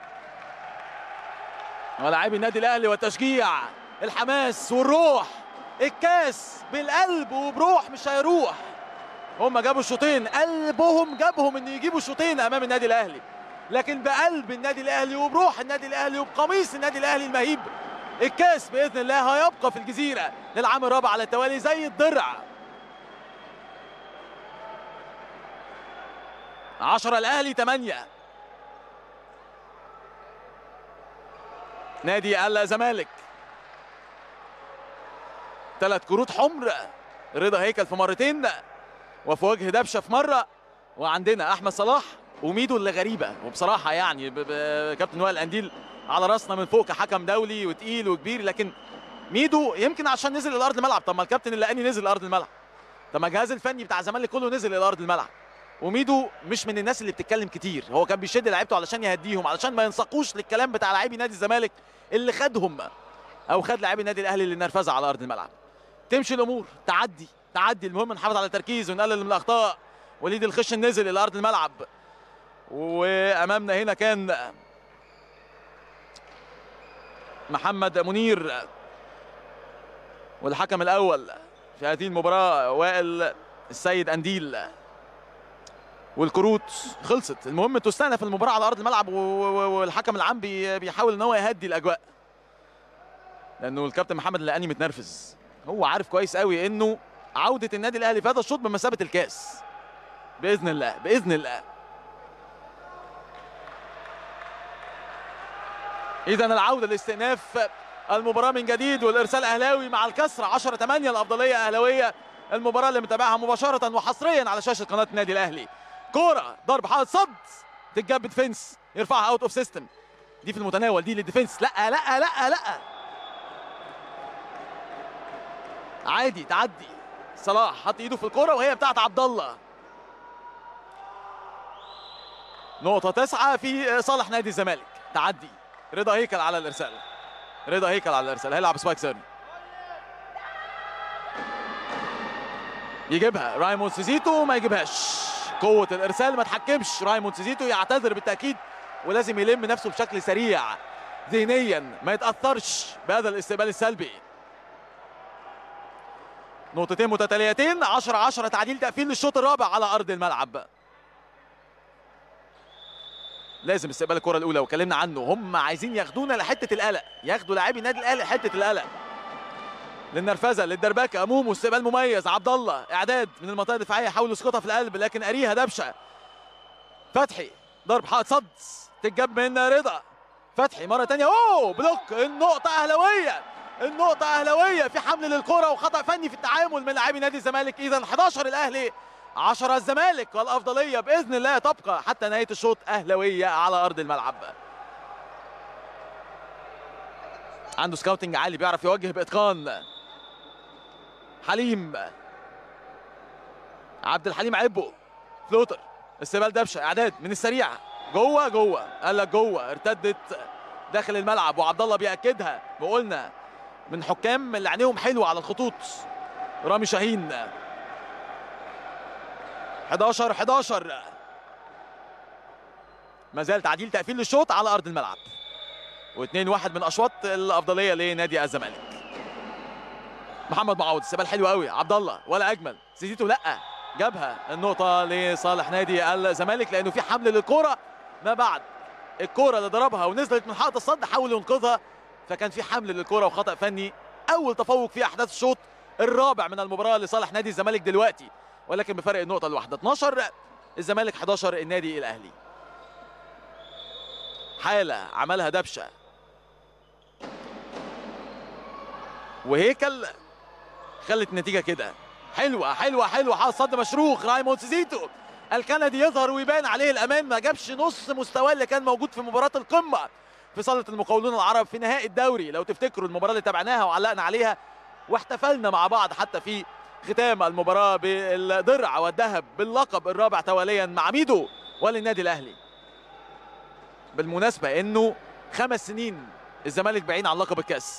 ولاعبي النادي الاهلي والتشجيع الحماس والروح الكاس بالقلب وبروح مش هيروح هم جابوا الشوطين قلبهم جابهم ان يجيبوا شوطين امام النادي الاهلي لكن بقلب النادي الاهلي وبروح النادي الاهلي وبقميص النادي الاهلي المهيب الكاس باذن الله هيبقى في الجزيره للعام الرابع على التوالي زي الضرع 10 الاهلي 8 نادي الزمالك ثلاث كروت حمر رضا هيكل في مرتين وفي وجه دبشه في مره وعندنا احمد صلاح وميدو اللي غريبه وبصراحه يعني كابتن وائل انديل على راسنا من فوق كحكم دولي وتقيل وكبير لكن ميدو يمكن عشان نزل الى ارض الملعب طب ما الكابتن اللي اني نزل الارض الملعب طب ما الجهاز الفني بتاع الزمالك كله نزل الى ارض الملعب وميدو مش من الناس اللي بتتكلم كتير هو كان بيشد لعيبته علشان يهديهم علشان ما ينسقوش للكلام بتاع لاعبي نادي الزمالك اللي خدهم او خد لاعبي النادي الاهلي اللي نرفزه على ارض الملعب تمشي الامور تعدي تعدي المهم نحافظ على التركيز ونقلل من الاخطاء وليد الخشن نزل الى ارض الملعب وامامنا هنا كان محمد منير والحكم الاول في هذه المباراه وائل السيد انديل والكروت خلصت المهم تستأنف المباراه على ارض الملعب والحكم العام بيحاول ان هو يهدي الاجواء لانه الكابتن محمد اللقاني متنرفز هو عارف كويس قوي انه عوده النادي الاهلي في هذا الشوط بمثابه الكاس باذن الله باذن الله اذا العوده لاستئناف المباراه من جديد والارسال اهلاوي مع الكسر 10 8 الافضليه اهلاويه المباراه اللي متابعها مباشره وحصريا على شاشه قناه النادي الاهلي كوره ضرب حائط صد تتجاب ديفنس يرفعها اوت اوف سيستم دي في المتناول دي للديفنس لا لا لا لا عادي تعدي صلاح حط ايده في الكوره وهي بتاعت عبد الله نقطة تسعة في صالح نادي الزمالك تعدي رضا هيكل على الارسال رضا هيكل على الارسال هيلعب سبايك سيرن يجيبها رايمون سيزيتو ما يجيبهاش قوة الارسال ما تحكمش رايمون سيزيتو يعتذر بالتأكيد ولازم يلم نفسه بشكل سريع ذهنيا ما يتأثرش بهذا الاستقبال السلبي نقطتين متتاليتين 10 10 تعديل تقفيل للشوط الرابع على ارض الملعب لازم استقبال الكره الاولى وكلمنا عنه هم عايزين ياخدونا لحته القلق ياخدوا لاعبي النادي الاهلي حته القلق للنرفزه للدربكه مومو استقبال مميز عبد الله اعداد من المنطقه الدفاعيه حاول يسقطها في القلب لكن اريها دبشه فتحي ضرب حائط صد تتجاب من رضا فتحي مره ثانيه اوه بلوك النقطه اهلاويه النقطة أهلاوية في حمل للكرة وخطأ فني في التعامل من لاعبي نادي الزمالك إذا 11 الأهلي 10 الزمالك والأفضلية بإذن الله تبقى حتى نهاية الشوط أهلاوية على أرض الملعب عنده سكاوتنج عالي بيعرف يوجه بإتقان حليم عبد الحليم عبو فلوتر استقبال دبشه اعداد من السريع جوه جوه قال لك جوه ارتدت داخل الملعب وعبد الله بياكدها وقلنا من حكام اللي عينيهم حلوه على الخطوط رامي شاهين 11 11 ما زال تعديل تقفيل للشوط على ارض الملعب واثنين واحد من اشواط الافضليه لنادي الزمالك محمد معوض استقبال حلو قوي عبد الله ولا اجمل سيزيتو لا جابها النقطه لصالح نادي الزمالك لانه في حمل للكره ما بعد الكره اللي ضربها ونزلت من حائط الصد حاول ينقذها فكان في حمل للكره وخطا فني اول تفوق في احداث الشوط الرابع من المباراه لصالح نادي الزمالك دلوقتي ولكن بفرق النقطه الواحده 12 الزمالك 11 النادي الاهلي حاله عملها دبشه وهيكل خلت النتيجه كده حلوه حلوه حلوه حاص صد مشروخ رايموند سيزيتو الكندي يظهر ويبان عليه الامان ما جابش نص مستواه اللي كان موجود في مباراه القمه في صاله المقاولون العرب في نهائي الدوري لو تفتكروا المباراه اللي تابعناها وعلقنا عليها واحتفلنا مع بعض حتى في ختام المباراه بالدرع والذهب باللقب الرابع تواليا مع ميدو وللنادي الاهلي بالمناسبه انه خمس سنين الزمالك بعيد عن لقب الكاس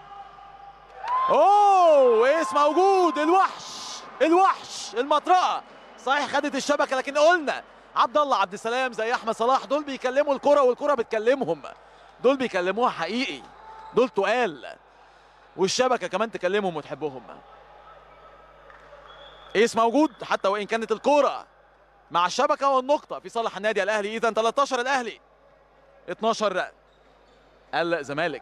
اوه ايس موجود الوحش الوحش المطرقه صحيح خدت الشبكه لكن قلنا عبد الله عبد السلام زي احمد صلاح دول بيكلموا الكره والكره بتكلمهم دول بيكلموها حقيقي دول تقال والشبكه كمان تكلمهم وتحبهم ايس موجود حتى وان كانت الكره مع الشبكه والنقطه في صالح النادي الاهلي اذا 13 الاهلي 12 الزمالك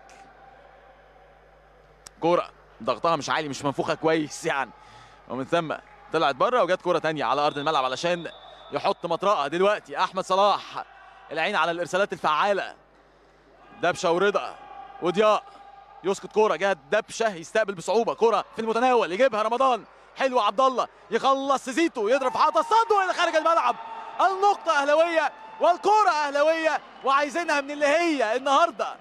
كوره ضغطها مش عالي مش منفوخه كويس يعني ومن ثم طلعت بره وجت كوره تانية على ارض الملعب علشان يحط مطرقه دلوقتي احمد صلاح العين على الارسالات الفعاله دبشه ورضا وضياء يسقط كوره جهه دبشه يستقبل بصعوبه كوره في المتناول يجيبها رمضان حلو عبد الله يخلص زيتو يضرب في حاطه الصد الى خارج الملعب النقطه اهلاويه والكوره اهلاويه وعايزينها من اللي هي النهارده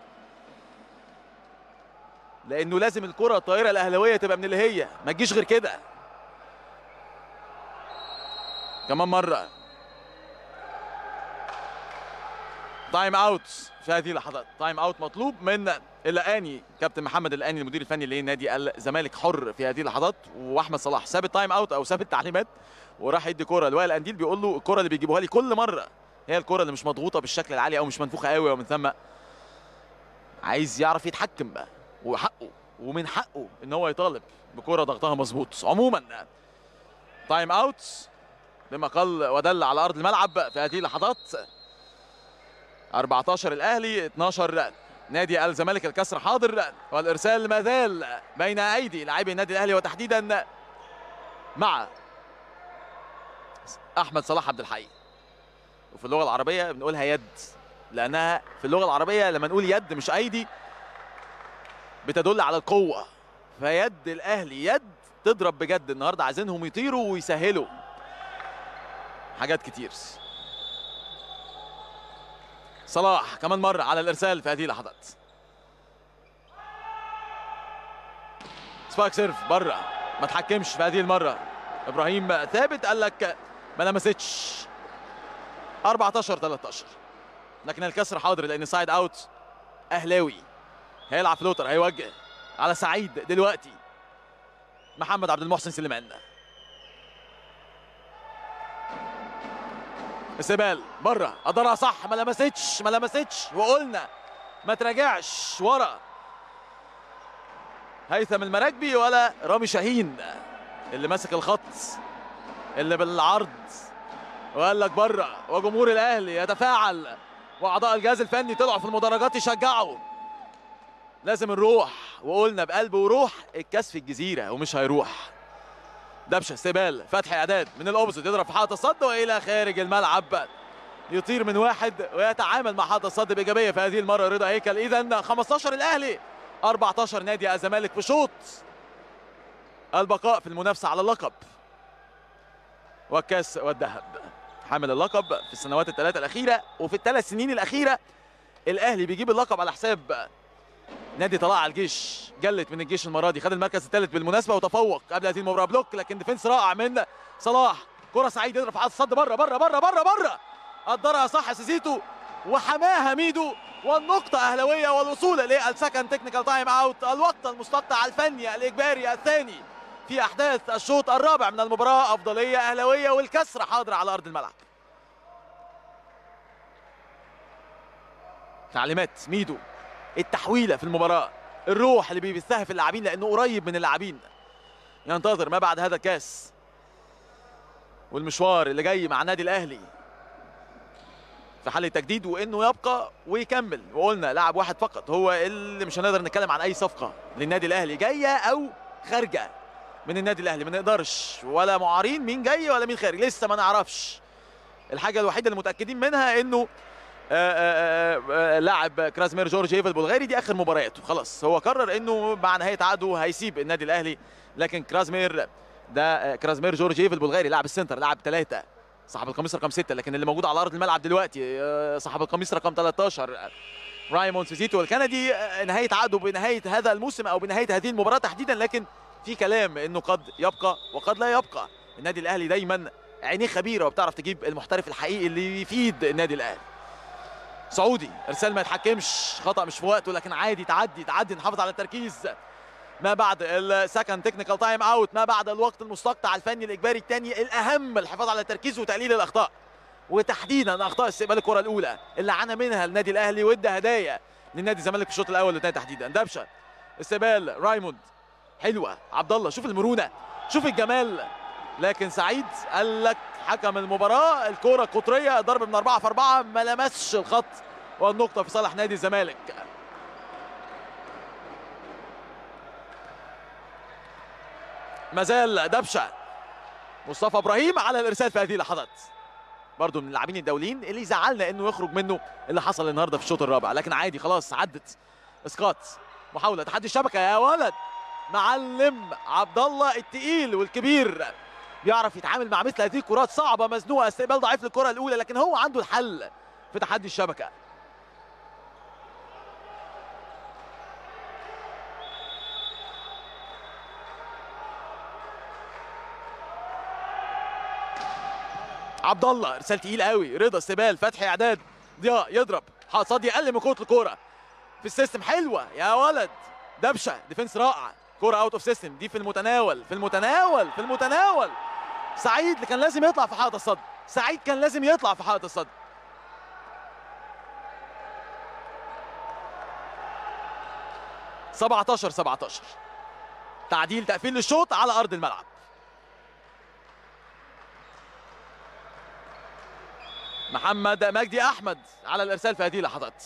لانه لازم الكره الطائره الاهلاويه تبقى من اللي هي ما تجيش غير كده كمان مره تايم اوت في هذه اللحظات تايم اوت مطلوب من اللقاني كابتن محمد اللقاني المدير الفني لنادي الزمالك حر في هذه اللحظات واحمد صلاح ساب التايم اوت او ساب التعليمات وراح يدي كوره لوائل انديل بيقول له الكوره اللي بيجيبوها لي كل مره هي الكوره اللي مش مضغوطه بالشكل العالي او مش منفوخه قوي ومن ثم عايز يعرف يتحكم بقى وحقه ومن حقه ان هو يطالب بكره ضغطها مظبوط عموما تايم اوت بما قال ودل على ارض الملعب في هذه اللحظات 14 الاهلي 12 نادي الزمالك الكسر حاضر والارسال ما زال بين ايدي لاعبي النادي الاهلي وتحديدا مع احمد صلاح عبد الحي وفي اللغه العربيه بنقولها يد لانها في اللغه العربيه لما نقول يد مش ايدي بتدل على القوه فيد الاهلي يد تضرب بجد النهارده عايزينهم يطيروا ويسهلوا حاجات كتير صلاح كمان مرة على الإرسال في هذه اللحظات سباك سيرف بره ما تحكمش في هذه المرة إبراهيم ثابت قال لك ما لمستش 14 13 لكن الكسر حاضر لأن سايد أوت أهلاوي هيلعب فلوتر هيوجه على سعيد دلوقتي محمد عبد المحسن سليمان استقبال بره قدرها صح ما لمستش ما لمستش وقلنا ما تراجعش ورا هيثم المراكبي ولا رامي شاهين اللي ماسك الخط اللي بالعرض وقال لك بره وجمهور الاهلي يتفاعل واعضاء الجهاز الفني طلعوا في المدرجات يشجعوا لازم نروح وقلنا بقلب وروح الكاس في الجزيره ومش هيروح دبشه استقبال فتحي اعداد من الاوبزيت يضرب في حائط الصد والى خارج الملعب يطير من واحد ويتعامل مع حائط الصد بايجابيه في هذه المره رضا هيكل اذا 15 الاهلي 14 نادي الزمالك في شوط البقاء في المنافسه على اللقب والكاس والذهب حامل اللقب في السنوات الثلاثه الاخيره وفي الثلاث سنين الاخيره الاهلي بيجيب اللقب على حساب نادي طلائع الجيش جلت من الجيش المره دي خد المركز الثالث بالمناسبه وتفوق قبل هذه المباراه بلوك لكن ديفنس رائع من صلاح كره سعيد يضرب على الصد بره بره بره بره بره قدرها صح سيزيتو وحماها ميدو والنقطة أهلاوية والوصول للسكند تكنيكال تايم أوت الوقت المستقطع الفني الإجباري الثاني في أحداث الشوط الرابع من المباراة أفضلية أهلاوية والكسر حاضر على أرض الملعب تعليمات ميدو التحويله في المباراه الروح اللي بيبثها في اللاعبين لانه قريب من اللاعبين ينتظر ما بعد هذا الكاس والمشوار اللي جاي مع النادي الاهلي في حال التجديد وانه يبقى ويكمل وقلنا لاعب واحد فقط هو اللي مش هنقدر نتكلم عن اي صفقه للنادي الاهلي جايه او خارجه من النادي الاهلي ما نقدرش ولا معارين مين جاي ولا مين خارج لسه ما نعرفش الحاجه الوحيده اللي متاكدين منها انه آه، آه، آه، لاعب كرازمير جورجيف البلغاري دي اخر مبارياته خلاص هو قرر انه مع نهايه عقده هيسيب النادي الاهلي لكن كرازمير ده آه، كرازمير جورجيف البلغاري لاعب السنتر لاعب ثلاثه صاحب القميص رقم ستة لكن اللي موجود على ارض الملعب دلوقتي آه، صاحب القميص رقم 13 آه، رايمون سيزيتو الكندي آه، نهايه عقده بنهايه هذا الموسم او بنهايه هذه المباراه تحديدا لكن في كلام انه قد يبقى وقد لا يبقى النادي الاهلي دايما عينيه خبيره وبتعرف تجيب المحترف الحقيقي اللي يفيد النادي الاهلي سعودي ارسال ما يتحكمش خطا مش في وقته لكن عادي تعدي تعدي نحافظ على التركيز ما بعد السكند تكنيكال تايم اوت ما بعد الوقت المستقطع الفني الاجباري الثاني الاهم الحفاظ على التركيز وتقليل الاخطاء وتحديدا اخطاء استقبال الكره الاولى اللي عانى منها النادي الاهلي وادى هدايا للنادي الزمالك في الشوط الاول والثاني تحديدا دبشه استقبال رايموند حلوه عبد الله شوف المرونه شوف الجمال لكن سعيد قال لك حكم المباراه الكره قطريه ضرب من أربعة في أربعة ما لمسش الخط والنقطه في صالح نادي الزمالك مازال دبشه مصطفى ابراهيم على الارسال في هذه اللحظات برضه من اللاعبين الدوليين اللي زعلنا انه يخرج منه اللي حصل النهارده في الشوط الرابع لكن عادي خلاص عدت اسقاط محاوله تحدي الشبكه يا ولد معلم عبد الله التقيل والكبير بيعرف يتعامل مع مثل هذه الكرات صعبه مزنوقه استقبال ضعيف للكره الاولى لكن هو عنده الحل في تحدي الشبكه عبد الله ارسال تقيل قوي رضا استقبال فتحي اعداد ضياء يضرب صاد يقل من كره الكوره في السيستم حلوه يا ولد دبشه ديفنس رائع كوره اوت اوف سيستم دي في المتناول في المتناول في المتناول سعيد اللي كان لازم يطلع في حائط الصد سعيد كان لازم يطلع في حائط الصد سبعتاشر سبعتاشر تعديل تقفيل للشوط على ارض الملعب محمد مجدي احمد على الارسال في هذه اللحظات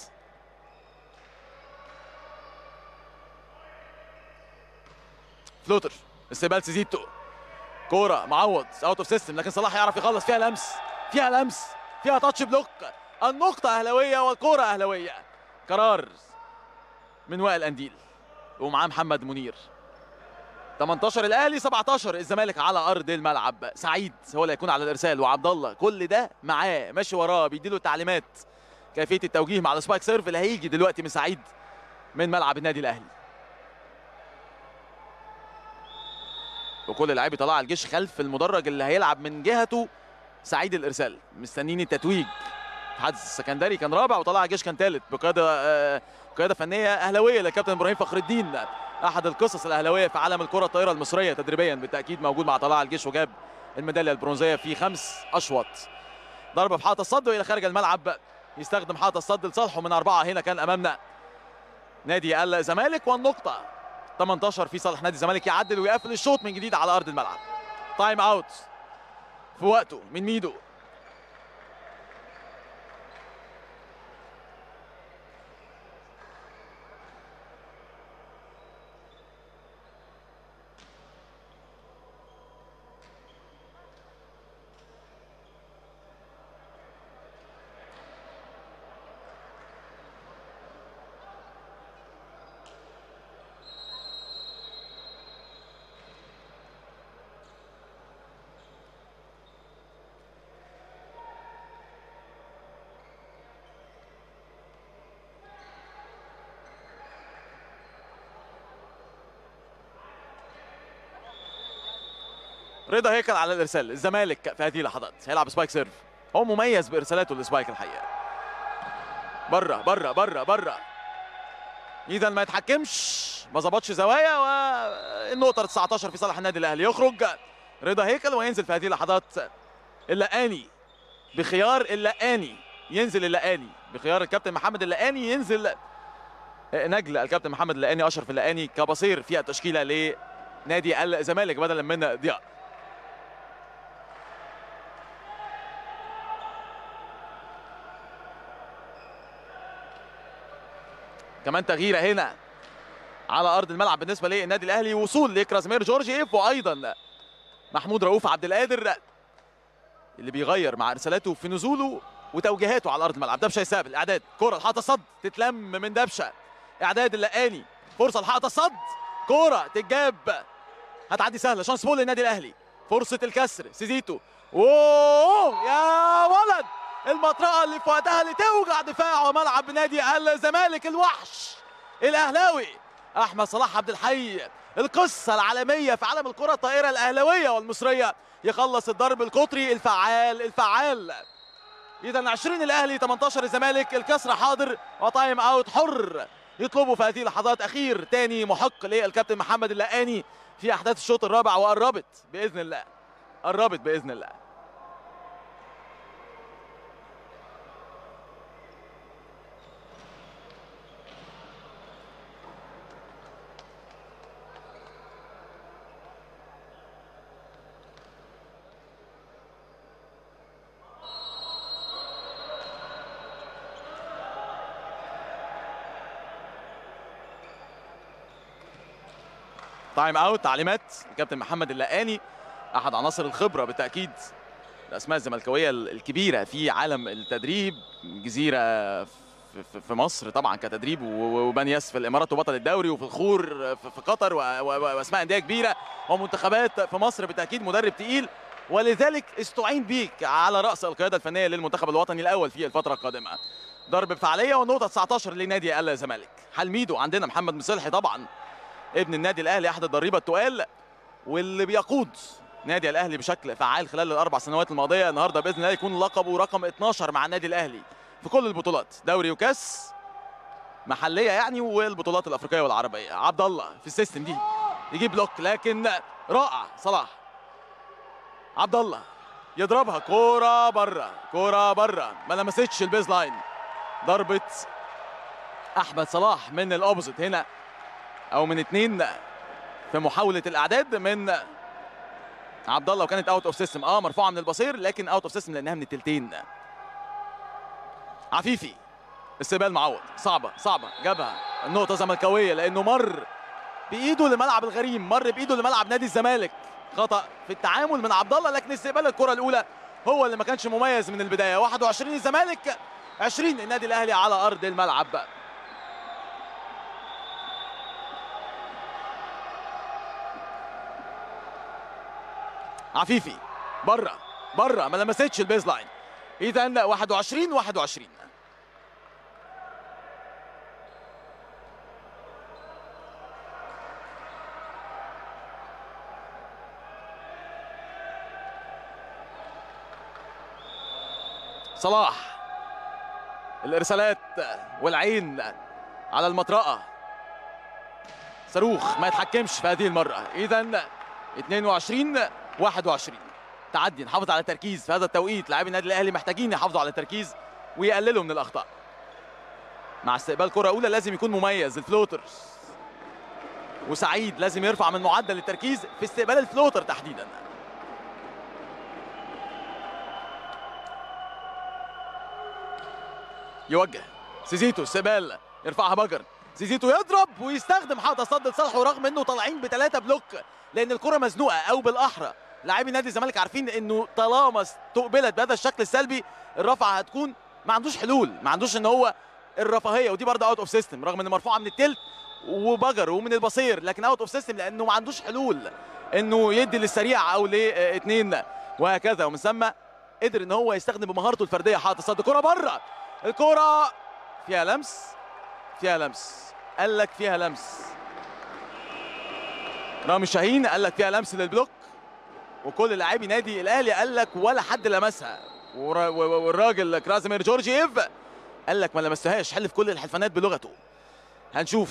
فلوتر استقبال سيزيتو كوره معوض اوت اوف سيستم لكن صلاح يعرف يخلص فيها لمس فيها لمس فيها تاتش بلوك النقطة أهلوية والكرة أهلوية قرار من وائل أنديل ومعاه محمد منير 18 الاهلي 17 الزمالك على ارض الملعب سعيد هو اللي هيكون على الارسال وعبد الله كل ده معاه ماشي وراه بيديله تعليمات كيفيه التوجيه مع السبايك سيرف اللي هيجي دلوقتي من سعيد من ملعب النادي الاهلي وكل لاعبي طلع الجيش خلف المدرج اللي هيلعب من جهته سعيد الارسال مستنيين التتويج حدث السكندري كان رابع وطلع الجيش كان ثالث بقياده آه قياده فنيه اهلاويه للكابتن ابراهيم فخر الدين احد القصص الاهلاويه في عالم الكره الطايره المصريه تدريبيا بالتاكيد موجود مع طلائع الجيش وجاب الميداليه البرونزيه في خمس اشواط ضربه في حائط الصد والى خارج الملعب يستخدم حائط الصد لصالحه من اربعه هنا كان امامنا نادي الزمالك والنقطه 18 في صالح نادي الزمالك يعدل ويقفل الشوط من جديد على ارض الملعب تايم اوت في وقته من ميدو رضا هيكل على الارسال الزمالك في هذه اللحظات هيلعب سبايك سيرف هو مميز بارسالاته للسبايك الحقيقه بره بره بره بره اذا ما يتحكمش ما ظبطش زوايا والنقطه 19 في صالح النادي الاهلي يخرج رضا هيكل وينزل في هذه اللحظات اللقاني بخيار اللقاني ينزل اللقاني بخيار الكابتن محمد اللقاني ينزل نجل الكابتن محمد اللقاني اشرف اللقاني كبصير في التشكيله لنادي الزمالك بدلا من ضياء كمان تغييره هنا على ارض الملعب بالنسبه للنادي الاهلي وصول لكرازمير جورجيف وايضا محمود رؤوف عبد القادر اللي بيغير مع ارسالاته في نزوله وتوجيهاته على ارض الملعب دبشه يستقبل اعداد كره لحاطه صد تتلم من دبشه اعداد اللقاني فرصه لحاطه صد كره تتجاب هتعدي سهله شانس بول للنادي الاهلي فرصه الكسر سيزيتو اوه يا ولد المطرقه اللي في وقتها اللي توجع دفاع وملعب نادي الزمالك الوحش الاهلاوي احمد صلاح عبد الحي القصه العالميه في عالم الكره الطائره الاهلاويه والمصريه يخلص الضرب القطري الفعال الفعال اذا 20 الاهلي 18 الزمالك الكسر حاضر وتايم اوت حر يطلبوا في هذه اللحظات اخير تاني محق للكابتن محمد اللقاني في احداث الشوط الرابع وقربت باذن الله قربت باذن الله تايم اوت تعليمات الكابتن محمد اللقاني احد عناصر الخبره بالتاكيد الاسماء الزملكاويه الكبيره في عالم التدريب جزيره في في مصر طبعا كتدريب وبنياس في الامارات وبطل الدوري وفي الخور في قطر واسماء انديه كبيره ومنتخبات في مصر بالتاكيد مدرب تقيل ولذلك استعين بيك على راس القياده الفنيه للمنتخب الوطني الاول في الفتره القادمه ضرب بفعاليه والنقطه 19 لنادي الزمالك حلميدو عندنا محمد مصلحي طبعا ابن النادي الاهلي احد الضريبه التقال واللي بيقود نادي الاهلي بشكل فعال خلال الاربع سنوات الماضيه النهارده باذن الله يكون لقبه رقم 12 مع النادي الاهلي في كل البطولات دوري وكاس محليه يعني والبطولات الافريقيه والعربيه عبد الله في السيستم دي يجيب بلوك لكن رائع صلاح عبد الله يضربها كوره بره كوره بره ما لمستش البيز لاين ضربه احمد صلاح من الاوبوزيت هنا او من اثنين في محاوله الاعداد من عبد الله وكانت اوت اوف سيستم اه مرفوعه من البصير لكن اوت اوف سيستم لانها من التلتين عفيفي استقبال معوض صعبه صعبه جابها النقطه زملكاويه لانه مر بايده لملعب الغريم مر بايده لملعب نادي الزمالك خطا في التعامل من عبد الله لكن استقبال الكره الاولى هو اللي ما كانش مميز من البدايه 21 الزمالك 20 النادي الاهلي على ارض الملعب عفيفي بره بره ما لمستش البيز لاين اذا 21 21 صلاح الارسالات والعين على المطرقه صاروخ ما يتحكمش في هذه المره اذا 22 21 تعدي نحافظ على التركيز في هذا التوقيت لاعبي النادي الاهلي محتاجين يحافظوا على التركيز ويقللوا من الاخطاء مع استقبال كره اولى لازم يكون مميز الفلوترز وسعيد لازم يرفع من معدل التركيز في استقبال الفلوتر تحديدا يوجه سيزيتو استقبال يرفعها بجر زيزيتو يضرب ويستخدم حاطه صد لصالحه رغم انه طالعين بثلاثه بلوك لان الكره مزنوقه او بالاحرى لاعبي نادي الزمالك عارفين انه طالما استقبلت بهذا الشكل السلبي الرفعه هتكون ما عندوش حلول ما عندوش ان هو الرفاهيه ودي برضه اوت اوف سيستم رغم ان مرفوعه من التلت وبجر ومن البصير لكن اوت اوف سيستم لانه ما عندوش حلول انه يدي للسريع او لاثنين وهكذا ومن ثم قدر ان هو يستخدم بمهارته الفرديه حاطط صد كره بره الكره فيها لمس فيها لمس قال لك فيها لمس رامي شاهين قال لك فيها لمس للبلوك وكل لاعبي نادي الاهلي قال لك ولا حد لمسها والراجل كرازيمير جورجييف قال لك ما لمستهاش حل في كل الحلفانات بلغته هنشوف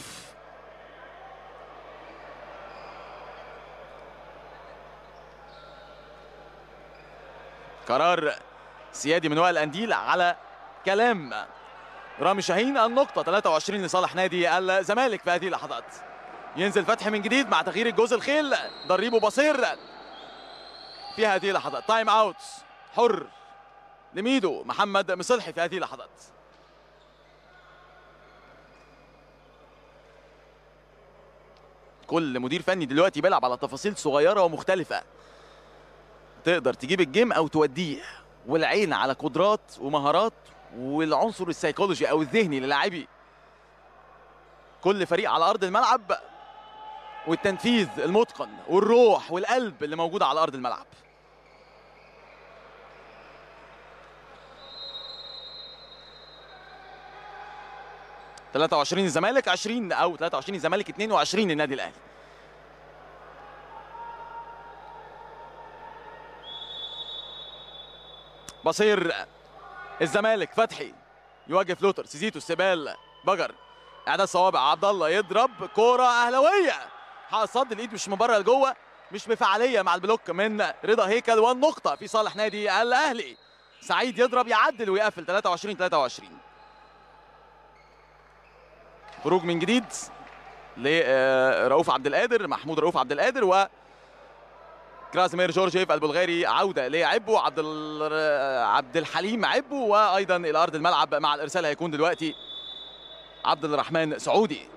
قرار سيادي من وائل انديل على كلام رامي شاهين النقطة 23 لصالح نادي الزمالك في هذه اللحظات ينزل فتحي من جديد مع تغيير الجوز الخيل ضريبه بصير في هذه اللحظات تايم اوت حر لميدو محمد مصلحي في هذه اللحظات كل مدير فني دلوقتي بيلعب على تفاصيل صغيرة ومختلفة تقدر تجيب الجيم او توديه والعين على قدرات ومهارات والعنصر السيكولوجي او الذهني للاعبي كل فريق على ارض الملعب والتنفيذ المتقن والروح والقلب اللي موجوده على ارض الملعب تلاتة وعشرين الزمالك 20 او 23 الزمالك 22 النادي الاهلي بصير الزمالك فتحي يواجه فلوتر سيزيتو استقبال بجر اعداد صوابع عبد الله يضرب كوره اهلاويه حق صد الايد مش من بره لجوه مش بفعاليه مع البلوك من رضا هيكل والنقطه في صالح نادي الاهلي سعيد يضرب يعدل ويقفل 23 23 خروج من جديد لرؤوف عبد القادر محمود رؤوف عبد القادر و كرازيمير جورجيف البلغاري عوده لعبو عبد عبد الحليم عبو وايضا الى ارض الملعب مع الارسال هيكون دلوقتي عبد الرحمن سعودي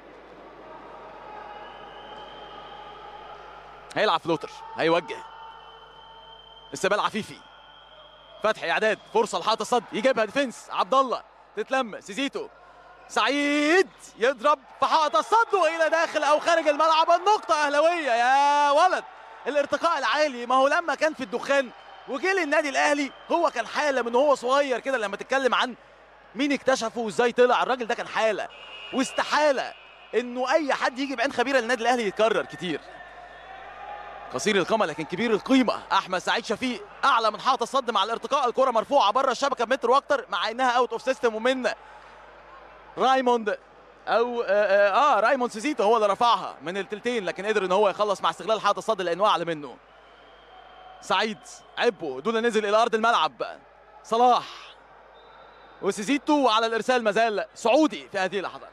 هيلعب فلوتر هيوجه استقبال عفيفي فتحي اعداد فرصه لحاطه الصد يجيبها ديفنس عبد الله تتلم سيزيتو سعيد يضرب في حائط الصد والى داخل او خارج الملعب النقطه اهلاويه يا ولد الارتقاء العالي ما هو لما كان في الدخان وجه للنادي الاهلي هو كان حاله من هو صغير كده لما تتكلم عن مين اكتشفه وازاي طلع الراجل ده كان حاله واستحاله انه اي حد يجي بعين خبيره للنادي الاهلي يتكرر كتير قصير القامه لكن كبير القيمه احمد سعيد شفيق اعلى من حائط الصد مع الارتقاء الكره مرفوعه بره الشبكه بمتر واكتر مع انها اوت اوف سيستم ومن رايموند او اه, آه, آه رايموند سيزيتو هو اللي رفعها من التلتين لكن قدر ان هو يخلص مع استغلال حائط الصد لانه اعلى منه سعيد عبو دون نزل الى ارض الملعب صلاح وسيزيتو على الارسال مازال سعودي في هذه اللحظات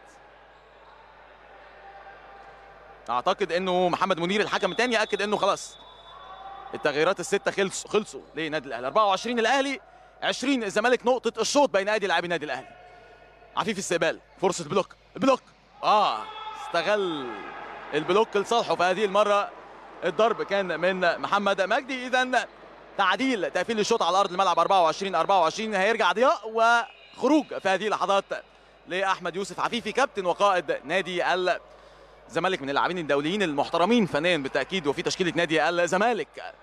اعتقد انه محمد منير الحكم الثاني اكد انه خلاص التغييرات السته خلصوا خلصوا لنادي الاهلي 24 الاهلي 20 الزمالك نقطه الشوط بين ايدي لاعبي النادي الاهلي عفيف استقبال فرصه بلوك البلوك اه استغل البلوك لصالحه في هذه المره الضرب كان من محمد مجدي اذا تعديل تقفيل الشوط على ارض الملعب 24 24 هيرجع ضياء وخروج في هذه اللحظات لاحمد يوسف عفيفي كابتن وقائد نادي الزمالك من اللاعبين الدوليين المحترمين فنيا بالتاكيد وفي تشكيله نادي الزمالك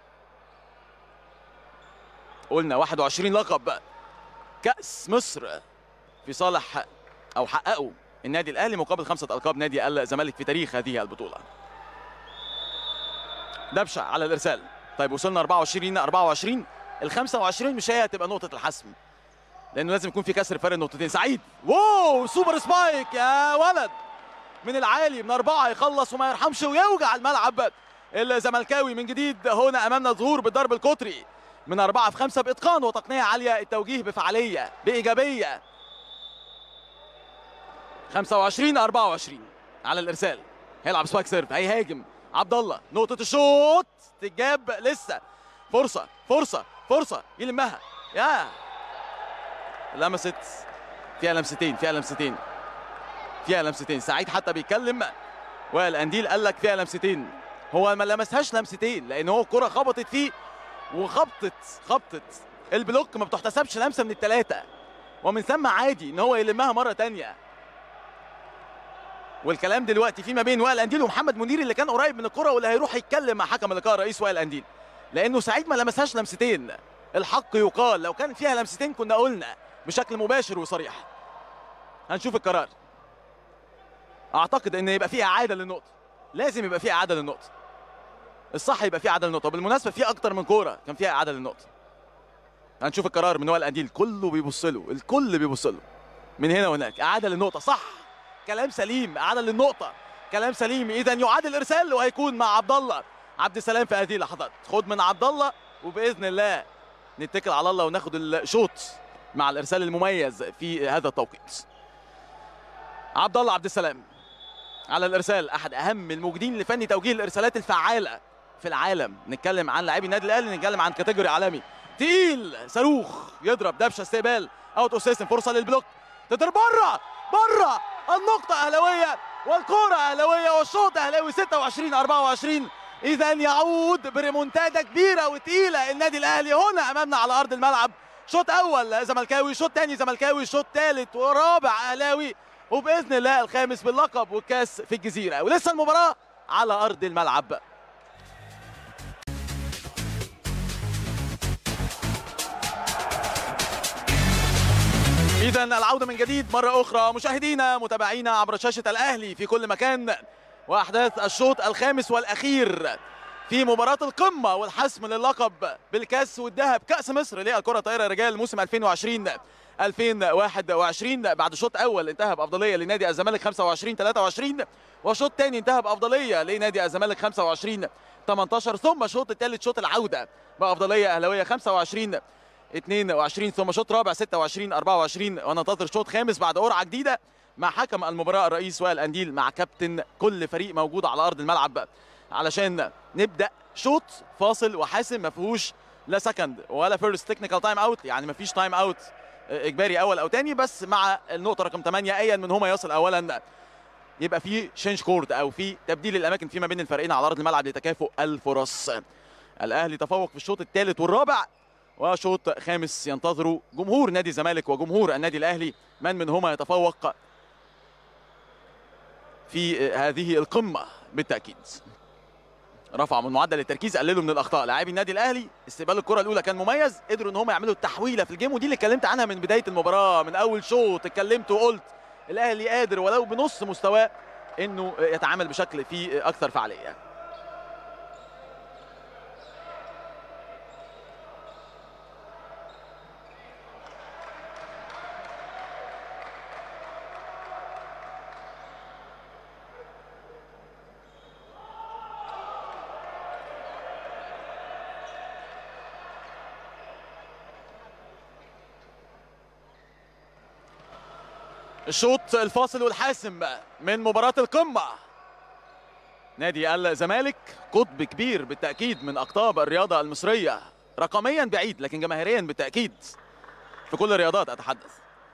قلنا 21 لقب كاس مصر في صالح او حققوا النادي الاهلي مقابل خمسه القاب نادي الزمالك في تاريخ هذه البطوله دبشه على الارسال طيب وصلنا 24 24 ال 25 مش هي هتبقى نقطه الحسم لانه لازم يكون في كسر فرق نقطتين سعيد واو سوبر سبايك يا ولد من العالي من اربعه يخلص وما يرحمش ويوجع الملعب الزملكاوي من جديد هنا امامنا ظهور بالضرب القطري من اربعه في خمسه باتقان وتقنيه عاليه التوجيه بفعاليه بايجابيه 25 24 على الارسال هيلعب سبايك سيرف هيهاجم عبد الله نقطة الشوط تجاب لسه فرصة فرصة فرصة يلمها يا لمست فيها لمستين فيها لمستين فيها لمستين سعيد حتى بيتكلم والقنديل قال لك فيها لمستين هو ما لمسهاش لمستين لان هو الكرة خبطت فيه وخبطت خبطت البلوك ما بتحتسبش لمسة من الثلاثة ومن ثم عادي ان هو يلمها مرة تانية والكلام دلوقتي فيما بين وائل انديل ومحمد منير اللي كان قريب من الكره واللي هيروح يتكلم مع حكم اللقاء رئيس وائل انديل لانه سعيد ما لمسهاش لمستين الحق يقال لو كان فيها لمستين كنا قلنا بشكل مباشر وصريح هنشوف القرار اعتقد ان يبقى فيه اعاده للنقطه لازم يبقى فيه اعاده للنقطه الصح يبقى فيه اعاده للنقطه وبالمناسبه في اكتر من كوره كان فيها اعاده للنقطه هنشوف القرار من وائل انديل كله بيبص له الكل بيبص له من هنا وهناك اعاده للنقطه صح كلام سليم اعاده للنقطه كلام سليم اذا يعاد الارسال وهيكون مع عبد الله عبد السلام في هذه اللحظات خد من عبد الله وباذن الله نتكل على الله وناخد الشوط مع الارسال المميز في هذا التوقيت عبد الله عبد السلام على الارسال احد اهم الموجودين لفن توجيه الارسالات الفعاله في العالم نتكلم عن لاعبي النادي الاهلي نتكلم عن كاتيجوري عالمي تقيل صاروخ يضرب دبشه استقبال اوت اوف سيستم فرصه للبلوك تضرب بره بره النقطه اهلاويه والكره اهلاويه والشوط اهلاوي 26 24 اذا يعود بريمونتادا كبيره وتقيله النادي الاهلي هنا امامنا على ارض الملعب شوط اول زملكاوي شوط ثاني زملكاوي شوط ثالث ورابع اهلاوي وباذن الله الخامس باللقب والكاس في الجزيره ولسه المباراه على ارض الملعب إذا العودة من جديد مرة أخرى مشاهدينا متابعينا عبر شاشة الأهلي في كل مكان وأحداث الشوط الخامس والأخير في مباراة القمة والحسم للقب بالكاس والذهب كأس مصر للكرة الطائرة رجال موسم 2020 2021 بعد شوط أول انتهى بأفضلية لنادي الزمالك 25 23 وشوط ثاني انتهى بأفضلية لنادي الزمالك 25 18 ثم شوط الثالث شوط العودة بأفضلية أهلاوية 25 22 ثم شوط رابع 26 24 وننتظر شوط خامس بعد قرعه جديده مع حكم المباراه الرئيس وائل انديل مع كابتن كل فريق موجود على ارض الملعب علشان نبدا شوط فاصل وحاسم ما فيهوش لا سكند ولا فيرست تكنيكال تايم اوت يعني ما فيش تايم اوت اجباري اول او ثاني بس مع النقطه رقم 8 ايا منهما يصل اولا يبقى في شينج كورد او في تبديل الاماكن فيما بين الفريقين على ارض الملعب لتكافؤ الفرص الاهلي تفوق في الشوط الثالث والرابع وشوط خامس ينتظره جمهور نادي الزمالك وجمهور النادي الاهلي من منهما يتفوق في هذه القمه بالتاكيد رفعوا من معدل التركيز قللوا من الاخطاء لاعبي النادي الاهلي استقبال الكره الاولى كان مميز قدروا ان هم يعملوا التحويله في الجيم ودي اللي اتكلمت عنها من بدايه المباراه من اول شوط اتكلمت وقلت الاهلي قادر ولو بنص مستواه انه يتعامل بشكل فيه اكثر فعاليه الشوط الفاصل والحاسم من مباراة القمة نادي الزمالك قطب كبير بالتأكيد من أقطاب الرياضة المصرية رقميا بعيد لكن جماهيريا بالتأكيد في كل الرياضات أتحدث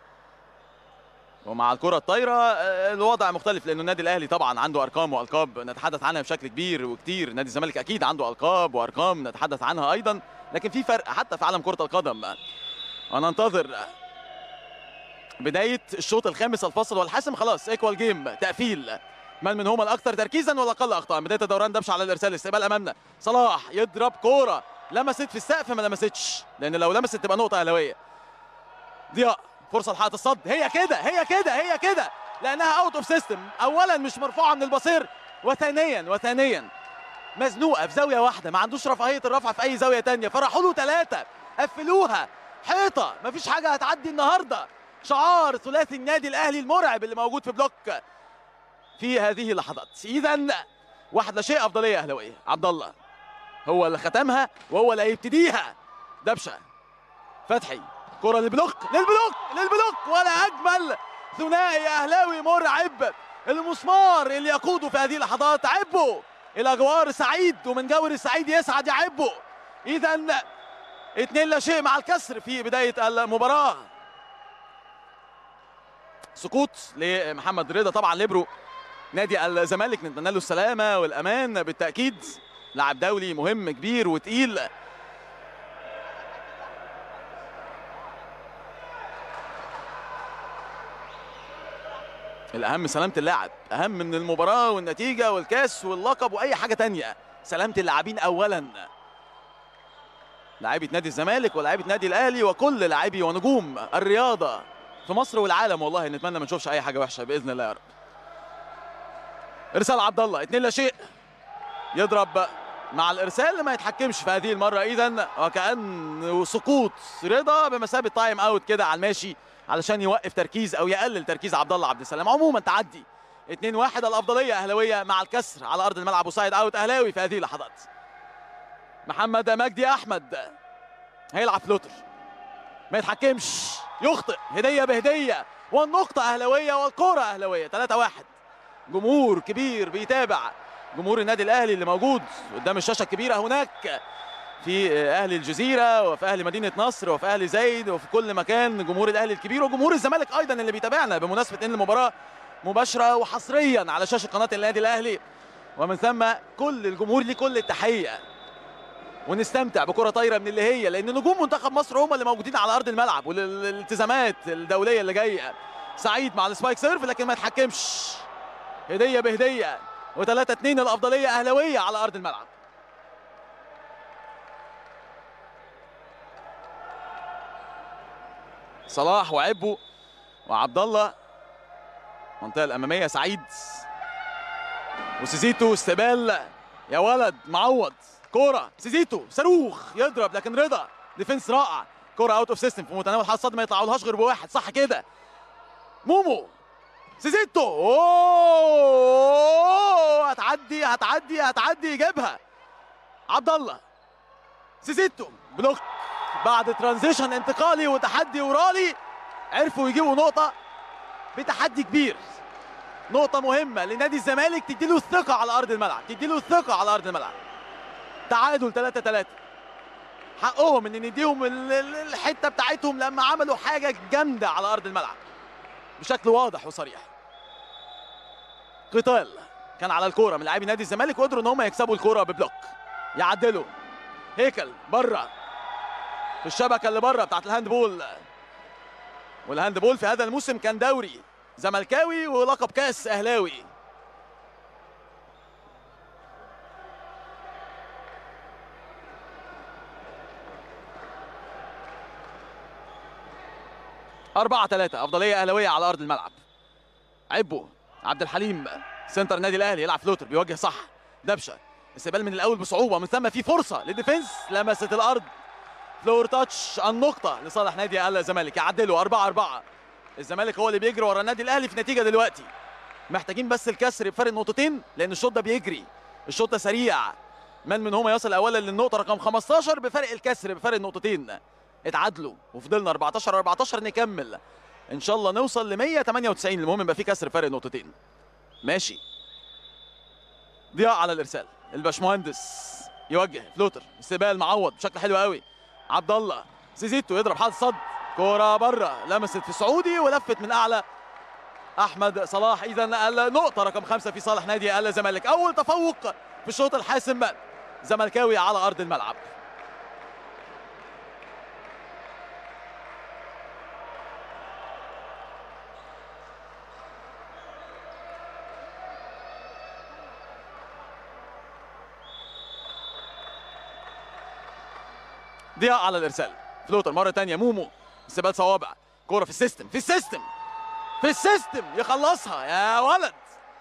ومع الكرة الطايرة الوضع مختلف لأنه النادي الأهلي طبعا عنده أرقام وألقاب نتحدث عنها بشكل كبير وكتير نادي الزمالك أكيد عنده ألقاب وأرقام نتحدث عنها أيضا لكن في فرق حتى في عالم كرة القدم وننتظر بدايه الشوط الخامس الفاصل والحاسم خلاص ايكوال جيم تقفيل من منهما الاكثر تركيزا والاقل اخطاء بدايه الدوران دبش على الارسال استقبال امامنا صلاح يضرب كوره لمست في السقف ما لمستش لان لو لمست تبقى نقطه اهلاويه ضياء فرصه لحلقه الصد هي كده هي كده هي كده لانها اوت اوف سيستم اولا مش مرفوعه من البصير وثانيا وثانيا مزنوقه في زاويه واحده ما عندوش رفاهيه الرفع في اي زاويه ثانيه فراحوا له ثلاثه قفلوها حيطه مفيش حاجه هتعدي النهارده شعار ثلاثي النادي الاهلي المرعب اللي موجود في بلوك في هذه اللحظات اذا واحد لا شيء افضليه اهلاويه عبد الله هو اللي ختمها وهو اللي هيبتديها دبشه فتحي كره للبلوك للبلوك للبلوك ولا اجمل ثنائي اهلاوي مرعب المسمار اللي يقوده في هذه اللحظات عبه الى جوار سعيد ومن جور سعيد يسعد يعبه اذا اثنين لا شيء مع الكسر في بدايه المباراه سقوط لمحمد رضا طبعا ليبرو نادي الزمالك نتمنى له السلامه والامان بالتاكيد لاعب دولي مهم كبير وتقيل الاهم سلامه اللاعب اهم من المباراه والنتيجه والكاس واللقب واي حاجه تانية سلامه اللاعبين اولا لاعيبه نادي الزمالك ولاعيبه نادي الاهلي وكل لاعبي ونجوم الرياضه في مصر والعالم والله نتمنى ما نشوفش اي حاجه وحشه باذن الله يا رب ارسال عبد الله اتنين لا شيء يضرب مع الارسال ما يتحكمش في هذه المره اذا وكان سقوط رضا بمثابه تايم اوت كده على الماشي علشان يوقف تركيز او يقلل تركيز عبد الله عبد السلام عموما تعدي 2 1 الافضليه اهلاويه مع الكسر على ارض الملعب وسايد اوت اهلاوي في هذه اللحظات محمد مجدي احمد هيلعب فلوتر ما يتحكمش يخطئ هديه بهديه والنقطه اهلاويه والكره اهلاويه 3 1 جمهور كبير بيتابع جمهور النادي الاهلي اللي موجود قدام الشاشه الكبيره هناك في اهل الجزيره وفي اهل مدينه نصر وفي اهل زايد وفي كل مكان جمهور الاهلي الكبير وجمهور الزمالك ايضا اللي بيتابعنا بمناسبه ان المباراه مباشره وحصريا على شاشه قناه النادي الاهلي ومن ثم كل الجمهور ليه كل التحيه ونستمتع بكره طايره من اللي هي لان نجوم منتخب مصر هم اللي موجودين على ارض الملعب والالتزامات الدوليه اللي جايه سعيد مع السبايك سيرف لكن ما يتحكمش هديه بهديه و3 2 الافضليه اهلاويه على ارض الملعب صلاح وعبو وعبد الله المنطقه الاماميه سعيد وسيزيتو استقبال يا ولد معوض كوره سيزيتو صاروخ يضرب لكن رضا ديفنس رائع كوره اوت اوف سيستم في متناول حظ صد ما يطلعولهاش غير بواحد صح كده مومو سيزيتو اوه هتعدي هتعدي هتعدي يجيبها عبد الله سيزيتو بلوك بعد ترانزيشن انتقالي وتحدي ورالي عرفوا يجيبوا نقطة بتحدي كبير نقطة مهمة لنادي الزمالك تديله الثقة على أرض الملعب تديله الثقة على أرض الملعب تعادل 3 3 حقهم ان نديهم الحتة بتاعتهم لما عملوا حاجة جامدة على أرض الملعب بشكل واضح وصريح قتال كان على الكورة من لاعبي نادي الزمالك وقدروا ان هم يكسبوا الكورة ببلوك يعدلوا هيكل بره في الشبكه اللي بره بتاعت الهاند بول والهاند بول في هذا الموسم كان دوري زملكاوي ولقب كاس اهلاوي أربعة ثلاثة أفضلية أهلاوية على أرض الملعب عبو عبد الحليم سنتر النادي الأهلي يلعب فلوتر بيوجه صح دبشة استقبال من الأول بصعوبة من ثم في فرصة للديفنس لمست الأرض فلور تاتش النقطة لصالح نادي الزمالك يعدلوا 4 4 الزمالك هو اللي بيجري ورا النادي الأهلي في نتيجة دلوقتي محتاجين بس الكسر بفرق نقطتين لأن الشوط ده بيجري الشوط ده سريع من من هما يصل أولا للنقطة رقم 15 بفرق الكسر بفرق النقطتين اتعادلوا وفضلنا 14 14 نكمل ان شاء الله نوصل ل 198 المهم يبقى في كسر فرق نقطتين ماشي ضياء على الارسال الباشمهندس يوجه فلوتر استقبال معوض بشكل حلو قوي عبد الله سيزيتو يضرب حاطط صد كوره بره لمست في سعودي ولفت من اعلى احمد صلاح اذا النقطه رقم خمسه في صالح نادي الزمالك اول تفوق في الشوط الحاسم زملكاوي على ارض الملعب ضياء على الارسال فلوتر مره ثانيه مومو استقبال صوابع كوره في السيستم في السيستم في السيستم يخلصها يا ولد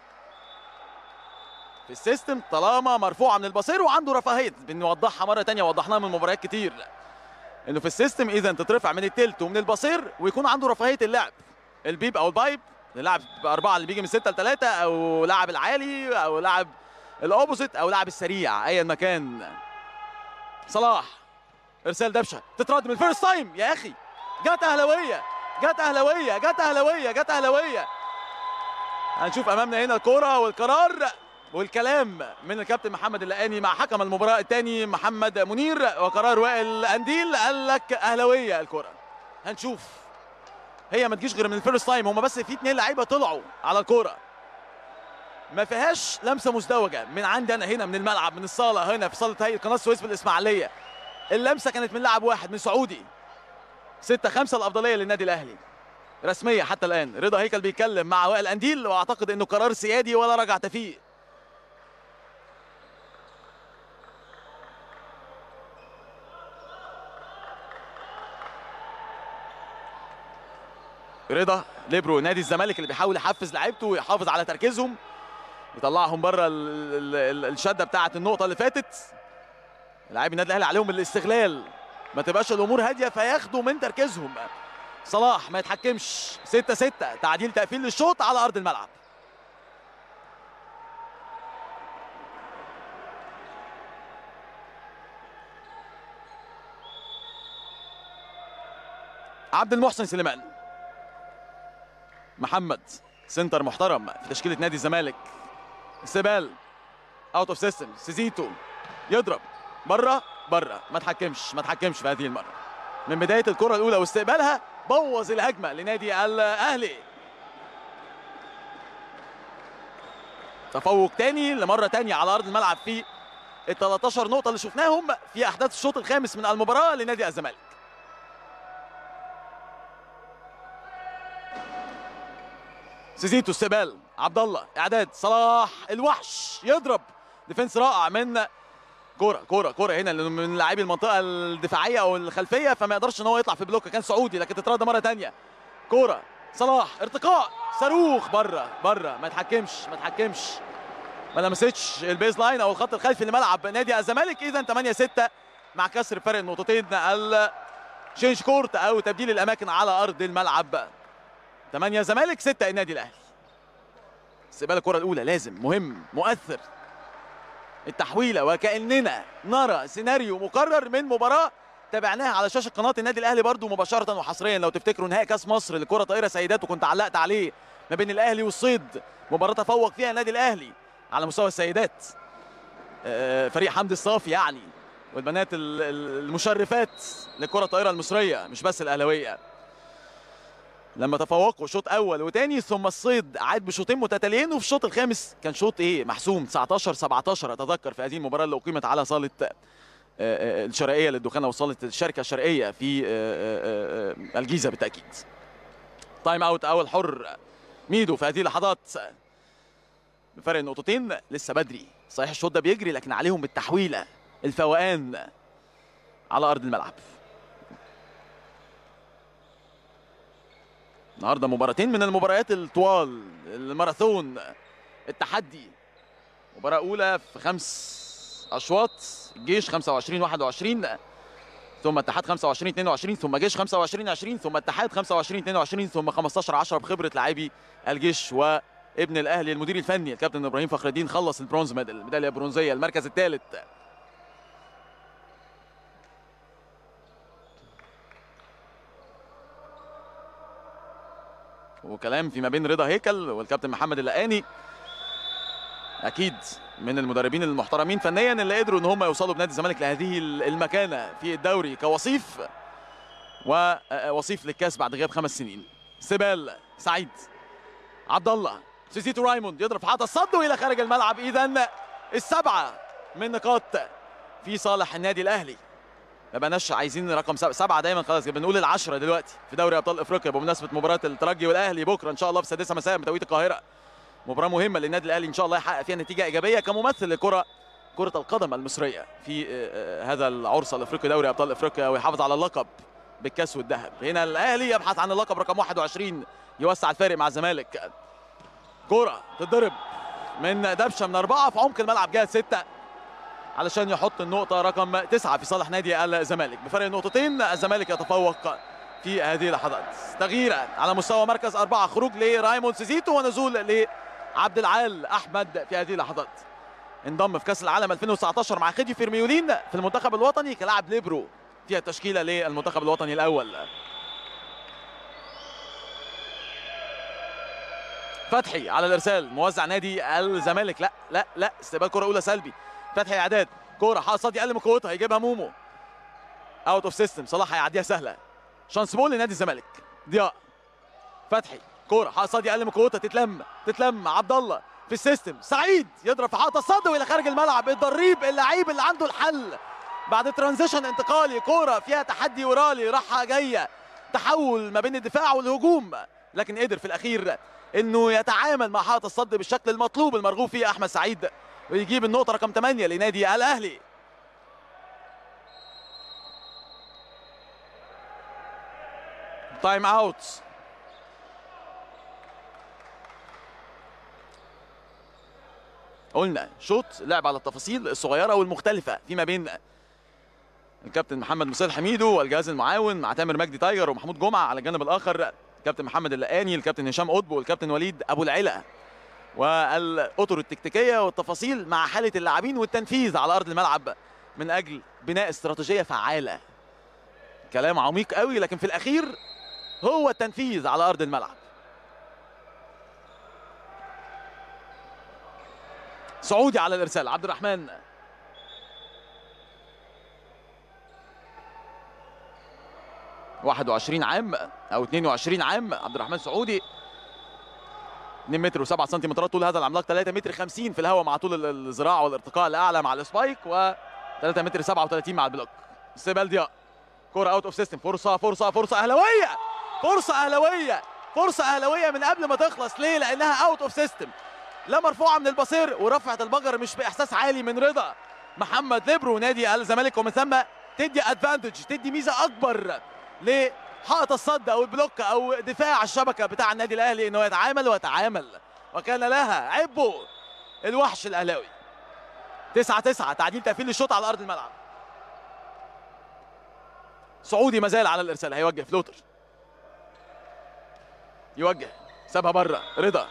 في السيستم طالما مرفوعه من البصير وعنده رفاهيه بنوضحها مره ثانيه وضحناها من مباريات كتير انه في السيستم اذا تترفع من التلت ومن البصير ويكون عنده رفاهيه اللعب البيب او البايب اللاعب اربعه اللي بيجي من 6 ل 3 او لاعب العالي او لاعب الاوبوزيت او لاعب السريع ايا ما كان صلاح ارسال دبشه تترد من الفيرست تايم يا اخي جت اهلاويه جت اهلاويه جت اهلاويه جت اهلاويه هنشوف امامنا هنا الكوره والقرار والكلام من الكابتن محمد اللقاني مع حكم المباراه الثاني محمد منير وقرار وائل انديل قال لك اهلاويه الكوره هنشوف هي ما تجيش غير من الفيرست تايم هم بس في اثنين لعيبه طلعوا على الكوره ما فيهاش لمسه مزدوجه من عندي انا هنا من الملعب من الصاله هنا في صاله هيئه قناه السويس بالاسماعيليه اللمسه كانت من لاعب واحد من سعودي 6 5 الافضليه للنادي الاهلي رسميه حتى الان رضا هيكل بيتكلم مع وائل انديل واعتقد انه قرار سيادي ولا رجعت فيه رضا ليبرو نادي الزمالك اللي بيحاول يحفز لعيبته ويحافظ على تركيزهم يطلعهم بره الشده بتاعه النقطه اللي فاتت لاعبي النادي الاهلي عليهم الاستغلال ما تبقاش الامور هاديه فياخدوا من تركيزهم صلاح ما يتحكمش 6 6 تعديل تقفيل للشوط على ارض الملعب عبد المحسن سليمان محمد سنتر محترم في تشكيله نادي الزمالك استقبال اوت اوف سيستم سيزيتو يضرب بره بره ما تحكمش ما تحكمش في هذه المره من بدايه الكره الاولى واستقبالها بوظ الهجمه لنادي الاهلي تفوق تاني لمره تانية على ارض الملعب في ال 13 نقطه اللي شفناهم في احداث الشوط الخامس من المباراه لنادي الزمالك سيزيتو استقبال عبد الله اعداد صلاح الوحش يضرب ديفنس رائع من كوره كوره كوره هنا من لاعبي المنطقه الدفاعيه او الخلفيه فما يقدرش ان هو يطلع في بلوك كان سعودي لكن تترد مره ثانيه كوره صلاح ارتقاء صاروخ بره بره ما يتحكمش ما يتحكمش ما لمستش البيز لاين او الخط الخلفي لملعب نادي الزمالك اذا 8 6 مع كسر فرق النقطتين الشينج كورت او تبديل الاماكن على ارض الملعب 8 زمالك 6 النادي الاهلي استقبال الكره الاولى لازم مهم مؤثر التحويله وكاننا نرى سيناريو مكرر من مباراه تابعناها على شاشه قناه النادي الاهلي برضو مباشره وحصريا لو تفتكروا نهائي كاس مصر لكره طائره سيدات وكنت علقت عليه ما بين الاهلي والصيد مباراه تفوق فيها النادي الاهلي على مستوى السيدات فريق حمدي الصافي يعني والبنات المشرفات للكره الطائره المصريه مش بس الاهلاويه لما تفوقوا شوط اول وتاني ثم الصيد عاد بشوطين متتاليين وفي الشوط الخامس كان شوط ايه محسوم 19 17 اتذكر في هذه المباراه اللي اقيمت على صاله الشرقيه للدخان او صاله الشركه الشرقيه في الجيزه بالتاكيد تايم اوت اول حر ميدو في هذه اللحظات بفرق نقطتين لسه بدري صحيح الشوط ده بيجري لكن عليهم التحويله الفوقان على ارض الملعب النهارده مباراتين من المباريات الطوال الماراثون التحدي مباراه اولى في خمس اشواط الجيش 25 21 ثم اتحاد 25 22 ثم جيش 25 20 ثم اتحاد 25 22 ثم 15 10 بخبره لاعبي الجيش وابن الاهلي المدير الفني الكابتن ابراهيم فخر الدين خلص البرونز ميدال الميداليه البرونزيه المركز الثالث وكلام فيما بين رضا هيكل والكابتن محمد اللقاني اكيد من المدربين المحترمين فنيا اللي قدروا ان هم يوصلوا بنادي الزمالك لهذه المكانه في الدوري كوصيف ووصيف للكاس بعد غياب خمس سنين سيبال سعيد عبد الله سيسيتو رايموند يضرب في حاطه الصد والى خارج الملعب اذا السبعه من نقاط في صالح النادي الاهلي ما بقناش عايزين رقم سبعة, سبعة دايما خلاص بنقول العشرة دلوقتي في دوري ابطال افريقيا بمناسبة مباراة الترجي والاهلي بكرة ان شاء الله في السادسة مساء بتوقيت القاهرة مباراة مهمة للنادي الاهلي ان شاء الله يحقق فيها نتيجة ايجابية كممثل لكرة كرة القدم المصرية في هذا العرس الافريقي دوري ابطال افريقيا ويحافظ على اللقب بالكاس والذهب هنا الاهلي يبحث عن اللقب رقم 21 يوسع الفارق مع الزمالك كرة تضرب من دبشة من أربعة في عمق الملعب جهة ستة علشان يحط النقطة رقم تسعة في صالح نادي الزمالك بفرق نقطتين الزمالك يتفوق في هذه اللحظات تغيير على مستوى مركز أربعة خروج لرايموند سيزيتو ونزول لعبد العال أحمد في هذه اللحظات انضم في كأس العالم 2019 مع خديو فيرميولين في المنتخب الوطني كلاعب ليبرو فيها التشكيلة للمنتخب الوطني الأول فتحي على الارسال موزع نادي الزمالك لا لا لا استقبال كره اولى سلبي فتحي اعداد كوره حصاد يقل من قوتها هيجيبها مومو اوت اوف سيستم صلاح هيعديها سهله شانس بول لنادي الزمالك ضياء فتحي كوره حصاد يقل من قوتها تتلم تتلم عبد الله في السيستم سعيد يضرب في حاطه الصد والى خارج الملعب الضريب اللعيب اللي عنده الحل بعد ترانزيشن انتقالي كوره فيها تحدي ورالي راحه جايه تحول ما بين الدفاع والهجوم لكن قدر في الاخير انه يتعامل مع حائط الصد بالشكل المطلوب المرغوب فيه احمد سعيد ويجيب النقطه رقم 8 لنادي الاهلي تايم اوت قلنا شوط لعب على التفاصيل الصغيره والمختلفه فيما بين الكابتن محمد مصطفى حميدو والجهاز المعاون مع تامر مجدي تايجر ومحمود جمعه على الجانب الاخر الكابتن محمد اللقاني الكابتن هشام قطب والكابتن وليد ابو العلا والاطر التكتيكيه والتفاصيل مع حاله اللاعبين والتنفيذ على ارض الملعب من اجل بناء استراتيجيه فعاله كلام عميق قوي لكن في الاخير هو التنفيذ على ارض الملعب سعودي على الارسال عبد الرحمن واحد وعشرين عام او 22 عام عبد الرحمن سعودي 2 متر و7 سنتيمترات طول هذا العملاق 3 متر 50 في الهواء مع طول ال- الذراع والارتقاء الاعلى مع السبايك و 3 متر 37 مع البلوك استقبال ضياء كرة اوت اوف سيستم فرصة فرصة فرصة اهلاوية فرصة اهلاوية فرصة اهلاوية من قبل ما تخلص ليه؟ لانها اوت اوف سيستم لا مرفوعة من البصير ورفعت البجر مش باحساس عالي من رضا محمد ليبرو نادي الزمالك ومن ثم تدي ادفانتج تدي ميزة اكبر لحائط الصد او البلوك او دفاع الشبكة بتاع النادي الاهلي انه يتعامل ويتعامل وكان لها عبو الوحش الاهلاوي 9 9 تعديل تقفيل الشوط على ارض الملعب سعودي ما زال على الارسال هيوجه فلوتر يوجه سابها بره رضا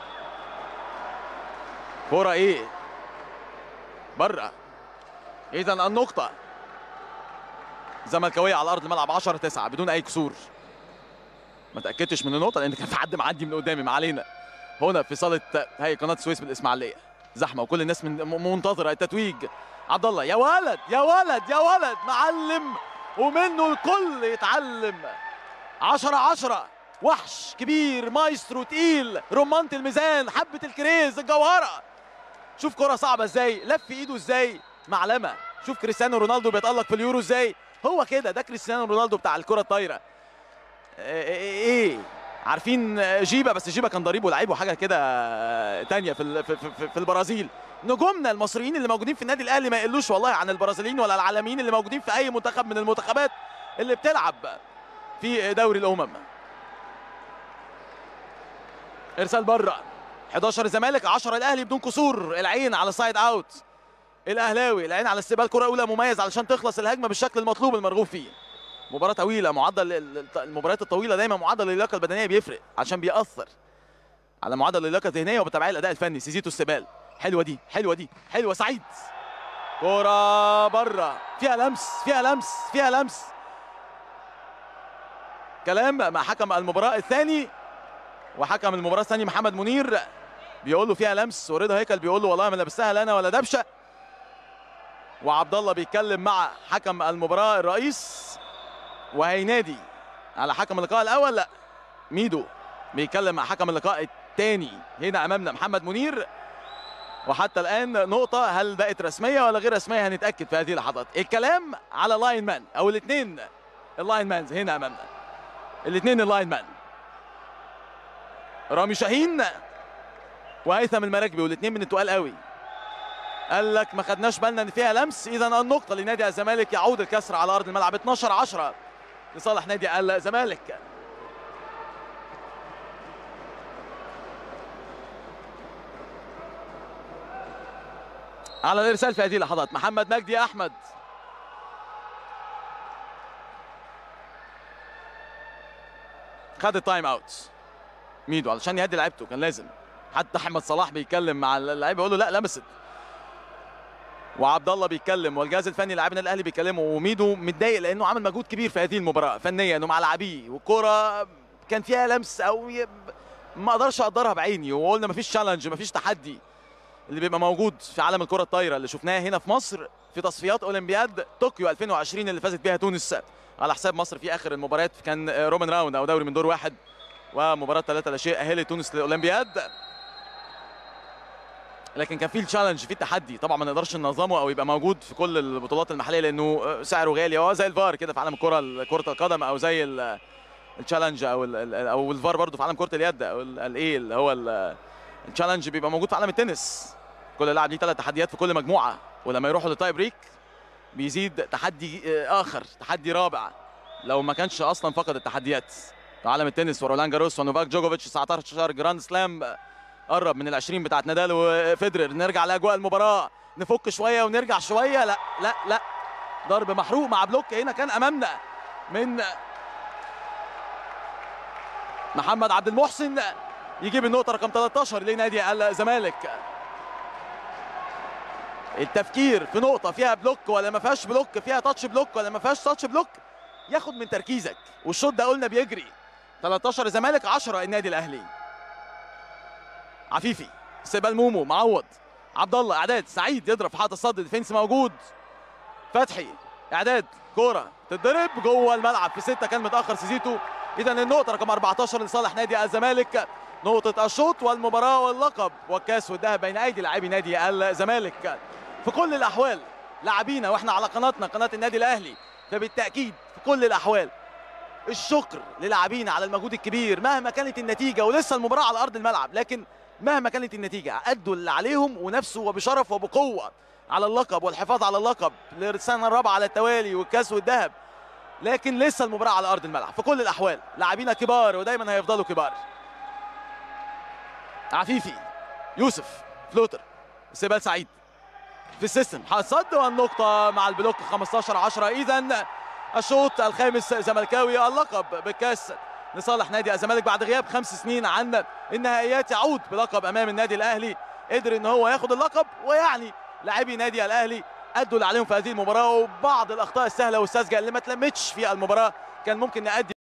كرة ايه بره اذا النقطة زملكاوية على ارض الملعب 10 9 بدون اي كسور ما تاكدتش من النقطة لان كان في حد معدي من قدامي ما علينا هنا في صالة هي قناة السويس بالاسماعيلية زحمة وكل الناس من م- منتظرة التتويج عبد الله يا ولد يا ولد يا ولد معلم ومنه الكل يتعلم 10 10 وحش كبير مايسترو تقيل رمانة الميزان حبة الكريز الجوهرة شوف كرة صعبة ازاي لف ايده ازاي معلمة شوف كريستيانو رونالدو بيتألق في اليورو ازاي هو كده ده كريستيانو رونالدو بتاع الكرة الطايرة ايه إيه؟ عارفين جيبا بس جيبا كان ضريب ولعيب وحاجه كده تانية في ال- في, في, في البرازيل نجومنا المصريين اللي موجودين في النادي الاهلي ما يقلوش والله عن البرازيليين ولا العالميين اللي موجودين في اي منتخب من المنتخبات اللي بتلعب في دوري الامم ارسال بره 11 الزمالك 10 الاهلي بدون كسور العين على سايد اوت الاهلاوي العين على استقبال كره اولى مميز علشان تخلص الهجمه بالشكل المطلوب المرغوب فيه مباراة طويلة معدل ال- المباريات الطويلة دايما معدل اللياقة البدنية بيفرق عشان بيأثر على معدل اللياقة الذهنية وبالتبعية الأداء الفني سيزيتو استقبال حلوة دي حلوة دي حلوة سعيد كرة بره فيها لمس فيها لمس فيها لمس كلام مع حكم المباراة الثاني وحكم المباراة الثاني محمد منير بيقول له فيها لمس ورضا هيكل بيقول له والله ما لبستها لا انا ولا دبشه وعبد الله بيتكلم مع حكم المباراة الرئيس وهينادي على حكم اللقاء الاول لا ميدو بيتكلم مع حكم اللقاء الثاني هنا امامنا محمد منير وحتى الان نقطه هل بقت رسميه ولا غير رسميه هنتاكد في هذه اللحظات الكلام على لاين مان او الاثنين اللاين مانز هنا امامنا الاثنين اللاين مان رامي شاهين وهيثم المراكبي والاثنين من التقال قوي قال لك ما خدناش بالنا ان فيها لمس اذا النقطه لنادي الزمالك يعود الكسر على ارض الملعب 12 10 لصالح نادي الزمالك على الارسال في هذه اللحظات محمد مجدي احمد خد التايم اوت ميدو علشان يهدي لعيبته كان لازم حتى احمد صلاح بيتكلم مع اللعيبه يقول له لا لمست وعبد الله بيتكلم والجهاز الفني لاعبنا الاهلي بيكلموا وميدو متضايق لانه عمل مجهود كبير في هذه المباراه فنيا ومع لاعبيه والكوره كان فيها لمس او ي... ما اقدرش اقدرها بعيني وقلنا مفيش تشالنج مفيش تحدي اللي بيبقى موجود في عالم الكره الطايره اللي شفناها هنا في مصر في تصفيات اولمبياد طوكيو 2020 اللي فازت بيها تونس على حساب مصر في اخر المباريات كان رومان راوند او دوري من دور واحد ومباراه ثلاثة لا شيء اهلت تونس للاولمبياد لكن كان في التشالنج في التحدي طبعا ما نقدرش ننظمه او يبقى موجود في كل البطولات المحليه لانه سعره غالي هو زي الفار كده في عالم الكره كره القدم او زي ال- التشالنج او ال- ال- او الفار برضه في عالم كره اليد او ال- الايه اللي هو ال- التشالنج بيبقى موجود في عالم التنس كل لاعب ليه ثلاث تحديات في كل مجموعه ولما يروحوا للتاي بريك بيزيد تحدي آه، اخر تحدي رابع لو ما كانش اصلا فقد التحديات في عالم التنس ورولان جاروس ونوفاك جوجوفيتش 19 جراند سلام قرب من ال20 بتاعت نادال وفيدرر نرجع لاجواء المباراه نفك شويه ونرجع شويه لا لا لا ضرب محروق مع بلوك هنا كان امامنا من محمد عبد المحسن يجيب النقطه رقم 13 لنادي الزمالك التفكير في نقطه فيها بلوك ولا ما فيهاش بلوك فيها تاتش بلوك ولا ما فيهاش تاتش بلوك ياخد من تركيزك والشوط ده قلنا بيجري 13 الزمالك 10 النادي الاهلي عفيفي استقبال مومو معوض عبد الله اعداد سعيد يضرب في حائط الصد ديفنس موجود فتحي اعداد كوره تتضرب جوه الملعب في سته كان متاخر سيزيتو اذا النقطه رقم 14 لصالح نادي الزمالك نقطه الشوط والمباراه واللقب والكاس والذهب بين ايدي لاعبي نادي الزمالك في كل الاحوال لاعبينا واحنا على قناتنا قناه النادي الاهلي فبالتاكيد في كل الاحوال الشكر للاعبينا على المجهود الكبير مهما كانت النتيجه ولسه المباراه على ارض الملعب لكن مهما كانت النتيجه ادوا اللي عليهم ونفسوا وبشرف وبقوه على اللقب والحفاظ على اللقب للسنه الرابعه على التوالي والكاس والذهب لكن لسه المباراه على ارض الملعب في كل الاحوال لاعبينا كبار ودايما هيفضلوا كبار عفيفي يوسف فلوتر استقبال سعيد في السيستم صد والنقطة مع البلوك 15 10 إذا الشوط الخامس زملكاوي اللقب بالكاس لصالح نادي الزمالك بعد غياب خمس سنين عن النهائيات يعود بلقب أمام النادي الأهلي قدر إن هو ياخد اللقب ويعني لاعبي نادي الأهلي أدوا اللي عليهم في هذه المباراة وبعض الأخطاء السهلة والساذجة اللي ما تلمتش في المباراة كان ممكن نأدي